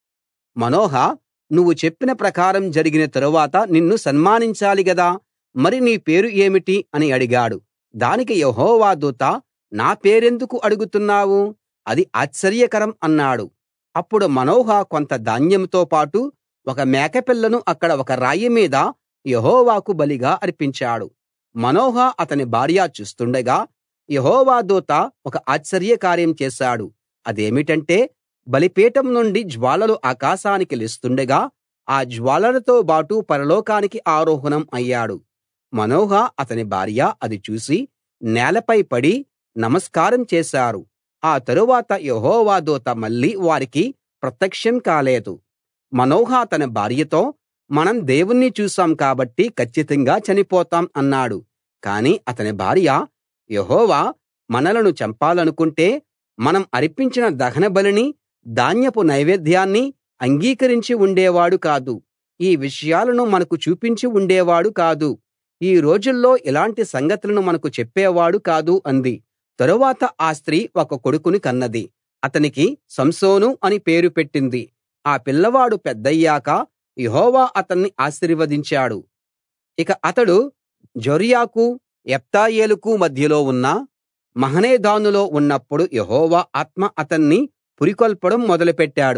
S1: మనోహ నువ్వు చెప్పిన ప్రకారం జరిగిన తరువాత నిన్ను సన్మానించాలి గదా మరి నీ పేరు ఏమిటి అని అడిగాడు దానికి యెహోవా దూత నా పేరెందుకు అడుగుతున్నావు అది ఆశ్చర్యకరం అన్నాడు అప్పుడు మనోహ కొంత ధాన్యంతో పాటు ఒక మేకపిల్లను అక్కడ ఒక రాయి మీద యెహోవాకు బలిగా అర్పించాడు మనోహ అతని భార్య చూస్తుండగా యెహోవా దూత ఒక ఆశ్చర్యకార్యం చేశాడు అదేమిటంటే బలిపీఠం నుండి జ్వాలలు ఆకాశానికి లేస్తుండగా ఆ జ్వాలలతో బాటు పరలోకానికి ఆరోహణం అయ్యాడు మనోహ అతని భార్య అది చూసి నేలపై పడి నమస్కారం చేశారు ఆ తరువాత యెహోవా దూత మళ్ళీ వారికి ప్రత్యక్షం కాలేదు మనోహ తన భార్యతో మనం దేవుణ్ణి చూశాం కాబట్టి కచ్చితంగా చనిపోతాం అన్నాడు కాని అతని భార్య యెహోవా మనలను చంపాలనుకుంటే మనం అర్పించిన దహనబలిని ధాన్యపు నైవేద్యాన్ని అంగీకరించి ఉండేవాడు కాదు ఈ విషయాలను మనకు చూపించి ఉండేవాడు కాదు ఈ రోజుల్లో ఇలాంటి సంగతులను మనకు చెప్పేవాడు కాదు అంది తరువాత ఆ స్త్రీ ఒక కొడుకుని కన్నది అతనికి సంసోను అని పేరు పెట్టింది ఆ పిల్లవాడు పెద్దయ్యాక యెహోవా అతన్ని ఆశీర్వదించాడు ఇక అతడు జొర్యాకు ఎప్తాయేలుకు మధ్యలో ఉన్న మహనేదానులో ఉన్నప్పుడు యెహోవా ఆత్మ అతన్ని పురికొల్పడం మొదలుపెట్టాడు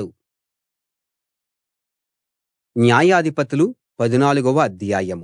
S1: న్యాయాధిపతులు పదునాలుగవ అధ్యాయం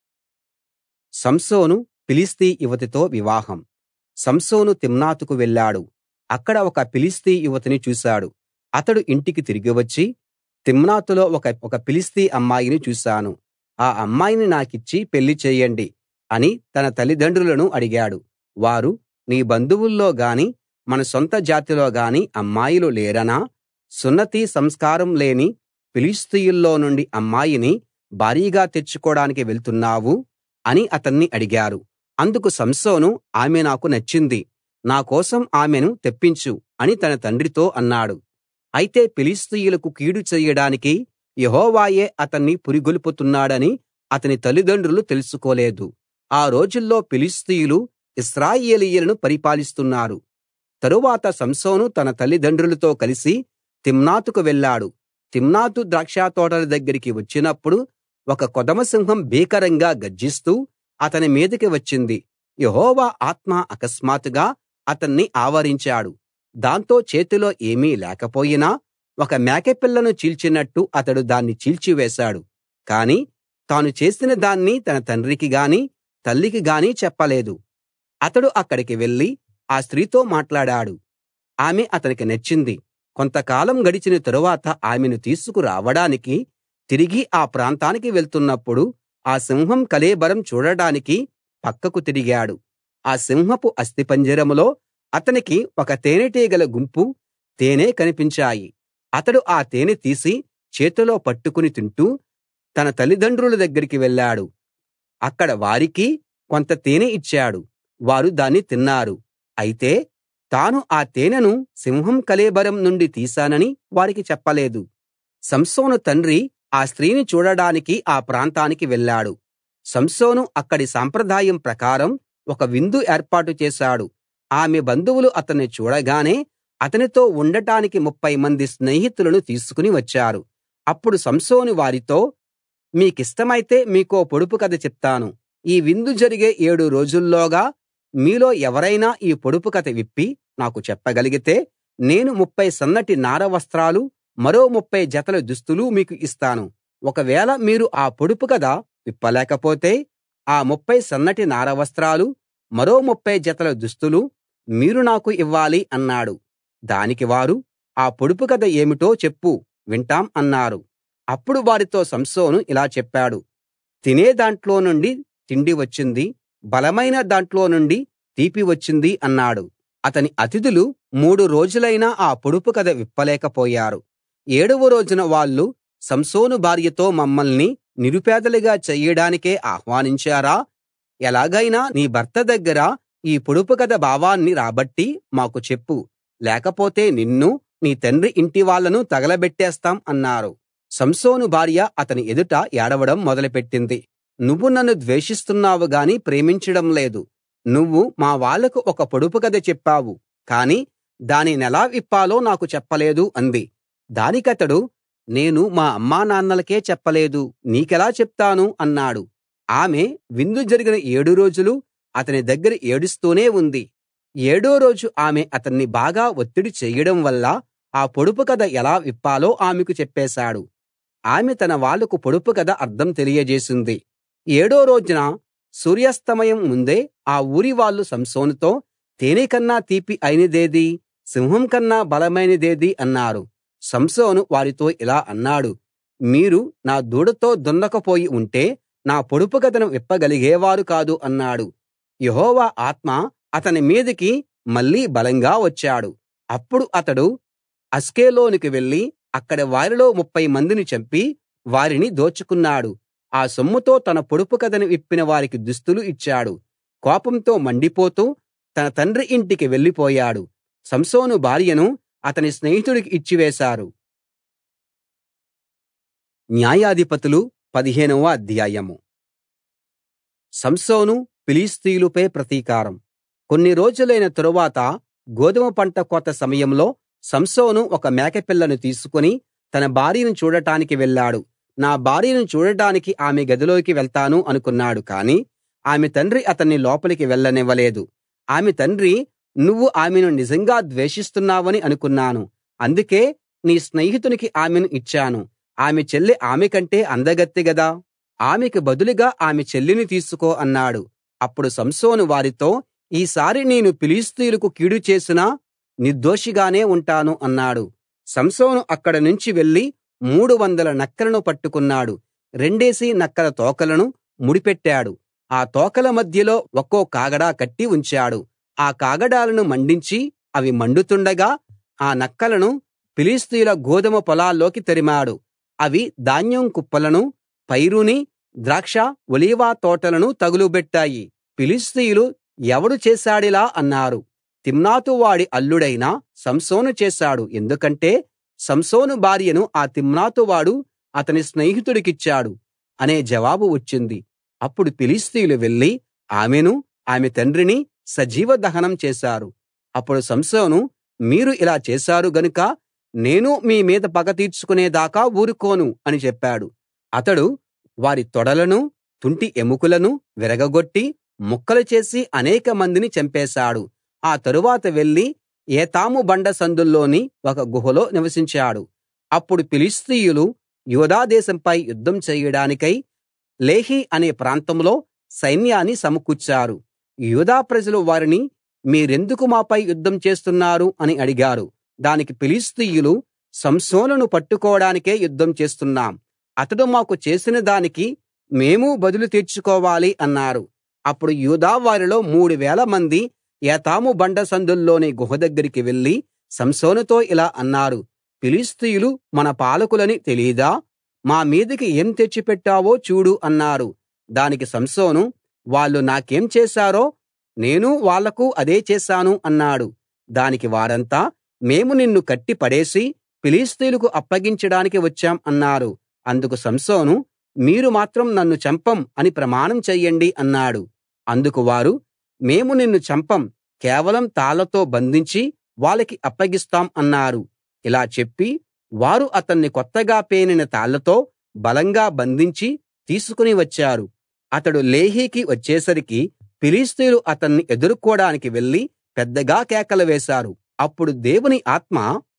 S1: సంసోను ఫిలిష్తీ యువతితో వివాహం సంసోను తిమ్నాతుకు వెళ్ళాడు అక్కడ ఒక ఫిలిష్తీ యువతిని చూశాడు అతడు ఇంటికి తిరిగి వచ్చి తిమ్నాతులో ఒక ఒక ఫిలిష్తీ అమ్మాయిని చూశాను ఆ అమ్మాయిని నాకిచ్చి పెళ్లి చేయండి అని తన తల్లిదండ్రులను అడిగాడు వారు నీ బంధువుల్లో గాని మన సొంత జాతిలో గాని అమ్మాయిలు లేరనా సున్నతి సంస్కారం లేని ఫిలిష్తీయుల్లో నుండి అమ్మాయిని భార్యగా తెచ్చుకోడానికి వెళ్తున్నావు అని అతన్ని అడిగారు అందుకు సంసోను ఆమె నాకు నచ్చింది నా కోసం ఆమెను తెప్పించు అని తన తండ్రితో అన్నాడు అయితే ఫిలిష్తీయులకు కీడు చెయ్యడానికి యెహోవాయే అతన్ని పురిగొల్పుతున్నాడని అతని తల్లిదండ్రులు తెలుసుకోలేదు ఆ రోజుల్లో ఫిలిష్తీయులు ఇశ్రాయేలీయులను పరిపాలిస్తున్నారు తరువాత సంసోను తన తల్లిదండ్రులతో కలిసి తిమ్నాతుకు వెళ్ళాడు తిమ్నాతు ద్రాక్షతోటల దగ్గరికి వచ్చినప్పుడు ఒక కొదమసింహం భీకరంగా గర్జిస్తూ అతని మీదికి వచ్చింది యెహోవా ఆత్మ అకస్మాత్తుగా అతన్ని ఆవరించాడు దాంతో చేతిలో ఏమీ లేకపోయినా ఒక మేకపిల్లను చీల్చినట్టు అతడు దాన్ని చీల్చివేశాడు కాని తాను చేసిన దాన్ని తన తండ్రికి గాని తల్లికి గాని చెప్పలేదు అతడు అక్కడికి వెళ్లి ఆ స్త్రీతో మాట్లాడాడు ఆమె అతనికి నచ్చింది కొంతకాలం గడిచిన తరువాత ఆమెను తీసుకురావడానికి తిరిగి ఆ ప్రాంతానికి వెళ్తున్నప్పుడు ఆ సింహం కళేబరం చూడడానికి పక్కకు తిరిగాడు ఆ సింహపు అస్థిపంజరంలో అతనికి ఒక తేనెటీగల గుంపు తేనె కనిపించాయి అతడు ఆ తేనె తీసి చేతిలో పట్టుకుని తింటూ తన తల్లిదండ్రుల దగ్గరికి వెళ్ళాడు అక్కడ వారికి కొంత తేనె ఇచ్చాడు వారు దాన్ని తిన్నారు అయితే తాను ఆ తేనెను సింహం కళేబరం నుండి తీశానని వారికి చెప్పలేదు సంసోను తండ్రి ఆ స్త్రీని చూడడానికి ఆ ప్రాంతానికి వెళ్ళాడు సంసోను అక్కడి సాంప్రదాయం ప్రకారం ఒక విందు ఏర్పాటు చేశాడు ఆమె బంధువులు అతన్ని చూడగానే అతనితో ఉండటానికి ముప్ఫై మంది స్నేహితులను తీసుకుని వచ్చారు అప్పుడు సంసోను వారితో మీకిష్టమైతే మీకో పొడుపు కథ చెప్తాను ఈ విందు జరిగే ఏడు రోజుల్లోగా మీలో ఎవరైనా ఈ పొడుపు కథ విప్పి నాకు చెప్పగలిగితే నేను ముప్ఫై సన్నటి నార వస్త్రాలు మరో ముప్ఫై జతల దుస్తులు మీకు ఇస్తాను ఒకవేళ మీరు ఆ పొడుపు కథ విప్పలేకపోతే ఆ ముప్ఫై సన్నటి నార వస్త్రాలు మరో ముప్ఫై జతల దుస్తులు మీరు నాకు ఇవ్వాలి అన్నాడు దానికి వారు ఆ పొడుపు కథ ఏమిటో చెప్పు వింటాం అన్నారు అప్పుడు వారితో సంసోను ఇలా చెప్పాడు తినే దాంట్లో నుండి తిండి వచ్చింది బలమైన దాంట్లో నుండి తీపి వచ్చింది అన్నాడు అతని అతిథులు మూడు రోజులైనా ఆ పొడుపు కథ విప్పలేకపోయారు ఏడవ రోజున వాళ్ళు సంసోను భార్యతో మమ్మల్ని నిరుపేదలుగా చెయ్యడానికే ఆహ్వానించారా ఎలాగైనా నీ భర్త దగ్గర ఈ పొడుపు కథ భావాన్ని రాబట్టి మాకు చెప్పు లేకపోతే నిన్నూ నీ తండ్రి ఇంటివాళ్ళను తగలబెట్టేస్తాం అన్నారు సంసోను భార్య అతని ఎదుట ఏడవడం మొదలుపెట్టింది నువ్వు నన్ను ద్వేషిస్తున్నావు గాని ప్రేమించడం లేదు నువ్వు మా వాళ్లకు ఒక పొడుపు కథ చెప్పావు కాని దానినెలా విప్పాలో నాకు చెప్పలేదు అంది దానికతడు నేను మా అమ్మానాన్నలకే చెప్పలేదు నీకెలా చెప్తాను అన్నాడు ఆమె విందు జరిగిన ఏడు రోజులు అతని దగ్గర ఏడుస్తూనే ఉంది ఏడో రోజు ఆమె అతన్ని బాగా ఒత్తిడి చేయడం వల్ల ఆ పొడుపు కథ ఎలా విప్పాలో ఆమెకు చెప్పేశాడు ఆమె తన వాళ్లకు పొడుపు కథ అర్థం తెలియజేసింది ఏడో రోజున సూర్యాస్తమయం ముందే ఆ ఊరి వాళ్ళు సంసోనుతో తేనె కన్నా తీపి అయినదేది సింహం కన్నా బలమైనదేది అన్నారు సంసోను వారితో ఇలా అన్నాడు మీరు నా దూడతో దున్నకపోయి ఉంటే నా పొడుపు కథను విప్పగలిగేవారు కాదు అన్నాడు యెహోవా ఆత్మ అతని మీదికి మళ్ళీ బలంగా వచ్చాడు అప్పుడు అతడు అష్కెలోనుకి వెళ్లి అక్కడి వారిలో ముప్ఫై మందిని చంపి వారిని దోచుకున్నాడు ఆ సొమ్ముతో తన పొడుపు కథను విప్పిన వారికి దుస్తులు ఇచ్చాడు కోపంతో మండిపోతూ తన తండ్రి ఇంటికి వెళ్ళిపోయాడు సంసోను భార్యను అతని స్నేహితుడికి ఇచ్చివేశారు న్యాయాధిపతులు పదిహేనవ అధ్యాయం సంసోను ఫిలిష్తీయులపై ప్రతీకారం కొన్ని రోజులైన తరువాత గోదుమ పంట కోత సమయంలో సంసోను ఒక మేకపిల్లను తీసుకుని తన భార్యను చూడటానికి వెళ్ళాడు నా భార్యను చూడటానికి ఆమె గదిలోకి వెళ్తాను అనుకున్నాడు కాని ఆమె తండ్రి అతన్ని లోపలికి వెళ్ళనివ్వలేదు ఆమె తండ్రి నువ్వు ఆమెను నిజంగా ద్వేషిస్తున్నావని అనుకున్నాను అందుకే నీ స్నేహితునికి ఆమెను ఇచ్చాను ఆమె చెల్లి ఆమె కంటే అందగత్తె గదా ఆమెకు బదులుగా ఆమె చెల్లిని తీసుకో అన్నాడు అప్పుడు సంసోను వారితో ఈసారి నేను ఫిలిష్తీయులకు కీడు చేసినా నిర్దోషిగానే ఉంటాను అన్నాడు సంసోను అక్కడ నుంచి వెళ్లి మూడు వందల నక్కలను పట్టుకున్నాడు రెండేసి నక్కల తోకలను ముడిపెట్టాడు ఆ తోకల మధ్యలో ఒక్కో కాగడా కట్టి ఉంచాడు ఆ కాగడాలను మండించి అవి మండుతుండగా ఆ నక్కలను ఫిలిష్తీయుల గోదుమ పొలాల్లోకి తరిమాడు అవి ధాన్యం కుప్పలను పైరుని ద్రాక్ష ఒలీవ తోటలను తగులబెట్టాయి ఫిలిష్తీయులు ఎవడు చేశాడిలా అన్నారు తిమ్నాతు వాడి అల్లుడైన సంసోను చేశాడు ఎందుకంటే సంసోను భార్యను ఆ తిమ్నాతు వాడు అతని స్నేహితుడికిచ్చాడు అనే జవాబు వచ్చింది అప్పుడు ఫిలిష్తీయులు వెళ్లి ఆమెను ఆమె తండ్రిని సజీవ దహనం చేశారు అప్పుడు సంసోను మీరు ఇలా చేశారు గనుక నేను మీ మీద పగ తీర్చుకునేదాకా ఊరుకోను అని చెప్పాడు అతడు వారి తొడలను తుంటి ఎముకలను విరగగొట్టి ముక్కలు చేసి అనేక మందిని చంపేశాడు ఆ తరువాత వెళ్లి ఏతాము బండ సందుల్లోని ఒక గుహలో నివసించాడు అప్పుడు ఫిలిష్తీయులు యూదా దేశంపై యుద్ధం చేయడానికై లేహి అనే ప్రాంతంలో సైన్యాన్ని సమకూర్చారు యూదా ప్రజలు వారిని మీరెందుకు మాపై యుద్ధం చేస్తున్నారు అని అడిగారు దానికి ఫిలిష్తీయులు సంసోనును పట్టుకోడానికే యుద్ధం చేస్తున్నాం అతడు మాకు చేసిన దానికి మేము బదులు తీర్చుకోవాలి అన్నారు అప్పుడు యూదా వారిలో మూడు వేల మంది ఏతాము బండ సందుల్లోని గుహ దగ్గరికి వెళ్లి సంసోనుతో ఇలా అన్నారు ఫిలిష్తీయులు మన పాలకులని తెలీదా మా మీదికి ఏం తెచ్చిపెట్టావో చూడు అన్నారు దానికి సంసోను వాళ్ళు నాకేం చేశారో నేను వాళ్లకు అదే చేశాను అన్నాడు దానికి వారంతా మేము నిన్ను కట్టి పడేసి ఫిలిష్తీయులకు అప్పగించడానికి వచ్చాం అన్నారు అందుకు సంసోను మీరు మాత్రం నన్ను చంపం అని ప్రమాణం చెయ్యండి అన్నాడు అందుకు వారు మేము నిన్ను చంపం కేవలం తాళ్లతో బంధించి వాళ్ళకి అప్పగిస్తాం అన్నారు ఇలా చెప్పి వారు అతన్ని కొత్తగా పేనిన తాళ్లతో బలంగా బంధించి తీసుకుని వచ్చారు అతడు లేహీకి వచ్చేసరికి ఫిలిష్తీయులు అతన్ని ఎదుర్కోడానికి వెళ్లి పెద్దగా కేకలు వేశారు అప్పుడు దేవుని ఆత్మ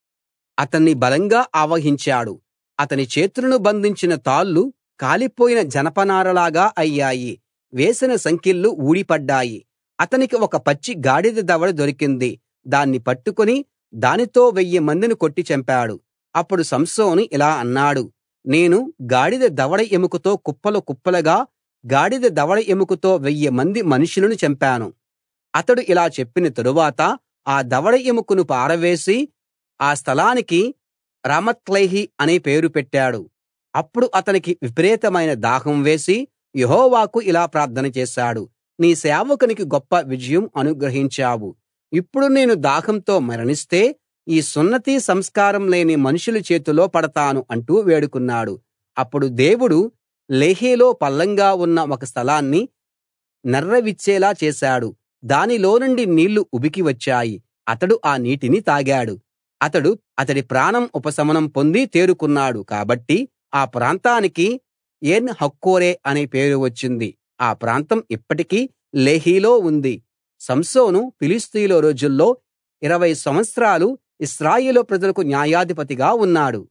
S1: అతన్ని బలంగా ఆవహించాడు అతని చేతులను బంధించిన తాళ్ళు కాలిపోయిన జనపనారలాగా అయ్యాయి వేసిన సంకెళ్ళు ఊడిపడ్డాయి అతనికి ఒక పచ్చి గాడిద దవడ దొరికింది దాన్ని పట్టుకుని దానితో వెయ్యి మందిని కొట్టి చంపాడు అప్పుడు సంసోను ఇలా అన్నాడు నేను గాడిద దవడ ఎముకతో కుప్పలు కుప్పలుగా గాడిద దవడ ఎముకతో వెయ్యి మంది మనుషులను చంపాను అతడు ఇలా చెప్పిన తరువాత ఆ దవడ ఎముకను పారవేసి ఆ స్థలానికి రామత్లేహి అనే పేరు పెట్టాడు అప్పుడు అతనికి విపరీతమైన దాహం వేసి యెహోవాకు ఇలా ప్రార్థన చేశాడు నీ సేవకునికి గొప్ప విజయం అనుగ్రహించావు ఇప్పుడు నేను దాహంతో మరణిస్తే ఈ సున్నతి సంస్కారం లేని మనుషుల చేతిలో పడతాను అంటూ వేడుకున్నాడు అప్పుడు దేవుడు లేహీలో పల్లంగా ఉన్న ఒక స్థలాన్ని నెర్రెవిచ్చేలా చేశాడు దానిలో నుండి నీళ్లు ఉబికి వచ్చాయి అతడు ఆ నీటిని తాగాడు అతడు అతడి ప్రాణం ఉపశమనం పొంది తేరుకున్నాడు కాబట్టి ఆ ప్రాంతానికి ఏన్ హక్కోరే అనే పేరు వచ్చింది ఆ ప్రాంతం ఇప్పటికీ లేహీలో ఉంది సంసోను ఫిలిష్తీయుల రోజుల్లో ఇరవై సంవత్సరాలు ఇశ్రాయేలు ప్రజలకు న్యాయాధిపతిగా ఉన్నాడు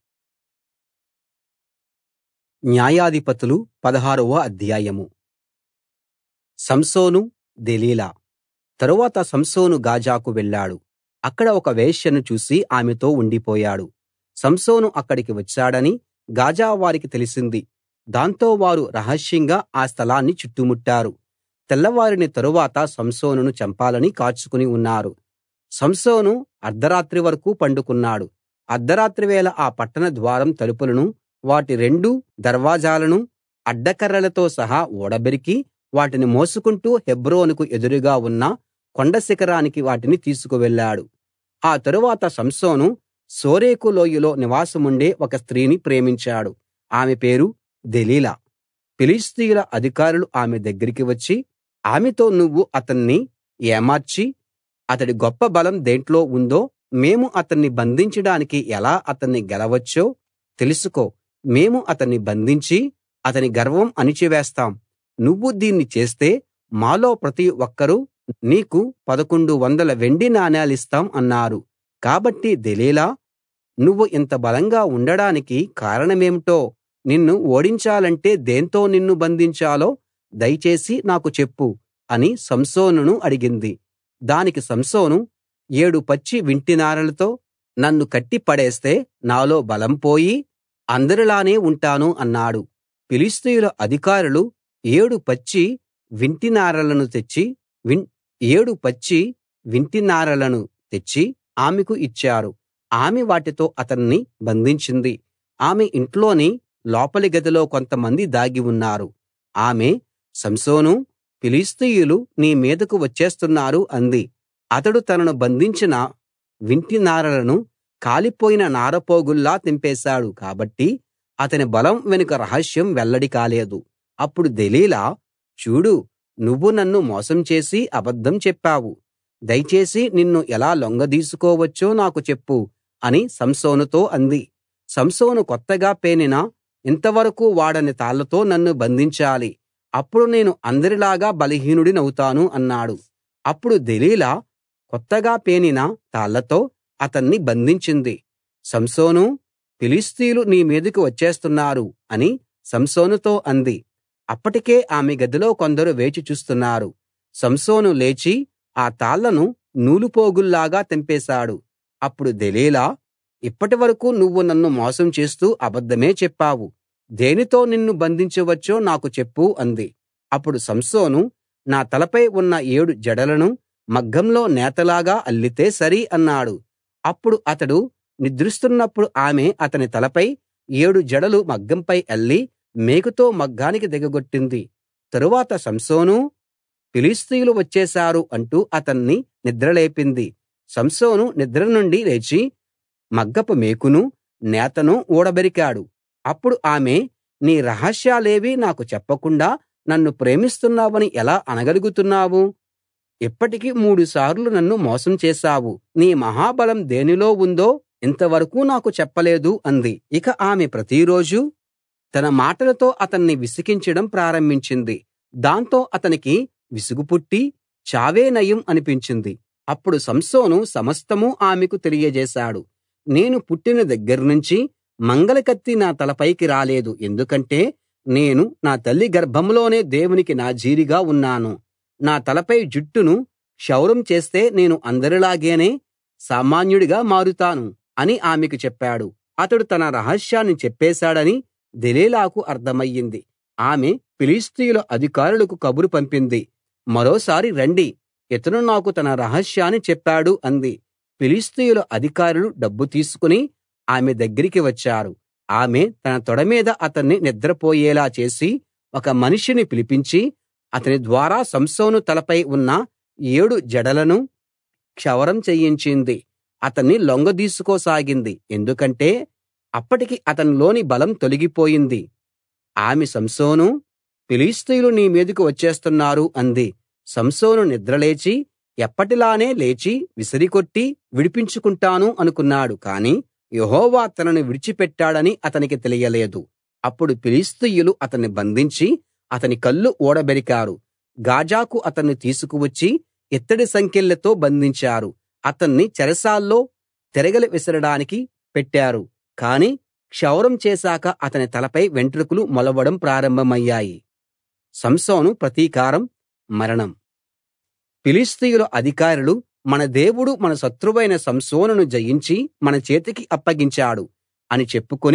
S1: న్యాయాధిపతులు పదహారవ అధ్యాయం సంసోను దెలీలా తరువాత సంసోను గాజాకు వెళ్ళాడు అక్కడ ఒక వేశ్యను చూసి ఆమెతో ఉండిపోయాడు సంసోను అక్కడికి వచ్చాడని గాజా వారికి తెలిసింది దాంతో వారు రహస్యంగా ఆ స్థలాన్ని చుట్టుముట్టారు తెల్లవారిన తరువాత సంసోనును చంపాలని కాచుకుని ఉన్నారు సంసోను అర్థరాత్రి వరకూ పండుకున్నాడు అర్థరాత్రి వేళ ఆ పట్టణ ద్వారం తలుపులను వాటి రెండు దర్వాజాలను అడ్డకర్రలతో సహా ఊడబెరికి వాటిని మోసుకుంటూ హెబ్రోనుకు ఎదురుగా ఉన్న కొండ శిఖరానికి వాటిని తీసుకువెళ్ళాడు ఆ తరువాత సంసోను శోరేకు లోయలో నివాసముండే ఒక స్త్రీని ప్రేమించాడు ఆమె పేరు దెలీలా ఫిలిష్తీయుల అధికారులు ఆమె దగ్గరికి వచ్చి ఆమెతో నువ్వు అతన్ని ఏమార్చి అతడి గొప్ప బలం దేంట్లో ఉందో మేము అతన్ని బంధించడానికి ఎలా అతన్ని గెలవచ్చో తెలుసుకో మేము అతన్ని బంధించి అతని గర్వం అణిచివేస్తాం నువ్వు దీన్ని చేస్తే మాలో ప్రతి ఒక్కరూ నీకు పదకొండు వందల వెండి నాణేలిస్తాం అన్నారు కాబట్టి దెలీలా నువ్వు ఇంత బలంగా ఉండడానికి కారణమేమిటో నిన్ను ఓడించాలంటే దేంతో నిన్ను బంధించాలో దయచేసి నాకు చెప్పు అని సంసోనును అడిగింది దానికి సంసోను ఏడు పచ్చి వింటినారలతో నన్ను కట్టి పడేస్తే నాలో బలం పోయి అందరిలానే ఉంటాను అన్నాడు ఫిలిష్తీయుల అధికారులు ఏడు పచ్చి వింటినారలను తెచ్చి విన్ ఏడు పచ్చి వింటినారలను తెచ్చి ఆమెకు ఇచ్చారు ఆమె వాటితో అతన్ని బంధించింది ఆమె ఇంట్లోని లోపలి గదిలో కొంతమంది దాగి ఉన్నారు ఆమె సంసోనూ ఫిలిష్తీయులు నీ మీదకు వచ్చేస్తున్నారు అంది అతడు తనను బంధించిన వింటినారలను కాలిపోయిన నారపోగుల్లా తెంపేశాడు కాబట్టి అతని బలం వెనుక రహస్యం వెల్లడి కాలేదు అప్పుడు దెలీలా చూడు నువ్వు నన్ను మోసం చేసి అబద్ధం చెప్పావు దయచేసి నిన్ను ఎలా లొంగదీసుకోవచ్చో నాకు చెప్పు అని సంసోనుతో అంది సంసోను కొత్తగా పేనిన ఇంతవరకు వాడని తాళ్ళతో నన్ను బంధించాలి అప్పుడు నేను అందరిలాగా బలహీనుడినవుతాను అన్నాడు అప్పుడు దెలీలా కొత్తగా పేనిన తాళ్ళతో అతన్ని బంధించింది సంసోనూ ఫిలిష్తీయులు నీ మీదికి వచ్చేస్తున్నారు అని సంసోనుతో అంది అప్పటికే ఆమె గదిలో కొందరు వేచి చూస్తున్నారు సంసోను లేచి ఆ తాళ్ళను నూలుపోగుల్లాగా తెంపేశాడు అప్పుడు దెలీలా ఇప్పటివరకూ నువ్వు నన్ను మోసం చేస్తూ అబద్ధమే చెప్పావు దేనితో నిన్ను బంధించవచ్చో నాకు చెప్పు అంది అప్పుడు సంసోను నా తలపై ఉన్న ఏడు జడలను మగ్గంలో నేతలాగా అల్లితే సరి అన్నాడు అప్పుడు అతడు నిద్రిస్తున్నప్పుడు ఆమె అతని తలపై ఏడు జడలు మగ్గంపై అల్లి మేకుతో మగ్గానికి దిగగొట్టింది తరువాత సంసోనూ ఫిలిష్తీయులు వచ్చేశారు అంటూ అతన్ని నిద్రలేపింది సంసోను నిద్ర నుండి లేచి మగ్గపు మేకును నేతను ఊడబెరికాడు అప్పుడు ఆమె నీ రహస్యాలేవీ నాకు చెప్పకుండా నన్ను ప్రేమిస్తున్నావని ఎలా అనగలుగుతున్నావు ఇప్పటికి మూడుసార్లు నన్ను మోసం చేశావు నీ మహాబలం దేనిలో ఉందో ఇంతవరకూ నాకు చెప్పలేదు అంది ఇక ఆమె ప్రతిరోజూ తన మాటలతో అతన్ని విసికించడం ప్రారంభించింది దాంతో అతనికి విసుగు పుట్టి చావే నయం అనిపించింది అప్పుడు సంసోను సమస్తమూ ఆమెకు తెలియజేశాడు నేను పుట్టిన దగ్గర్నుంచి మంగలకత్తి నా తలపైకి రాలేదు ఎందుకంటే నేను నా తల్లి గర్భంలోనే దేవునికి నాజీరిగా ఉన్నాను నా తలపై జుట్టును క్షౌరం చేస్తే నేను అందరిలాగానే సామాన్యుడిగా మారుతాను అని ఆమెకు చెప్పాడు అతడు తన రహస్యాన్ని చెప్పేశాడని దెలీలాకు అర్థమయ్యింది ఆమె ఫిలిష్తీయుల అధికారులకు కబురు పంపింది మరోసారి రండి ఇతను నాకు తన రహస్యాన్ని చెప్పాడు అంది ఫిలిష్తీయుల అధికారులు డబ్బు తీసుకుని ఆమె దగ్గరికి వచ్చారు ఆమె తన తొడ మీద అతన్ని నిద్రపోయేలా చేసి ఒక మనిషిని పిలిపించి అతని ద్వారా సంసోను తలపై ఉన్న ఏడు జడలను క్షవరం చేయించింది అతన్ని లొంగదీసుకోసాగింది ఎందుకంటే అప్పటికి అతనిలోని బలం తొలగిపోయింది ఆమె సంసోనూ ఫిలిష్తీయులు నీ మీదికి వచ్చేస్తున్నారు అంది సంసోను నిద్రలేచి ఎప్పటిలానే లేచి విసిరికొట్టి విడిపించుకుంటాను అనుకున్నాడు కాని యెహోవా తనను విడిచిపెట్టాడని అతనికి తెలియలేదు అప్పుడు ఫిలిష్తీయులు అతన్ని బంధించి అతని కళ్ళు ఊడబెరికారు గాజాకు అతన్ని తీసుకువచ్చి ఇత్తడి సంకెళ్లతో బంధించారు అతన్ని చెరసాల్లో తిరగలి విసరడానికి పెట్టారు కాని క్షౌరం చేశాక అతని తలపై వెంట్రుకలు మొలవడం ప్రారంభమయ్యాయి సంసోను ప్రతీకారం మరణం ఫిలిష్తీయుల అధికారులు మన దేవుడు మన శత్రువైన సంసోనును జయించి మన చేతికి అప్పగించాడు అని చెప్పుకుని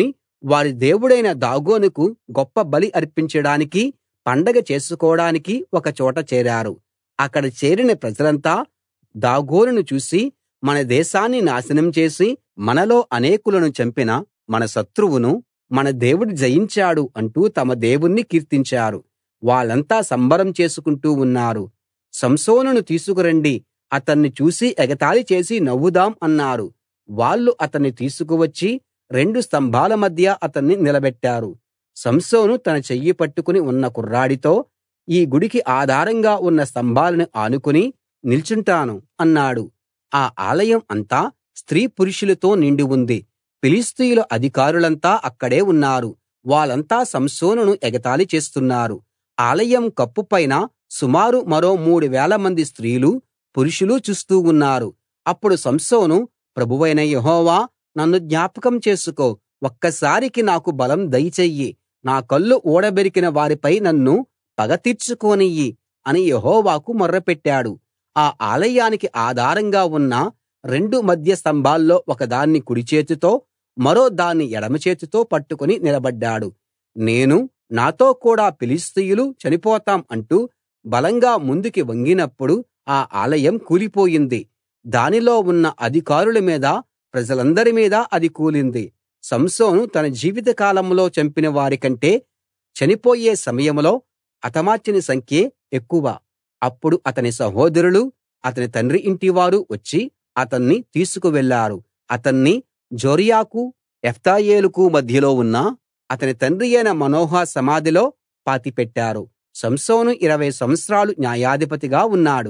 S1: వారి దేవుడైన దాగోనుకు గొప్ప బలి అర్పించడానికి పండగ చేసుకోడానికి ఒక చోట చేరారు అక్కడ చేరిన ప్రజలంతా దాగోనును చూసి మన దేశాన్ని నాశనం చేసి మనలో అనేకులను చంపిన మన శత్రువును మన దేవుడు జయించాడు అంటూ తమ దేవుణ్ణి కీర్తించారు వాళ్ళంతా సంబరం చేసుకుంటూ ఉన్నారు సంసోనును తీసుకురండి అతన్ని చూసి ఎగతాళి చేసి నవ్వుదాం అన్నారు వాళ్ళు అతన్ని తీసుకువచ్చి రెండు స్తంభాల మధ్య అతన్ని నిలబెట్టారు సంసోను తన చెయ్యి పట్టుకుని ఉన్న కుర్రాడితో ఈ గుడికి ఆధారంగా ఉన్న స్తంభాలను ఆనుకుని నిల్చుంటాను అన్నాడు ఆ ఆలయం అంతా స్త్రీ పురుషులతో నిండి ఉంది ఫిలిష్తీయుల అధికారులంతా అక్కడే ఉన్నారు వాళ్ళంతా సంసోనును ఎగతాళి చేస్తున్నారు ఆలయం కప్పు పైన సుమారు మరో మూడు వేలమంది స్త్రీలు పురుషులు చూస్తూ ఉన్నారు అప్పుడు సంసోను ప్రభువైన యెహోవా నన్ను జ్ఞాపకం చేసుకో ఒక్కసారికి నాకు బలం దయచెయ్యి నా కళ్ళు ఊడబెరికిన వారిపై నన్ను పగ తీర్చుకోనియ్యి అని యెహోవాకు మొర్రపెట్టాడు ఆ ఆలయానికి ఆధారంగా ఉన్న రెండు మధ్య స్తంభాల్లో ఒకదాన్ని కుడి చేతితో మరో దాన్ని ఎడమ చేతితో పట్టుకుని నిలబడ్డాడు నేను నాతో కూడా ఫిలిష్తీయులు చనిపోతాం అంటూ బలంగా ముందుకి వంగినప్పుడు ఆ ఆలయం కూలిపోయింది దానిలో ఉన్న అధికారుల మీద ప్రజలందరి మీద అది కూలింది సంసోను తన జీవిత కాలంలో చంపిన వారికంటే చనిపోయే సమయంలో హతమార్చిన సంఖ్యే ఎక్కువ అప్పుడు అతని సహోదరులు అతని తండ్రి ఇంటివారు వచ్చి అతన్ని తీసుకువెళ్లారు అతన్ని జోర్యాకు ఎష్తాయోలుకు మధ్యలో ఉన్న అతని తండ్రి అయిన మనోహ సమాధిలో పాతిపెట్టారు సంసోను ఇరవై సంవత్సరాలు న్యాయాధిపతిగా ఉన్నాడు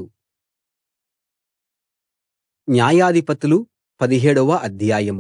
S1: న్యాయాధిపతులు పదిహేడవ అధ్యాయం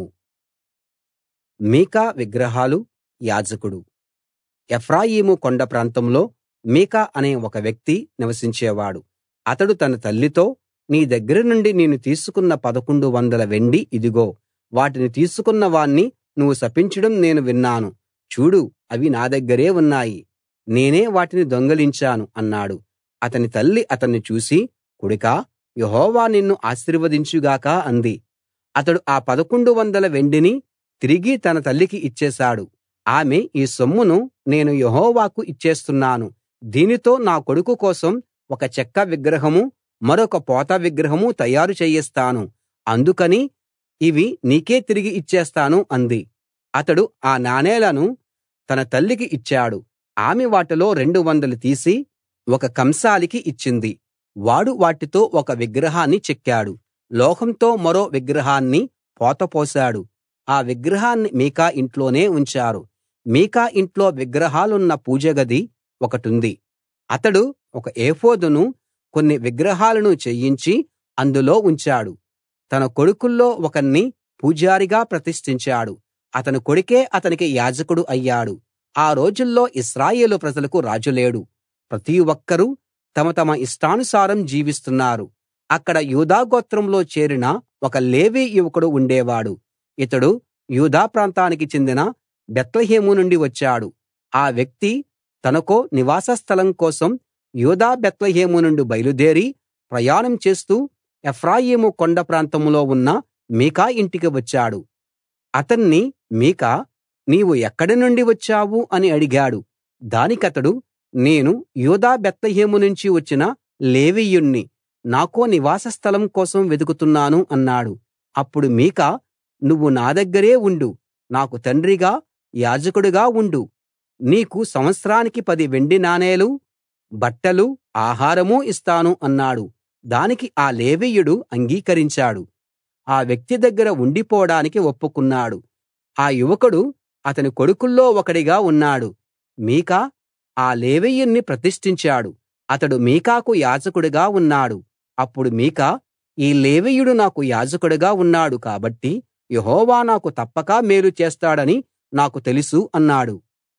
S1: మీకా విగ్రహాలు యాజకుడు ఎఫ్రాయిము కొండ ప్రాంతంలో మీకా అనే ఒక వ్యక్తి నివసించేవాడు అతడు తన తల్లితో నీ దగ్గర నుండి నేను తీసుకున్న పదకొండు వందల వెండి ఇదిగో వాటిని తీసుకున్న వాణ్ణి నువ్వు శపించడం నేను విన్నాను చూడు అవి నా దగ్గరే ఉన్నాయి నేనే వాటిని దొంగిలించాను అన్నాడు అతని తల్లి అతన్ని చూసి కొడుకా యెహోవా నిన్ను ఆశీర్వదించుగాక అంది అతడు ఆ పదకొండు వందల వెండిని తిరిగి తన తల్లికి ఇచ్చేశాడు ఆమె ఈ సొమ్మును నేను యెహోవాకు ఇచ్చేస్తున్నాను దీనితో నా కొడుకు కోసం ఒక చెక్క విగ్రహమూ మరొక పోత విగ్రహమూ తయారు చేయిస్తాను అందుకని ఇవి నీకే తిరిగి ఇచ్చేస్తాను అంది అతడు ఆ నాణేలను తన తల్లికి ఇచ్చాడు ఆమె వాటిలో రెండు వందలు తీసి ఒక కంసాలికి ఇచ్చింది వాడు వాటితో ఒక విగ్రహాన్ని చెక్కాడు లోహంతో మరో విగ్రహాన్ని పోత పోశాడు ఆ విగ్రహాన్ని మీకా ఇంట్లోనే ఉంచారు మీకా ఇంట్లో విగ్రహాలున్న పూజగది ఒకటుంది అతడు ఒక ఏఫోదును కొన్ని విగ్రహాలను చేయించి అందులో ఉంచాడు తన కొడుకుల్లో ఒకణ్ణి పూజారిగా ప్రతిష్ఠించాడు అతని కొడుకే అతనికి యాజకుడు అయ్యాడు ఆ రోజుల్లో ఇశ్రాయేలు ప్రజలకు రాజు లేడు ప్రతి ఒక్కరూ తమ తమ ఇష్టానుసారం జీవిస్తున్నారు అక్కడ యూదా గోత్రంలో చేరిన ఒక లేవీ యువకుడు ఉండేవాడు ఇతడు యూదా ప్రాంతానికి చెందిన బేత్లెహేము నుండి వచ్చాడు ఆ వ్యక్తి తనకో నివాస స్థలం కోసం యూదా బేత్లెహేము నుండి బయలుదేరి ప్రయాణం చేస్తూ ఎఫ్రాయిము కొండ ప్రాంతంలో ఉన్న మీకా ఇంటికి వచ్చాడు అతన్ని మీకా నీవు ఎక్కడి నుండి వచ్చావు అని అడిగాడు దానికతడు నేను యూదా బేత్లెహేము నుంచి వచ్చిన లేవీయుణ్ణి నాకో నివాస స్థలం కోసం వెదుకుతున్నాను అన్నాడు అప్పుడు మీకా నువ్వు నా దగ్గరే ఉండు నాకు తండ్రిగా యాజకుడిగా ఉండు నీకు సంవత్సరానికి పది వెండి నాణేలు బట్టలు ఆహారమూ ఇస్తాను అన్నాడు దానికి ఆ లేవీయుడు అంగీకరించాడు ఆ వ్యక్తి దగ్గర ఉండిపోడానికి ఒప్పుకున్నాడు ఆ యువకుడు అతని కొడుకుల్లో ఒకడిగా ఉన్నాడు మీకా ఆ లేవీయుణ్ణి ప్రతిష్ఠించాడు అతడు మీకాకు యాజకుడిగా ఉన్నాడు అప్పుడు మీకా ఈ లేవీయుడు నాకు యాజకుడిగా ఉన్నాడు కాబట్టి యెహోవా నాకు తప్పక మేలు చేస్తాడని నాకు తెలుసు అన్నాడు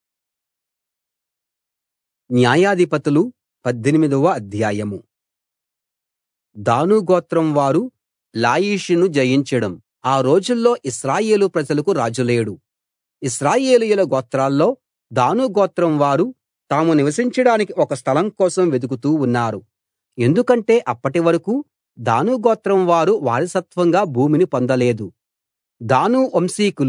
S1: న్యాయాధిపతులు పద్దెనిమిదవ అధ్యాయం దాను గోత్రం వారు లాయిషును జయించడం ఆ రోజుల్లో ఇశ్రాయేలు ప్రజలకు రాజు లేడు ఇశ్రాయేలీయుల గోత్రాల్లో దాను గోత్రం వారు తాము నివసించడానికి ఒక స్థలం కోసం వెతుకుతూ ఉన్నారు ఎందుకంటే అప్పటి వరకూ దాను గోత్రం వారు వారసత్వంగా భూమిని పొందలేదు దాను వంశీకులు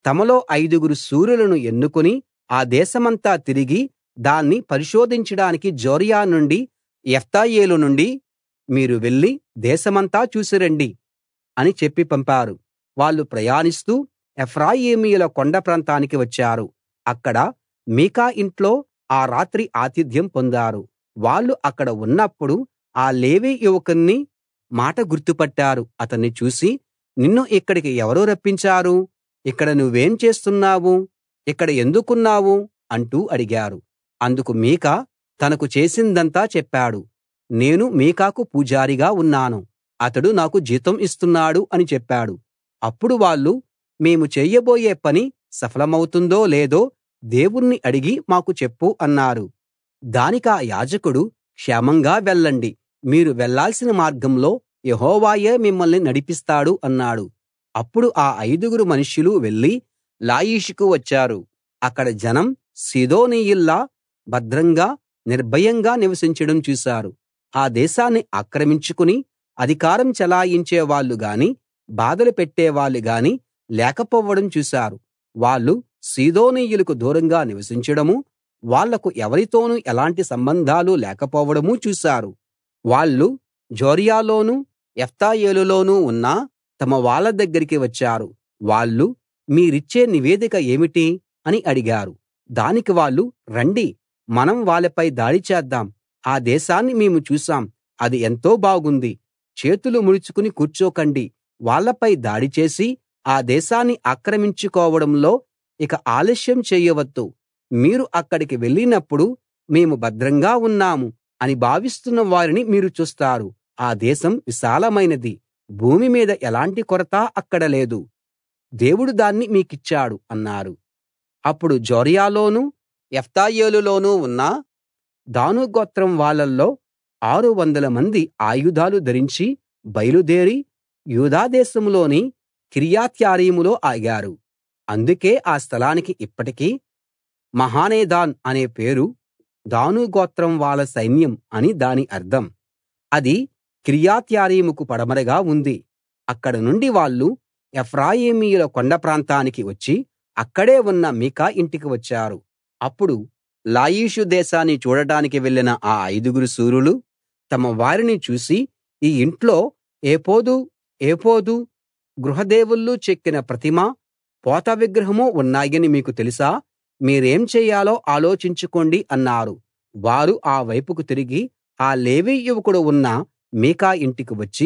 S1: తమలో ఐదుగురు శూరులను ఎన్నుకుని ఆ దేశమంతా తిరిగి దాన్ని పరిశోధించడానికి జొర్యా నుండి ఎష్తాయోలు నుండి మీరు వెళ్లి దేశమంతా చూసిరండి అని చెప్పి పంపారు వాళ్ళు ప్రయాణిస్తూ ఎఫ్రాయిమీయుల కొండ ప్రాంతానికి వచ్చారు అక్కడ మీకా ఇంట్లో ఆ రాత్రి ఆతిథ్యం పొందారు వాళ్ళు అక్కడ ఉన్నప్పుడు ఆ లేవీ యువకుణ్ణి మాట గుర్తుపట్టారు అతన్ని చూసి నిన్ను ఇక్కడికి ఎవరు రప్పించారు ఇక్కడ నువ్వేం చేస్తున్నావు ఇక్కడ ఎందుకున్నావు అంటూ అడిగారు అందుకు మీకా తనకు చేసిందంతా చెప్పాడు నేను మీకాకు పూజారిగా ఉన్నాను అతడు నాకు జీతం ఇస్తున్నాడు అని చెప్పాడు అప్పుడు వాళ్ళు మేము చెయ్యబోయే పని సఫలమవుతుందో లేదో దేవుణ్ణి అడిగి మాకు చెప్పు అన్నారు దానికా యాజకుడు క్షేమంగా వెళ్ళండి మీరు వెళ్ళాల్సిన మార్గంలో యెహోవాయే మిమ్మల్ని నడిపిస్తాడు అన్నాడు అప్పుడు ఆ ఐదుగురు మనుష్యులు వెళ్లి లాయిషుకు వచ్చారు అక్కడ జనం సీదోనీయుల్లా భద్రంగా నిర్భయంగా నివసించడం చూశారు ఆ దేశాన్ని ఆక్రమించుకుని అధికారం చెలాయించే వాళ్ళు గాని బాధలు పెట్టేవాళ్ళు గాని లేకపోవడం చూశారు వాళ్ళు సీదోనీయులకు దూరంగా నివసించడమూ వాళ్లకు ఎవరితోనూ ఎలాంటి సంబంధాలు లేకపోవడమూ చూశారు వాళ్ళు జొర్యాలోనూ ఎష్తాయోలులోనూ ఉన్న తమ వాళ్ళ దగ్గరికి వచ్చారు వాళ్ళు మీరిచ్చే నివేదిక ఏమిటి అని అడిగారు దానికి వాళ్ళు రండి మనం వాళ్ళపై దాడి చేద్దాం ఆ దేశాన్ని మేము చూశాం అది ఎంతో బాగుంది చేతులు ముడుచుకుని కూర్చోకండి వాళ్ళపై దాడి చేసి ఆ దేశాన్ని ఆక్రమించుకోవడంలో ఇక ఆలస్యం చేయవద్దు మీరు అక్కడికి వెళ్ళినప్పుడు మేము భద్రంగా ఉన్నాము అని భావిస్తున్న వారిని మీరు చూస్తారు ఆ దేశం విశాలమైనది భూమి మీద ఎలాంటి కొరత అక్కడ లేదు దేవుడు దాన్ని మీకిచ్చాడు అన్నారు అప్పుడు జొర్యాలోనూ ఎష్తాయోలులోనూ ఉన్న దాను గోత్రం వాళ్ళల్లో ఆరు వందల మంది ఆయుధాలు ధరించి బయలుదేరి యూదా దేశంలోని కిర్యత్యారీములో ఆగారు అందుకే ఆ స్థలానికి ఇప్పటికీ మహానేదాన్ అనే పేరు దాను గోత్రం వాళ్ళ సైన్యం అని దాని అర్థం అది కిర్యత్యారీముకు పడమరగా ఉంది అక్కడ నుండి వాళ్ళు ఎఫ్రాయిమీయుల కొండ ప్రాంతానికి వచ్చి అక్కడే ఉన్న మీకా ఇంటికి వచ్చారు అప్పుడు లాయిషు దేశాన్ని చూడటానికి వెళ్ళిన ఆ ఐదుగురు శూరులు తమ వారిని చూసి ఈ ఇంట్లో ఏపోదు ఏపోదు గృహదేవుళ్ళు చెక్కిన ప్రతిమ పోత విగ్రహమూ ఉన్నాయని మీకు తెలుసా మీరేం చేయాలో ఆలోచించుకోండి అన్నారు వారు ఆ వైపుకు తిరిగి ఆ లేవీ యువకుడు ఉన్న మీకా ఇంటికి వచ్చి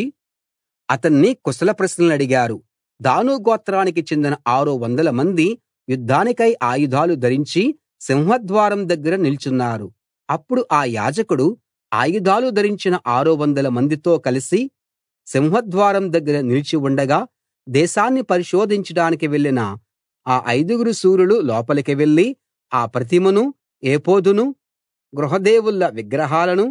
S1: అతన్ని కుశల ప్రశ్నలడిగారు దాను గోత్రానికి చెందిన ఆరు వందల మంది యుద్ధానికై ఆయుధాలు ధరించి సింహద్వారం దగ్గర నిల్చున్నారు అప్పుడు ఆ యాజకుడు ఆయుధాలు ధరించిన ఆరు వందల మందితో కలిసి సింహద్వారం దగ్గర నిలిచి ఉండగా దేశాన్ని పరిశోధించడానికి వెళ్ళిన ఆ ఐదుగురు శూరులు లోపలికి వెళ్ళి ఆ ప్రతిమను ఏఫోదును గృహదేవుళ్ళ విగ్రహాలను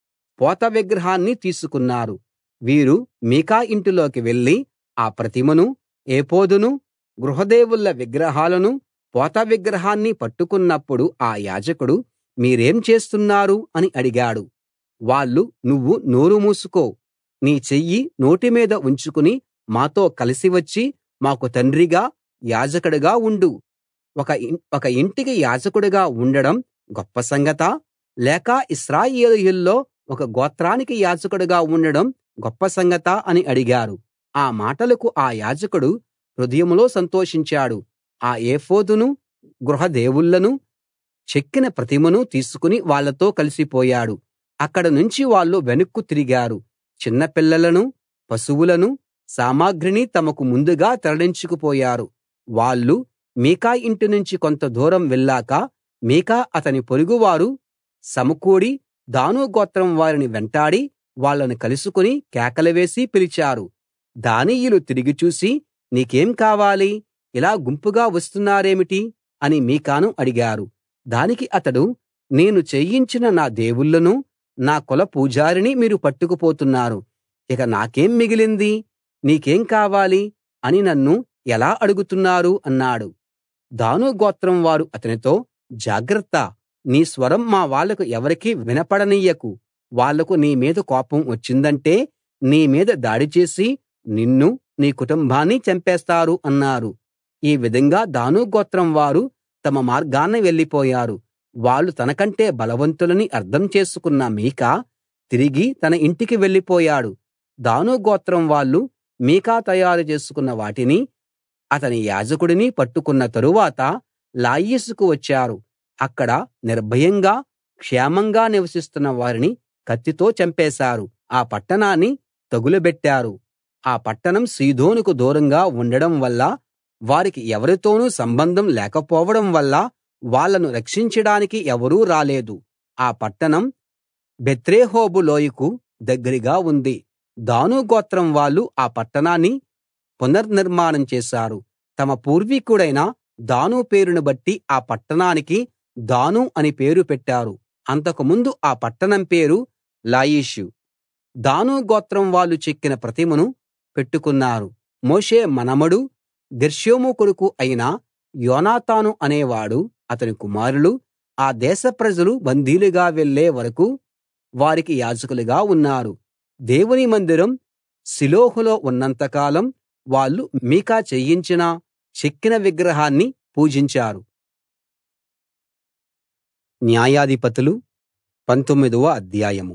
S1: పోత విగ్రహాన్ని తీసుకున్నారు వీరు మీకా ఇంటిలోకి వెళ్ళి ఆ ప్రతిమను ఏఫోదును గృహదేవుళ్ళ విగ్రహాలను పోత విగ్రహాన్ని పట్టుకున్నప్పుడు ఆ యాజకుడు మీరేం చేస్తున్నారు అని అడిగాడు వాళ్ళు నువ్వు నోరు మూసుకో నీ చెయ్యి నోటి మీద ఉంచుకుని మాతో కలిసి వచ్చి మాకు తండ్రిగా యాజకుడిగా ఉండు ఒక ఇన్ ఒక ఇంటికి యాజకుడిగా ఉండడం గొప్ప సంగతా లేక ఇశ్రాయేలీయుల్లో ఒక గోత్రానికి యాజకుడిగా ఉండడం గొప్ప సంగతా అని అడిగారు ఆ మాటలకు ఆ యాజకుడు హృదయంలో సంతోషించాడు ఆ ఏఫోదును గృహ దేవుళ్ళను చెక్కిన ప్రతిమను తీసుకుని వాళ్ళతో కలిసిపోయాడు అక్కడ నుంచి వాళ్ళు వెనక్కు తిరిగారు చిన్న పిల్లలను పశువులను సామగ్రిని తమకు ముందుగా తరలించుకుపోయారు వాళ్ళు మీకా ఇంటి నుంచి కొంత దూరం వెళ్ళాక మీకా అతని పొరుగువారు సమకూడి దాను గోత్రం వారిని వెంటాడి వాళ్ళను కలుసుకుని కేకలు వేసి పిలిచారు దానీయులు తిరిగి చూసి నీకేం కావాలి ఇలా గుంపుగా వస్తున్నారేమిటి అని మీకాను అడిగారు దానికి అతడు నేను చేయించిన నా దేవుళ్ళను నా కుల పూజారిని మీరు పట్టుకుపోతున్నారు ఇక నాకేం మిగిలింది నీకేం కావాలి అని నన్ను ఎలా అడుగుతున్నారు అన్నాడు దాను గోత్రం వారు అతనితో జాగ్రత్త నీ స్వరం మా వాళ్లకు ఎవరికీ వినపడనియ్యకు వాళ్లకు నీ మీద కోపం వచ్చిందంటే నీ మీద దాడి చేసి నిన్ను నీ కుటుంబాన్ని చంపేస్తారు అన్నారు ఈ విధంగా దాను గోత్రం వారు తమ మార్గాన వెళ్ళిపోయారు వాళ్ళు తనకంటే బలవంతులని అర్థం చేసుకున్న మీకా తిరిగి తన ఇంటికి వెళ్ళిపోయాడు దాను గోత్రం వాళ్ళు మీకా తయారు చేసుకున్న వాటిని అతని యాజకుడిని పట్టుకున్న తరువాత లాయీషుకు వచ్చారు అక్కడ నిర్భయంగా క్షేమంగా నివసిస్తున్న వారిని కత్తితో చంపేశారు ఆ పట్టణాన్ని తగులబెట్టారు ఆ పట్టణం సీదోనుకు దూరంగా ఉండడం వల్ల వారికి ఎవరితోనూ సంబంధం లేకపోవడం వల్ల వాళ్ళను రక్షించడానికి ఎవరూ రాలేదు ఆ పట్టణం బెత్రేహోబు లోయకు దగ్గరగా ఉంది దాను గోత్రం వాళ్ళు ఆ పట్టణాన్ని పునర్నిర్మాణం చేశారు తమ పూర్వీకుడైన దాను పేరును బట్టి ఆ పట్టణానికి దాను అని పేరు పెట్టారు అంతకుముందు ఆ పట్టణం పేరు లాయిషు దాను గోత్రం వాళ్ళు చెక్కిన ప్రతిమను పెట్టుకున్నారు మోషే మనుమడు గెర్షోము కొడుకు అయిన యోనాతాను అనేవాడు అతని కుమారులు ఆ దేశ ప్రజలు బందీలుగా వెళ్ళే వరకూ వారికి యాజకులుగా ఉన్నారు దేవుని మందిరం షిలోహులో ఉన్నంత కాలం వాళ్ళు మీకా చేయించిన చెక్కిన విగ్రహాన్ని పూజించారు న్యాయాధిపతులు పంతొమ్మిదవ అధ్యాయము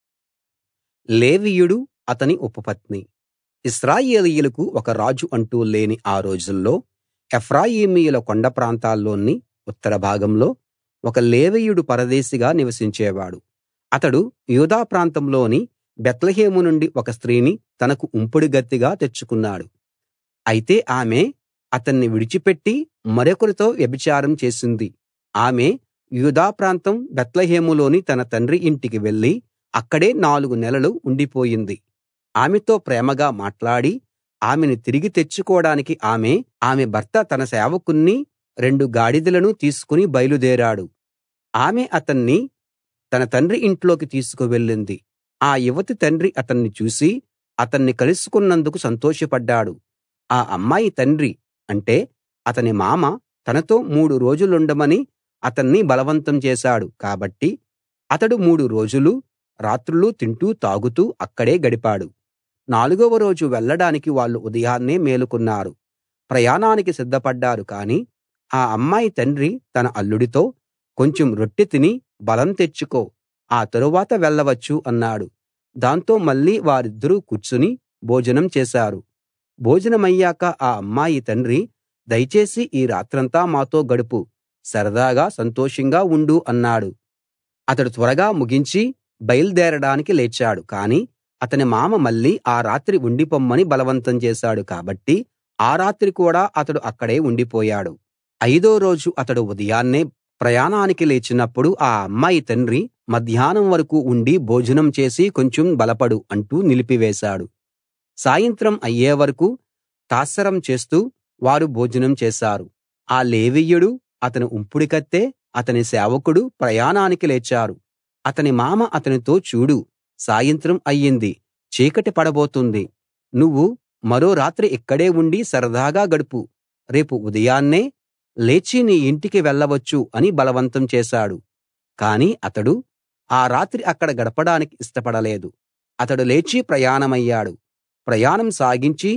S1: లేవీయుడు అతని ఉపపత్ని ఇశ్రాయేలీయులకు ఒక రాజు అంటూ లేని ఆ రోజుల్లో ఎఫ్రాయిమీయుల కొండ ప్రాంతాల్లోని ఉత్తర భాగంలో ఒక లేవీయుడు పరదేశిగా నివసించేవాడు అతడు యూదా ప్రాంతంలోని బేత్లెహేము నుండి ఒక స్త్రీని తనకు ఉంపుడుగత్తెగా తెచ్చుకున్నాడు అయితే ఆమె అతన్ని విడిచిపెట్టి మరొకరితో వ్యభిచారం చేసింది ఆమె యూదా ప్రాంతం బేత్లెహేములోని తన తండ్రి ఇంటికి వెళ్లి అక్కడే నాలుగు నెలలు ఉండిపోయింది ఆమెతో ప్రేమగా మాట్లాడి ఆమెను తిరిగి తెచ్చుకోడానికి ఆమె ఆమె భర్త తన సేవకుణ్ణి రెండు గాడిదలను తీసుకుని బయలుదేరాడు ఆమె అతన్ని తన తండ్రి ఇంట్లోకి తీసుకువెళ్ళింది ఆ యువతి తండ్రి అతన్ని చూసి అతన్ని కలుసుకున్నందుకు సంతోషపడ్డాడు ఆ అమ్మాయి తండ్రి అంటే అతని మామ తనతో మూడు రోజులుండమని అతన్ని బలవంతం చేశాడు కాబట్టి అతడు మూడు రోజులూ రాత్రులూ తింటూ తాగుతూ అక్కడే గడిపాడు నాలుగవ రోజు వెళ్ళడానికి వాళ్ళు ఉదయాన్నే మేలుకున్నారు ప్రయాణానికి సిద్ధపడ్డారు కాని ఆ అమ్మాయి తండ్రి తన అల్లుడితో కొంచెం రొట్టె తిని బలం తెచ్చుకో ఆ తరువాత వెళ్ళవచ్చు అన్నాడు దాంతో మళ్ళీ వారిద్దరూ కూర్చుని భోజనం చేశారు భోజనమయ్యాక ఆ అమ్మాయి తండ్రి దయచేసి ఈ రాత్రంతా మాతో గడుపు సరదాగా సంతోషంగా ఉండు అన్నాడు అతడు త్వరగా ముగించి బయల్దేరడానికి లేచాడు కాని అతని మామ మళ్ళీ ఆ రాత్రి ఉండిపొమ్మని బలవంతం చేశాడు కాబట్టి ఆ రాత్రి కూడా అతడు అక్కడే ఉండిపోయాడు ఐదో రోజు అతడు ఉదయాన్నే ప్రయాణానికి లేచినప్పుడు ఆ అమ్మాయి తండ్రి మధ్యాహ్నం వరకూ ఉండి భోజనం చేసి కొంచెం బలపడు అంటూ నిలిపివేశాడు సాయంత్రం అయ్యే వరకూ తాత్సారం చేస్తూ వారు భోజనం చేశారు ఆ లేవీయుడు అతని ఉంపుడుకత్తె అతని సేవకుడు ప్రయాణానికి లేచారు అతని మామ అతనితో చూడు సాయంత్రం అయ్యింది చీకటి పడబోతుంది నువ్వు మరో రాత్రి ఇక్కడే ఉండి సరదాగా గడుపు రేపు ఉదయాన్నే లేచి నీ ఇంటికి వెళ్ళవచ్చు అని బలవంతం చేశాడు కాని అతడు ఆ రాత్రి అక్కడ గడపడానికి ఇష్టపడలేదు అతడు లేచి ప్రయాణమయ్యాడు ప్రయాణం సాగించి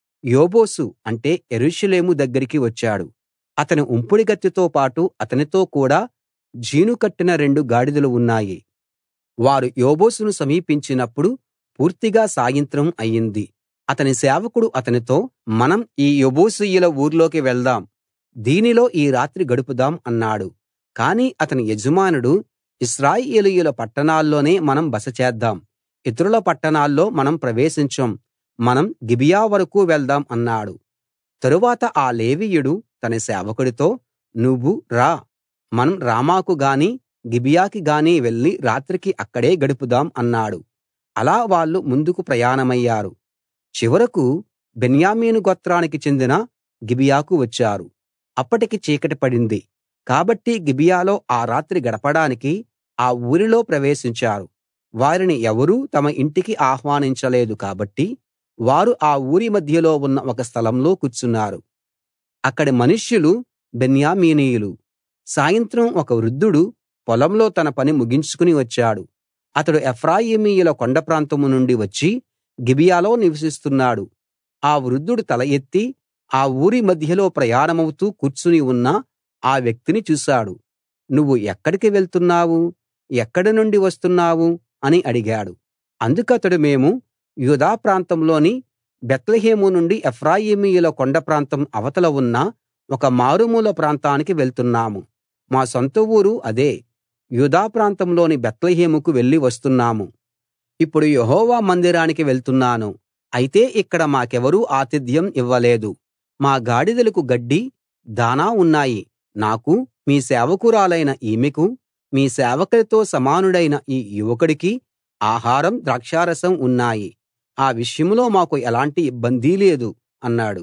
S1: యోబోసు అంటే యెరూషలేము దగ్గరికి వచ్చాడు అతని ఉంపుడుగత్తెతో పాటు అతనితో కూడా జీను కట్టిన రెండు గాడిదలు ఉన్నాయి వారు యోబోసును సమీపించినప్పుడు పూర్తిగా సాయంత్రం అయింది అతని సేవకుడు అతనితో మనం ఈ యెబూసీయుల ఊర్లోకి వెళ్దాం దీనిలో ఈ రాత్రి గడుపుదాం అన్నాడు కాని అతని యజమానుడు ఇశ్రాయేలీయుల పట్టణాల్లోనే మనం బస చేద్దాం ఇతరుల పట్టణాల్లో మనం ప్రవేశించం మనం గిబియా వరకూ వెళ్దాం అన్నాడు తరువాత ఆ లేవీయుడు తన సేవకుడితో నువ్వు రా మనం రామాకు గాని గిబియాకి గాని వెళ్లి రాత్రికి అక్కడే గడుపుదాం అన్నాడు అలా వాళ్ళు ముందుకు ప్రయాణమయ్యారు చివరకు బెన్యామీను గోత్రానికి చెందిన గిబియాకు వచ్చారు అప్పటికి చీకటి పడింది కాబట్టి గిబియాలో ఆ రాత్రి గడపడానికి ఆ ఊరిలో ప్రవేశించారు వారిని ఎవరూ తమ ఇంటికి ఆహ్వానించలేదు కాబట్టి వారు ఆ ఊరి మధ్యలో ఉన్న ఒక స్థలంలో కూర్చున్నారు అక్కడి మనుష్యులు బెన్యామీనీయులు సాయంత్రం ఒక వృద్ధుడు పొలంలో తన పని ముగించుకుని వచ్చాడు అతడు ఎఫ్రాయిమీయుల కొండ ప్రాంతం నుండి వచ్చి గిబియాలో నివసిస్తున్నాడు ఆ వృద్ధుడు తల ఎత్తి ఆ ఊరి మధ్యలో ప్రయాణమవుతూ కూర్చుని ఉన్న ఆ వ్యక్తిని చూశాడు నువ్వు ఎక్కడికి వెళ్తున్నావు ఎక్కడి నుండి వస్తున్నావు అని అడిగాడు అందుకతడు మేము యూదా ప్రాంతంలోని బేత్లెహేము నుండి ఎఫ్రాయిమీయుల కొండ ప్రాంతం అవతల ఉన్న ఒక మారుమూల ప్రాంతానికి వెళ్తున్నాము మా సొంత ఊరు అదే యూదా ప్రాంతంలోని బేత్లెహేముకు వెళ్ళి వస్తున్నాము ఇప్పుడు యెహోవా మందిరానికి వెళ్తున్నాను అయితే ఇక్కడ మాకెవరూ ఆతిథ్యం ఇవ్వలేదు మా గాడిదలకు గడ్డి దానా ఉన్నాయి నాకు మీ సేవకురాలైన ఈమెకు మీ సేవకులతో సమానుడైన ఈ యువకుడికి ఆహారం ద్రాక్షారసం ఉన్నాయి ఆ విషయంలో మాకు ఎలాంటి ఇబ్బందీ లేదు అన్నాడు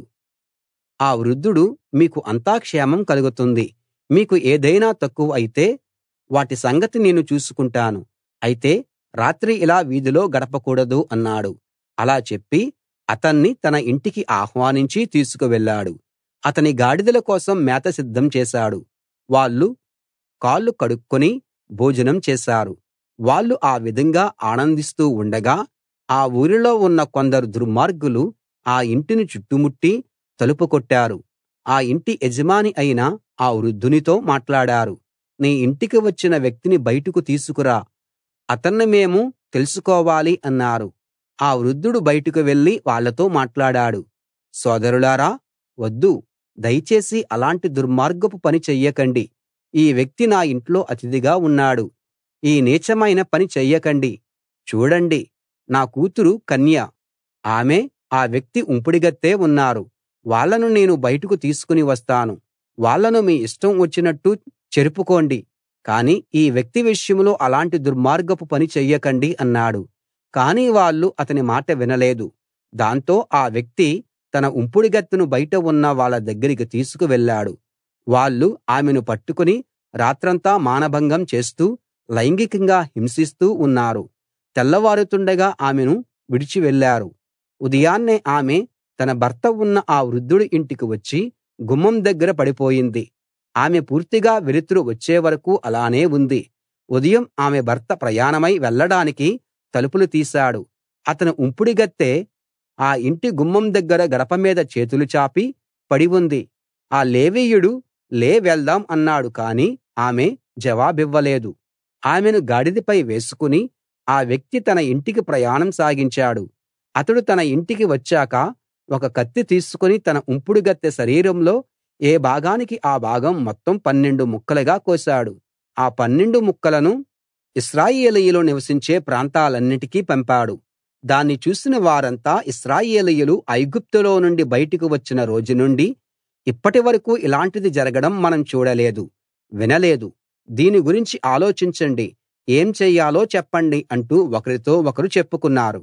S1: ఆ వృద్ధుడు మీకు అంతా క్షేమం కలుగుతుంది మీకు ఏదైనా తక్కువ అయితే వాటి సంగతి నేను చూసుకుంటాను అయితే రాత్రి ఇలా వీధిలో గడపకూడదు అన్నాడు అలా చెప్పి అతన్ని తన ఇంటికి ఆహ్వానించి తీసుకువెళ్ళాడు అతని గాడిదల కోసం మేత సిద్ధం చేశాడు వాళ్ళు కాళ్ళు కడుక్కొని భోజనం చేశారు వాళ్ళు ఆ విధంగా ఆనందిస్తూ ఉండగా ఆ ఊరిలో ఉన్న కొందరు దుర్మార్గులు ఆ ఇంటిని చుట్టుముట్టి తలుపు కొట్టారు ఆ ఇంటి యజమాని అయిన ఆ వృద్ధునితో మాట్లాడారు నీ ఇంటికి వచ్చిన వ్యక్తిని బయటకు తీసుకురా అతన్ని మేము తెలుసుకోవాలి అన్నారు ఆ వృద్ధుడు బయటకు వెళ్లి వాళ్ళతో మాట్లాడాడు సోదరులారా వద్దు దయచేసి అలాంటి దుర్మార్గపు పని చెయ్యకండి ఈ వ్యక్తి నా ఇంట్లో అతిథిగా ఉన్నాడు ఈ నీచమైన పని చెయ్యకండి చూడండి నా కూతురు కన్య ఆమె ఆ వ్యక్తి ఉంపుడుగత్తె ఉన్నారు వాళ్ళను నేను బయటకు తీసుకుని వస్తాను వాళ్ళను మీ ఇష్టం వచ్చినట్టు చెరుపుకోండి కానీ ఈ వ్యక్తి విషయంలో అలాంటి దుర్మార్గపు పని చెయ్యకండి అన్నాడు కానీ వాళ్ళు అతని మాట వినలేదు దాంతో ఆ వ్యక్తి తన ఉంపుడుగత్తెను బయట ఉన్న వాళ్ళ దగ్గరికి తీసుకు వెళ్ళాడు వాళ్ళు ఆమెను పట్టుకుని రాత్రంతా మానభంగం చేస్తూ లైంగికంగా హింసిస్తూ ఉన్నారు తెల్లవారుతుండగా ఆమెను విడిచి వెళ్ళారు ఉదయాన్నే ఆమె తన భర్త ఉన్న ఆ వృద్ధుడి ఇంటికి వచ్చి గుమ్మం దగ్గర పడిపోయింది ఆమె పూర్తిగా వెలుతురు వచ్చే వరకూ అలానే ఉంది ఉదయం ఆమె భర్త ప్రయాణమై వెళ్ళడానికి తలుపులు తీశాడు అతని ఉంపుడుగత్తె ఆ ఇంటి గుమ్మం దగ్గర గడప మీద చేతులు చాపి పడి ఉంది ఆ లేవీయుడు లే వెళ్దాం అన్నాడు కానీ ఆమె జవాబివ్వలేదు ఆమెను గాడిదపై వేసుకుని ఆ వ్యక్తి తన ఇంటికి ప్రయాణం సాగించాడు అతడు తన ఇంటికి వచ్చాక ఒక కత్తి తీసుకుని తన ఉంపుడుగత్తె శరీరంలో ఏ భాగానికి ఆ భాగం మొత్తం పన్నెండు ముక్కలుగా కోశాడు ఆ పన్నెండు ముక్కలను ఇశ్రాయేలీయులు నివసించే ప్రాంతాలన్నిటికీ పంపాడు దాన్ని చూసిన వారంతా ఇశ్రాయేలీయులు ఐగుప్తులో నుండి బయటకు వచ్చిన రోజు నుండి ఇప్పటి వరకూ ఇలాంటిది జరగడం మనం చూడలేదు వినలేదు దీని గురించి ఆలోచించండి ఏం చెయ్యాలో చెప్పండి అంటూ ఒకరితో ఒకరు చెప్పుకున్నారు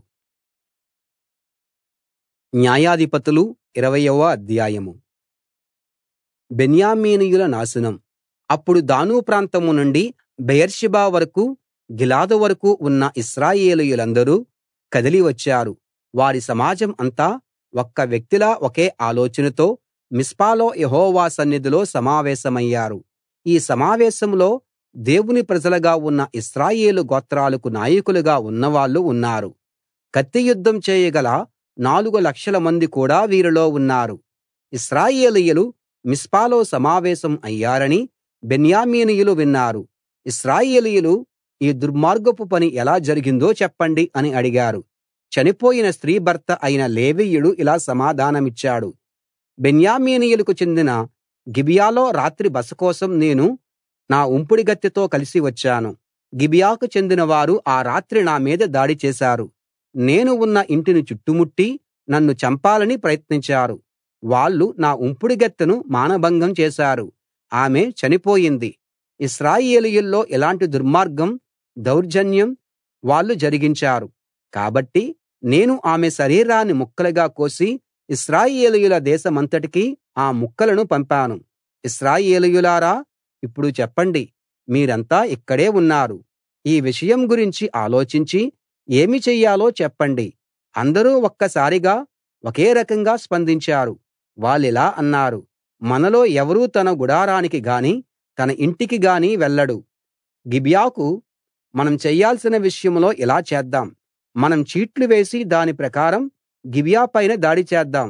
S1: న్యాయాధిపతులు ఇరవయవ అధ్యాయం బెన్యామీనీయుల నాశనం అప్పుడు దాను ప్రాంతం నుండి బెయేర్షెబా వరకూ గిలాదు వరకూ ఉన్న ఇశ్రాయేలీయులందరూ కదిలి వచ్చారు వారి సమాజం అంతా ఒక్క వ్యక్తిలా ఒకే ఆలోచనతో మిస్పాలో యెహోవా సన్నిధిలో సమావేశమయ్యారు ఈ సమావేశంలో దేవుని ప్రజలుగా ఉన్న ఇశ్రాయేలు గోత్రాలకు నాయకులుగా ఉన్నవాళ్ళు ఉన్నారు కత్తి యుద్ధం చేయగల నాలుగు లక్షల మంది కూడా వీరిలో ఉన్నారు ఇశ్రాయేలీయులు మిస్పాలో సమావేశం అయ్యారని బెన్యామీనీయులు విన్నారు ఇశ్రాయేలీయులు ఈ దుర్మార్గపు పని ఎలా జరిగిందో చెప్పండి అని అడిగారు చనిపోయిన స్త్రీ భర్త అయిన లేవీయుడు ఇలా సమాధానమిచ్చాడు బెన్యామీనీయులకు చెందిన గిబియాలో రాత్రి బస కోసం నేను నా ఉంపుడుగత్తెతో కలిసి వచ్చాను గిబియాకు చెందిన వారు ఆ రాత్రి నా మీద దాడి చేశారు నేను ఉన్న ఇంటిని చుట్టుముట్టి నన్ను చంపాలని ప్రయత్నించారు వాళ్ళు నా ఉంపుడుగత్తెను మానభంగం చేశారు ఆమె చనిపోయింది ఇశ్రాయేలీయుల్లో ఇలాంటి దుర్మార్గం దౌర్జన్యం వాళ్ళు జరిగించారు కాబట్టి నేను ఆమె శరీరాన్ని ముక్కలుగా కోసి ఇశ్రాయేలీయుల దేశమంతటికీ ఆ ముక్కలను పంపాను ఇశ్రాయేలీయులారా ఇప్పుడు చెప్పండి మీరంతా ఇక్కడే ఉన్నారు ఈ విషయం గురించి ఆలోచించి ఏమి చెయ్యాలో చెప్పండి అందరూ ఒక్కసారిగా ఒకే రకంగా స్పందించారు వాళ్ళిలా అన్నారు మనలో ఎవరూ తన గుడారానికి గాని తన ఇంటికి గాని వెళ్ళడు గిబియాకు మనం చెయ్యాల్సిన విషయంలో ఇలా చేద్దాం మనం చీట్లు వేసి దాని ప్రకారం గిబియా పైన దాడి చేద్దాం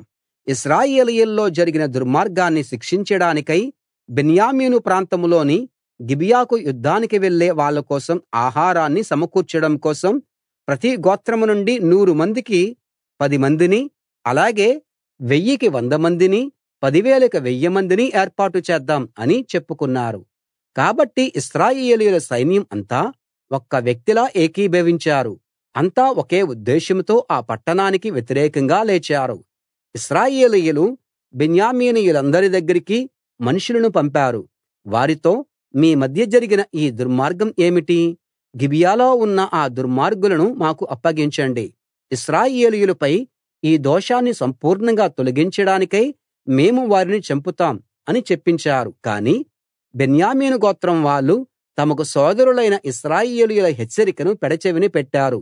S1: ఇశ్రాయేలీయుల్లో జరిగిన దుర్మార్గాన్ని శిక్షించడానికై బెన్యామీను ప్రాంతంలోని గిబియాకు యుద్ధానికి వెళ్ళే వాళ్ళ కోసం ఆహారాన్ని సమకూర్చడం కోసం ప్రతి గోత్రం నుండి నూరు మందికి పది మందిని అలాగే వెయ్యికి వంద మందిని పదివేలకు వెయ్యి మందిని ఏర్పాటు చేద్దాం అని చెప్పుకున్నారు కాబట్టి ఇశ్రాయేలీయుల సైన్యం అంతా ఒక్క వ్యక్తిలా ఏకీభవించారు అంతా ఒకే ఉద్దేశంతో ఆ పట్టణానికి వ్యతిరేకంగా లేచారు ఇశ్రాయేలీయులు బెన్యామీనీయులందరి దగ్గరికి మనుషులను పంపారు వారితో మీ మధ్య జరిగిన ఈ దుర్మార్గం ఏమిటి గిబియాలో ఉన్న ఆ దుర్మార్గులను మాకు అప్పగించండి ఇశ్రాయేలీయులపై ఈ దోషాన్ని సంపూర్ణంగా తొలగించడానికై మేము వారిని చంపుతాం అని చెప్పించారు కాని బెన్యామీను గోత్రం వాళ్ళు తమకు సోదరులైన ఇశ్రాయేలీయుల హెచ్చరికను పెడచెవిన పెట్టారు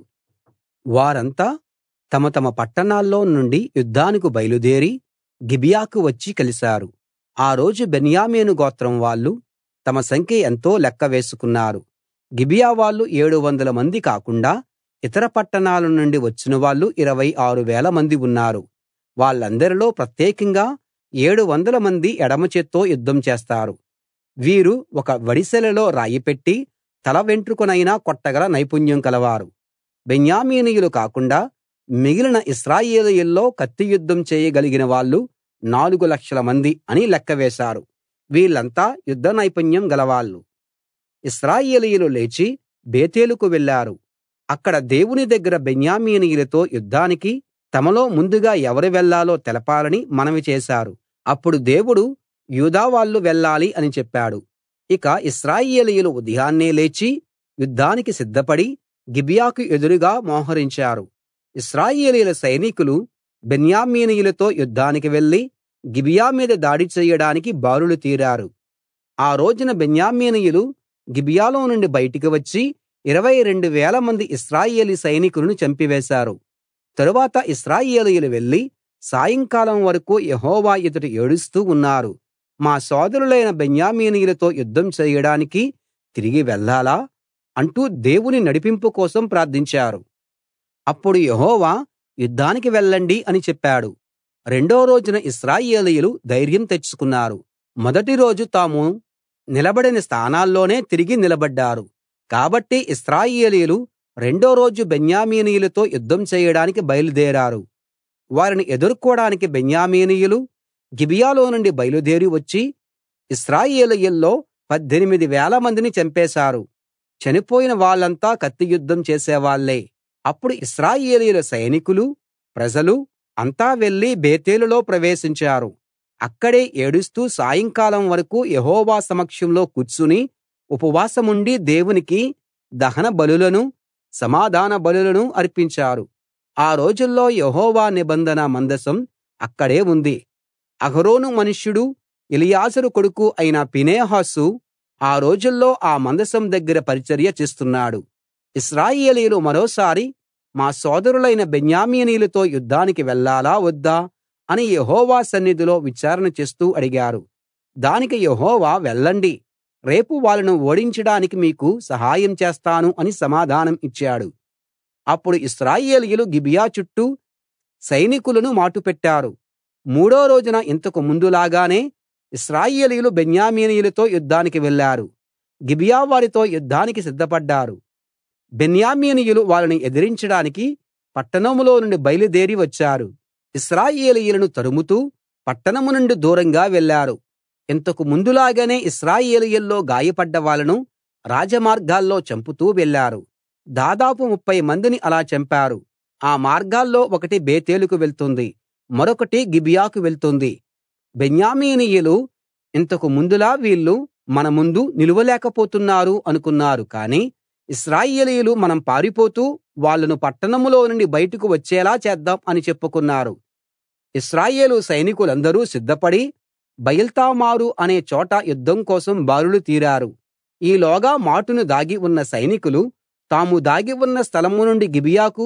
S1: వారంతా తమ తమ పట్టణాల్లో నుండి యుద్ధానికి బయలుదేరి గిబియాకు వచ్చి కలిశారు ఆ రోజు బెన్యామీను గోత్రం వాళ్ళు తమ సంఖ్య ఎంతో లెక్క వేసుకున్నారు గిబియా వాళ్ళు ఏడు వందల మంది కాకుండా ఇతర పట్టణాల నుండి వచ్చిన వాళ్ళు ఇరవై ఆరు వేల మంది ఉన్నారు వాళ్ళందరిలో ప్రత్యేకంగా ఏడు వందల మంది ఎడమ చేత్తో యుద్ధం చేస్తారు వీరు ఒక వడిసెలలో రాయి పెట్టి తల వెంట్రుకనైనా కొట్టగల నైపుణ్యం కలవారు బెన్యామీనీయులు కాకుండా మిగిలిన ఇశ్రాయేలీయుల్లో కత్తి యుద్ధం చేయగలిగిన వాళ్ళు నాలుగు లక్షల మంది అని లెక్క వేశారు వీళ్ళంతా యుద్ధ నైపుణ్యం గలవాళ్ళు ఇశ్రాయేలీయులు లేచి బేతేలుకు వెళ్ళారు అక్కడ దేవుని దగ్గర బెన్యామీనీయులతో యుద్ధానికి తమలో ముందుగా ఎవరు వెళ్ళాలో తెలపాలని మనవి చేశారు అప్పుడు దేవుడు యూదా వాళ్ళు వెళ్ళాలి అని చెప్పాడు ఇక ఇశ్రాయేలీయులు ఉదయాన్నే లేచి యుద్ధానికి సిద్ధపడి గిబియాకు ఎదురుగా మోహరించారు ఇశ్రాయేలీయుల సైనికులు బెన్యామీనీయులతో యుద్ధానికి వెళ్లి గిబియా మీద దాడి చెయ్యడానికి బారులు తీరారు ఆ రోజున బెన్యామీనీయులు గిబియాలో నుండి బయటికి వచ్చి ఇరవై రెండు వేల మంది ఇశ్రాయేలీ సైనికులను చంపివేశారు తరువాత ఇశ్రాయేలీయులు వెళ్లి సాయంకాలం వరకూ యెహోవా ఎదుట ఏడుస్తూ ఉన్నారు మా సోదరులైన బెన్యామీనీయులతో యుద్ధం చేయడానికి తిరిగి వెళ్ళాలా అంటూ దేవుని నడిపింపు కోసం ప్రార్థించారు అప్పుడు యెహోవా యుద్ధానికి వెళ్ళండి అని చెప్పాడు రెండో రోజున ఇశ్రాయేలీయులు ధైర్యం తెచ్చుకున్నారు మొదటి రోజు తాము నిలబడిన స్థానాల్లోనే తిరిగి నిలబడ్డారు కాబట్టి ఇశ్రాయేలీయులు రెండో రోజు బెన్యామీనీయులతో యుద్ధం చేయడానికి బయలుదేరారు వారిని ఎదుర్కోడానికి బెన్యామీనీయులు గిబియాలో నుండి బయలుదేరి వచ్చి ఇశ్రాయేలీయుల్లో పద్దెనిమిది వేల మందిని చంపేశారు చనిపోయిన వాళ్ళంతా కత్తి యుద్ధం చేసేవాళ్ళే అప్పుడు ఇశ్రాయేలీయుల సైనికులు ప్రజలు అంతా వెళ్లి బేతేలులో ప్రవేశించారు అక్కడే ఏడుస్తూ సాయంకాలం వరకూ యెహోవా సమక్షంలో కూర్చుని ఉపవాసముండి దేవునికి దహన బలులను సమాధాన బలులను అర్పించారు ఆ రోజుల్లో యెహోవా నిబంధన మందసం అక్కడే ఉంది అహరోను మనుష్యుడు ఎలియాజరు కొడుకు అయిన ఫీనెహాసు ఆ రోజుల్లో ఆ మందసం దగ్గర పరిచర్య చేస్తున్నాడు ఇశ్రాయేలీయులు మరోసారి మా సోదరులైన బెన్యామీనీయులతో యుద్ధానికి వెళ్ళాలా వద్దా అని యెహోవా సన్నిధిలో విచారణ చేస్తూ అడిగారు దానికి యెహోవా వెళ్ళండి రేపు వాళ్ళను ఓడించడానికి మీకు సహాయం చేస్తాను అని సమాధానం ఇచ్చాడు అప్పుడు ఇశ్రాయేలీయులు గిబియా చుట్టూ సైనికులను మాటుపెట్టారు మూడో రోజున ఇంతకు ముందులాగానే ఇశ్రాయేలీయులు బెన్యామీనీయులతో యుద్ధానికి వెళ్ళారు గిబియా వారితో యుద్ధానికి సిద్ధపడ్డారు బెన్యామీనీయులు వాళ్ళని ఎదిరించడానికి పట్టణంలో నుండి బయలుదేరి వచ్చారు ఇశ్రాయేలీయులను తరుముతూ పట్టణం నుండి దూరంగా వెళ్ళారు ఇంతకు ముందులాగానే ఇశ్రాయేలీయుల్లో గాయపడ్డ వాళ్ళను రాజమార్గాల్లో చంపుతూ వెళ్ళారు దాదాపు ముప్ఫై మందిని అలా చంపారు ఆ మార్గాల్లో ఒకటి బేతేలుకు వెళ్తుంది మరొకటి గిబియాకు వెళ్తుంది బెన్యామీనీయులు ఇంతకు ముందులా వీళ్ళు మన ముందు నిలువలేకపోతున్నారు అనుకున్నారు కానీ ఇశ్రాయేలీయులు మనం పారిపోతూ వాళ్ళను పట్టణంలో నుండి బయటకు వచ్చేలా చేద్దాం అని చెప్పుకున్నారు ఇశ్రాయేలు సైనికులందరూ సిద్ధపడి బయల్తామారు అనే చోట యుద్ధం కోసం బారులు తీరారు ఈలోగా మాటున దాగి ఉన్న సైనికులు తాము దాగి ఉన్న స్థలం నుండి గిబియాకు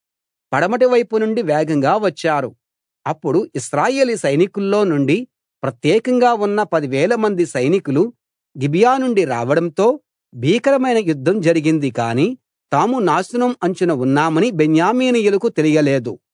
S1: పడమటి వైపు నుండి వేగంగా వచ్చారు అప్పుడు ఇశ్రాయేలీ సైనికుల్లో నుండి ప్రత్యేకంగా ఉన్న పదివేల మంది సైనికులు గిబియా నుండి రావడంతో భీకరమైన యుద్ధం జరిగింది కానీ తాము నాశనం అంచున ఉన్నామని బెన్యామీనీయులకు తెలియలేదు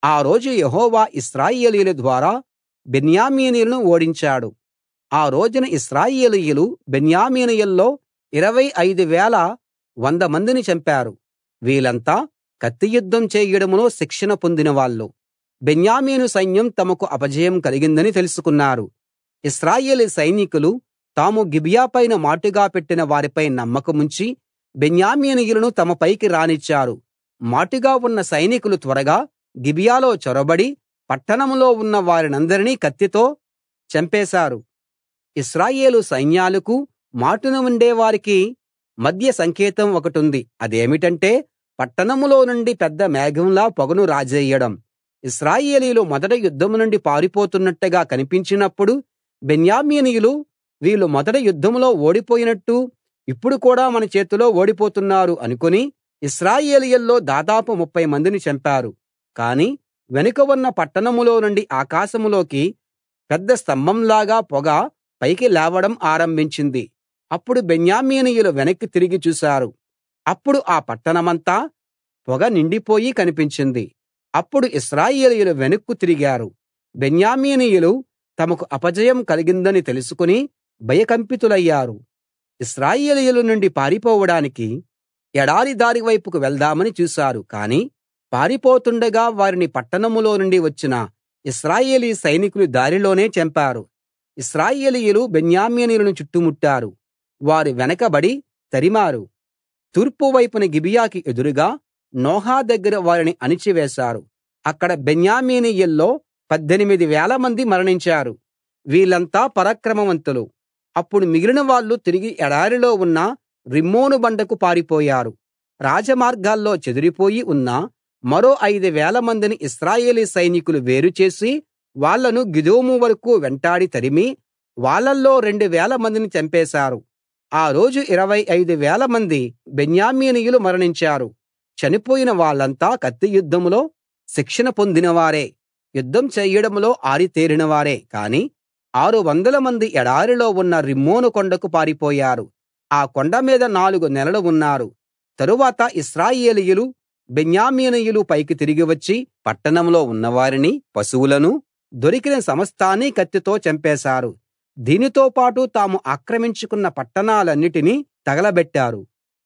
S1: ఆ రోజు యెహోవా ఇశ్రాయేలీయుల ద్వారా బెన్యామీనీయులను ఓడించాడు ఆ రోజున ఇశ్రాయేలీయులు బెన్యామీనీయుల్లో ఇరవై ఐదు వేల వంద మందిని చంపారు వీళ్ళంతా కత్తి యుద్ధం చేయడంలో శిక్షణ పొందినవాళ్ళు బెన్యామీను సైన్యం తమకు అపజయం కలిగిందని తెలుసుకున్నారు ఇశ్రాయేలీ సైనికులు తాము గిబియా పైన మాటుగా పెట్టిన వారిపై నమ్మకముంచి బెన్యామీనీయులను తమ పైకి రానిచ్చారు మాటుగా ఉన్న సైనికులు త్వరగా గిబియాలో చొరబడి పట్టణంలో ఉన్న వారినందరినీ కత్తితో చంపేశారు ఇశ్రాయేలు సైన్యాలకు మాటున ఉండేవారికి మధ్య సంకేతం ఒకటుంది అదేమిటంటే పట్టణంలో నుండి పెద్ద మేఘంలా పొగను రాజేయడం ఇశ్రాయేలీయులు మొదట యుద్ధం నుండి పారిపోతున్నట్టుగా కనిపించినప్పుడు బెన్యామీనీయులు వీళ్ళు మొదట యుద్ధంలో ఓడిపోయినట్టు ఇప్పుడు కూడా మన చేతిలో ఓడిపోతున్నారు అనుకుని ఇశ్రాయేలీయుల్లో దాదాపు ముప్ఫై మందిని చంపారు కాని వెనుక ఉన్న పట్టణంలో నుండి ఆకాశంలోకి పెద్ద స్తంభంలాగా పొగ పైకి లేవడం ఆరంభించింది అప్పుడు బెన్యామీనీయులు వెనక్కి తిరిగి చూశారు అప్పుడు ఆ పట్టణమంతా పొగ నిండిపోయి కనిపించింది అప్పుడు ఇశ్రాయేలీయులు వెనక్కు తిరిగారు బెన్యామీనీయులు తమకు అపజయం కలిగిందని తెలుసుకుని భయకంపితులయ్యారు ఇశ్రాయేలీయుల నుండి పారిపోవడానికి ఎడారి దారి వైపుకు వెళ్దామని చూశారు కాని పారిపోతుండగా వారిని పట్టణంలో నుండి వచ్చిన ఇశ్రాయేలీ సైనికులు దారిలోనే చంపారు ఇశ్రాయేలీయులు బెన్యామీనీయులను చుట్టుముట్టారు వారి వెనకబడి తరిమారు తూర్పు వైపున గిబియాకి ఎదురుగా నోహా దగ్గర వారిని అణిచివేశారు అక్కడ బెన్యామీనీయుల్లో పద్దెనిమిది వేలమంది మరణించారు వీళ్ళంతా పరాక్రమవంతులు అప్పుడు మిగిలిన వాళ్ళు తిరిగి ఎడారిలో ఉన్న రిమ్మోను బండకు పారిపోయారు రాజమార్గాల్లో చెదిరిపోయి ఉన్న మరో ఐదు వేలమందిని ఇశ్రాయేలీ సైనికులు వేరు చేసి వాళ్ళను గిదోము వరకూ వెంటాడి తరిమి వాళ్ళల్లో రెండు వేల మందిని చంపేశారు ఆ రోజు ఇరవై ఐదు వేల మంది బెన్యామీనీయులు మరణించారు చనిపోయిన వాళ్ళంతా కత్తి యుద్ధంలో శిక్షణ పొందినవారే యుద్ధం చెయ్యడంలో ఆరితేరినవారే కాని ఆరు వందల మంది ఎడారిలో ఉన్న రిమ్మోను కొండకు పారిపోయారు ఆ కొండ మీద నాలుగు నెలలు ఉన్నారు తరువాత ఇశ్రాయేలీయులు బెన్యామీనీయులు పైకి తిరిగి వచ్చి పట్టణంలో ఉన్నవారిని పశువులను దొరికిన సమస్తాన్నీ కత్తితో చంపేశారు దీనితో పాటు తాము ఆక్రమించుకున్న పట్టణాలన్నిటినీ తగలబెట్టారు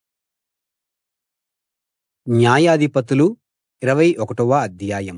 S1: న్యాయాధిపతులు ఇరవై ఒకటవ అధ్యాయం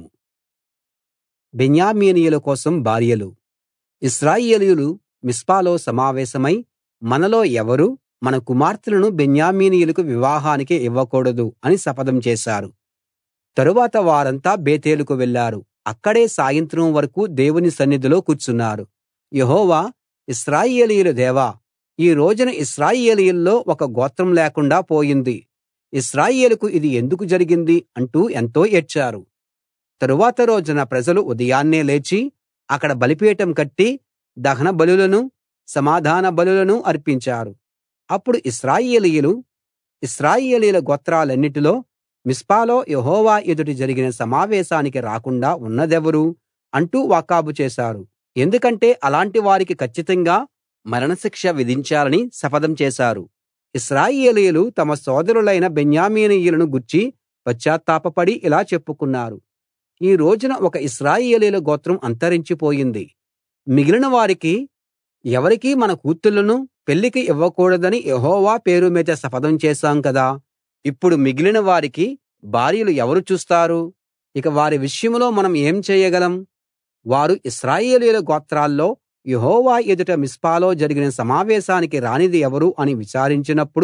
S1: బెన్యామీనీయుల కోసం భార్యలు ఇశ్రాయేలీయులు మిస్పాలో సమావేశమై మనలో ఎవరూ మన కుమార్తెలను బెన్యామీనీయులకు వివాహానికి ఇవ్వకూడదు అని శపథం చేశారు తరువాత వారంతా బేతేలుకు వెళ్లారు అక్కడే సాయంత్రం వరకూ దేవుని సన్నిధిలో కూర్చున్నారు యెహోవా ఇశ్రాయేలీయుల దేవా ఈ రోజున ఇశ్రాయేలీయుల్లో ఒక గోత్రం లేకుండా పోయింది ఇశ్రాయేలుకు ఇది ఎందుకు జరిగింది అంటూ ఎంతో ఏడ్చారు తరువాత రోజున ప్రజలు ఉదయాన్నే లేచి అక్కడ బలిపీఠం కట్టి దహన బలులను సమాధాన బలులను అర్పించారు అప్పుడు ఇశ్రాయేలీయులు ఇశ్రాయేలీయుల గోత్రాలన్నిటిలో మిస్పాలో యెహోవా ఎదుట జరిగిన సమావేశానికి రాకుండా ఉన్నదెవరు అంటూ వాకాబు చేశారు ఎందుకంటే అలాంటి వారికి కచ్చితంగా మరణశిక్ష విధించాలని శపథం చేశారు ఇశ్రాయేలీయులు తమ సోదరులైన బెన్యామీనీయులను గూర్చి పశ్చాత్తాపపడి ఇలా చెప్పుకున్నారు ఈ రోజున ఒక ఇశ్రాయేలీయుల గోత్రం అంతరించిపోయింది మిగిలిన వారికి ఎవరికీ మన కూతుళ్ళను పెళ్లికి ఇవ్వకూడదని యెహోవా పేరు మీద శపథం చేశాం కదా ఇప్పుడు మిగిలిన వారికి భార్యలు ఎవరు చూస్తారు ఇక వారి విషయంలో మనం ఏం చేయగలం వారు ఇశ్రాయేలీయుల గోత్రాల్లో యెహోవా ఎదుట మిస్పాలో జరిగిన సమావేశానికి రానిది ఎవరు అని విచారించినప్పుడు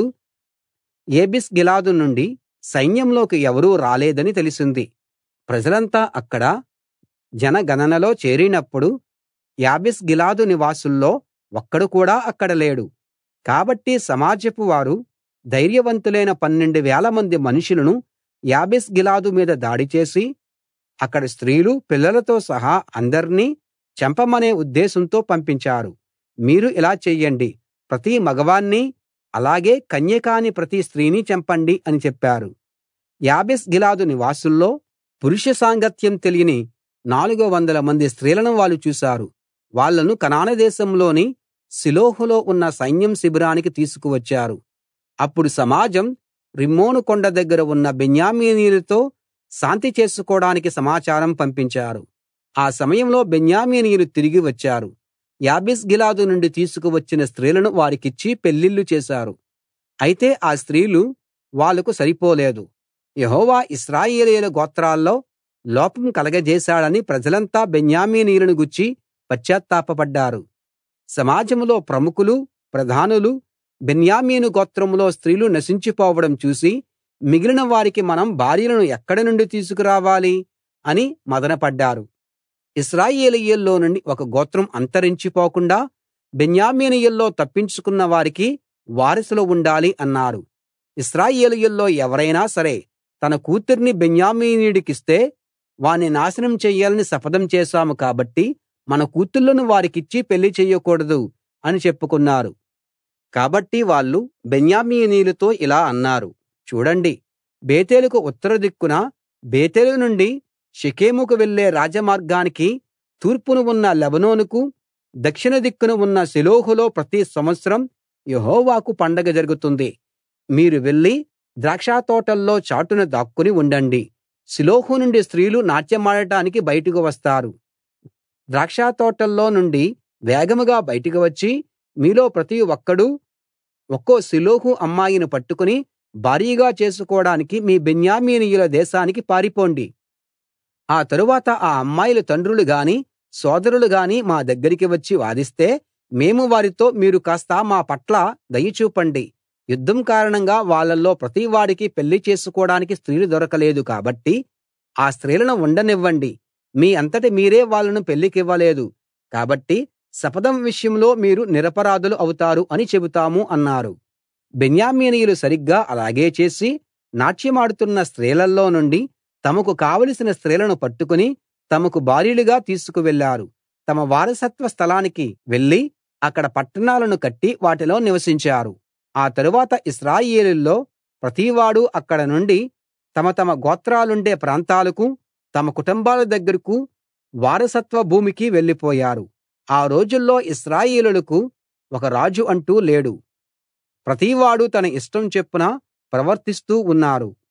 S1: ఏబిస్ గిలాదు నుండి సైన్యంలోకి ఎవరూ రాలేదని తెలిసింది ప్రజలంతా అక్కడ జనగణనలో చేరినప్పుడు యాబేష్ గిలాదు నివాసుల్లో ఒక్కడు కూడా అక్కడ లేడు కాబట్టి సమాజపు వారు ధైర్యవంతులైన పన్నెండు వేలమంది మనుషులను యాబేష్ గిలాదు మీద దాడి చేసి అక్కడ స్త్రీలు పిల్లలతో సహా అందర్నీ చంపమనే ఉద్దేశంతో పంపించారు మీరు ఇలా చెయ్యండి ప్రతి మగవాణ్ణి అలాగే కన్యకాని ప్రతి స్త్రీని చంపండి అని చెప్పారు యాబేష్ గిలాదు నివాసుల్లో పురుష సాంగత్యం తెలియని నాలుగు వందల మంది స్త్రీలను వాళ్ళు చూశారు వాళ్ళను కనాన దేశంలోని షిలోహులో ఉన్న సైన్యం శిబిరానికి తీసుకువచ్చారు అప్పుడు సమాజం రిమ్మోను కొండ దగ్గర ఉన్న బెన్యామీనీయులతో శాంతి చేసుకోడానికి సమాచారం పంపించారు ఆ సమయంలో బెన్యామీనీయులు తిరిగి వచ్చారు యాబేష్గిలాదు నుండి తీసుకువచ్చిన స్త్రీలను వారికిచ్చి పెళ్లిళ్ళు చేశారు అయితే ఆ స్త్రీలు వాళ్లకు సరిపోలేదు యెహోవా ఇశ్రాయేలీయుల గోత్రాల్లో లోపం కలగజేశాడని ప్రజలంతా బెన్యామీనీయులను గూర్చి పశ్చాత్తాపపడ్డారు సమాజంలో ప్రముఖులు ప్రధానులు బెన్యామీను గోత్రంలో స్త్రీలు నశించిపోవడం చూసి మిగిలిన వారికి మనం భార్యలను ఎక్కడి నుండి తీసుకురావాలి అని మదనపడ్డారు ఇశ్రాయేలీయుల్లో నుండి ఒక గోత్రం అంతరించిపోకుండా బెన్యామీనీయుల్లో తప్పించుకున్న వారికి వారసులు ఉండాలి అన్నారు ఇశ్రాయేలీయుల్లో ఎవరైనా సరే తన కూతుర్ని బెన్యామీనీయుడికిస్తే వాణ్ణి నాశనం చెయ్యాలని శపథం చేశాము కాబట్టి మన కూతుళ్ళను వారికిచ్చి పెళ్లి చెయ్యకూడదు అని చెప్పుకున్నారు కాబట్టి వాళ్ళు బెన్యామీనీయులతో ఇలా అన్నారు చూడండి బేతేలుకు ఉత్తర దిక్కున బేతేలు నుండి షెకెముకు వెళ్ళే రాజమార్గానికి తూర్పున ఉన్న లెబానోనుకు దక్షిణ దిక్కున ఉన్న షిలోహులో ప్రతి సంవత్సరం యెహోవాకు పండగ జరుగుతుంది మీరు వెళ్లి ద్రాక్షతోటల్లో చాటున దాక్కుని ఉండండి షిలోహు నుండి స్త్రీలు నాట్యమాడటానికి బయటకు వస్తారు ద్రాక్షతోటల్లో నుండి వేగంగా బయటకు వచ్చి మీలో ప్రతి ఒక్కడూ ఒక్కో షిలోహు అమ్మాయిని పట్టుకుని భార్యగా చేసుకోడానికి మీ బెన్యామీనీయుల దేశానికి పారిపోండి ఆ తరువాత ఆ అమ్మాయిల తండ్రులు గాని సోదరులు గాని మా దగ్గరికి వచ్చి వాదిస్తే మేము వారితో మీరు కాస్త మా పట్ల దయ చూపండి యుద్ధం కారణంగా వాళ్ళల్లో ప్రతివాడికి పెళ్లి చేసుకోడానికి స్త్రీలు దొరకలేదు కాబట్టి ఆ స్త్రీలను ఉండనివ్వండి మీ అంతట మీరే వాళ్ళను పెళ్లికివ్వలేదు కాబట్టి శపథం విషయంలో మీరు నిరపరాధులు అవుతారు అని చెబుతాము అన్నారు బెన్యామీనీయులు సరిగ్గా అలాగే చేసి నాట్యమాడుతున్న స్త్రీలలో నుండి తమకు కావలసిన స్త్రీలను పట్టుకుని తమకు భార్యలుగా తీసుకు వెళ్లారు తమ వారసత్వ స్థలానికి వెళ్లి అక్కడ పట్టణాలను కట్టి వాటిలో నివసించారు ఆ తరువాత ఇశ్రాయేలీయుల్లో ప్రతివాడూ అక్కడ నుండి తమ తమ గోత్రాలుండే ప్రాంతాలకు తమ కుటుంబాల దగ్గరకు వారసత్వ భూమికి వెళ్ళిపోయారు ఆ రోజుల్లో ఇశ్రాయేలీయులకు ఒక రాజు అంటూ లేడు ప్రతివాడూ తన ఇష్టం చొప్పున ప్రవర్తిస్తూ ఉన్నారు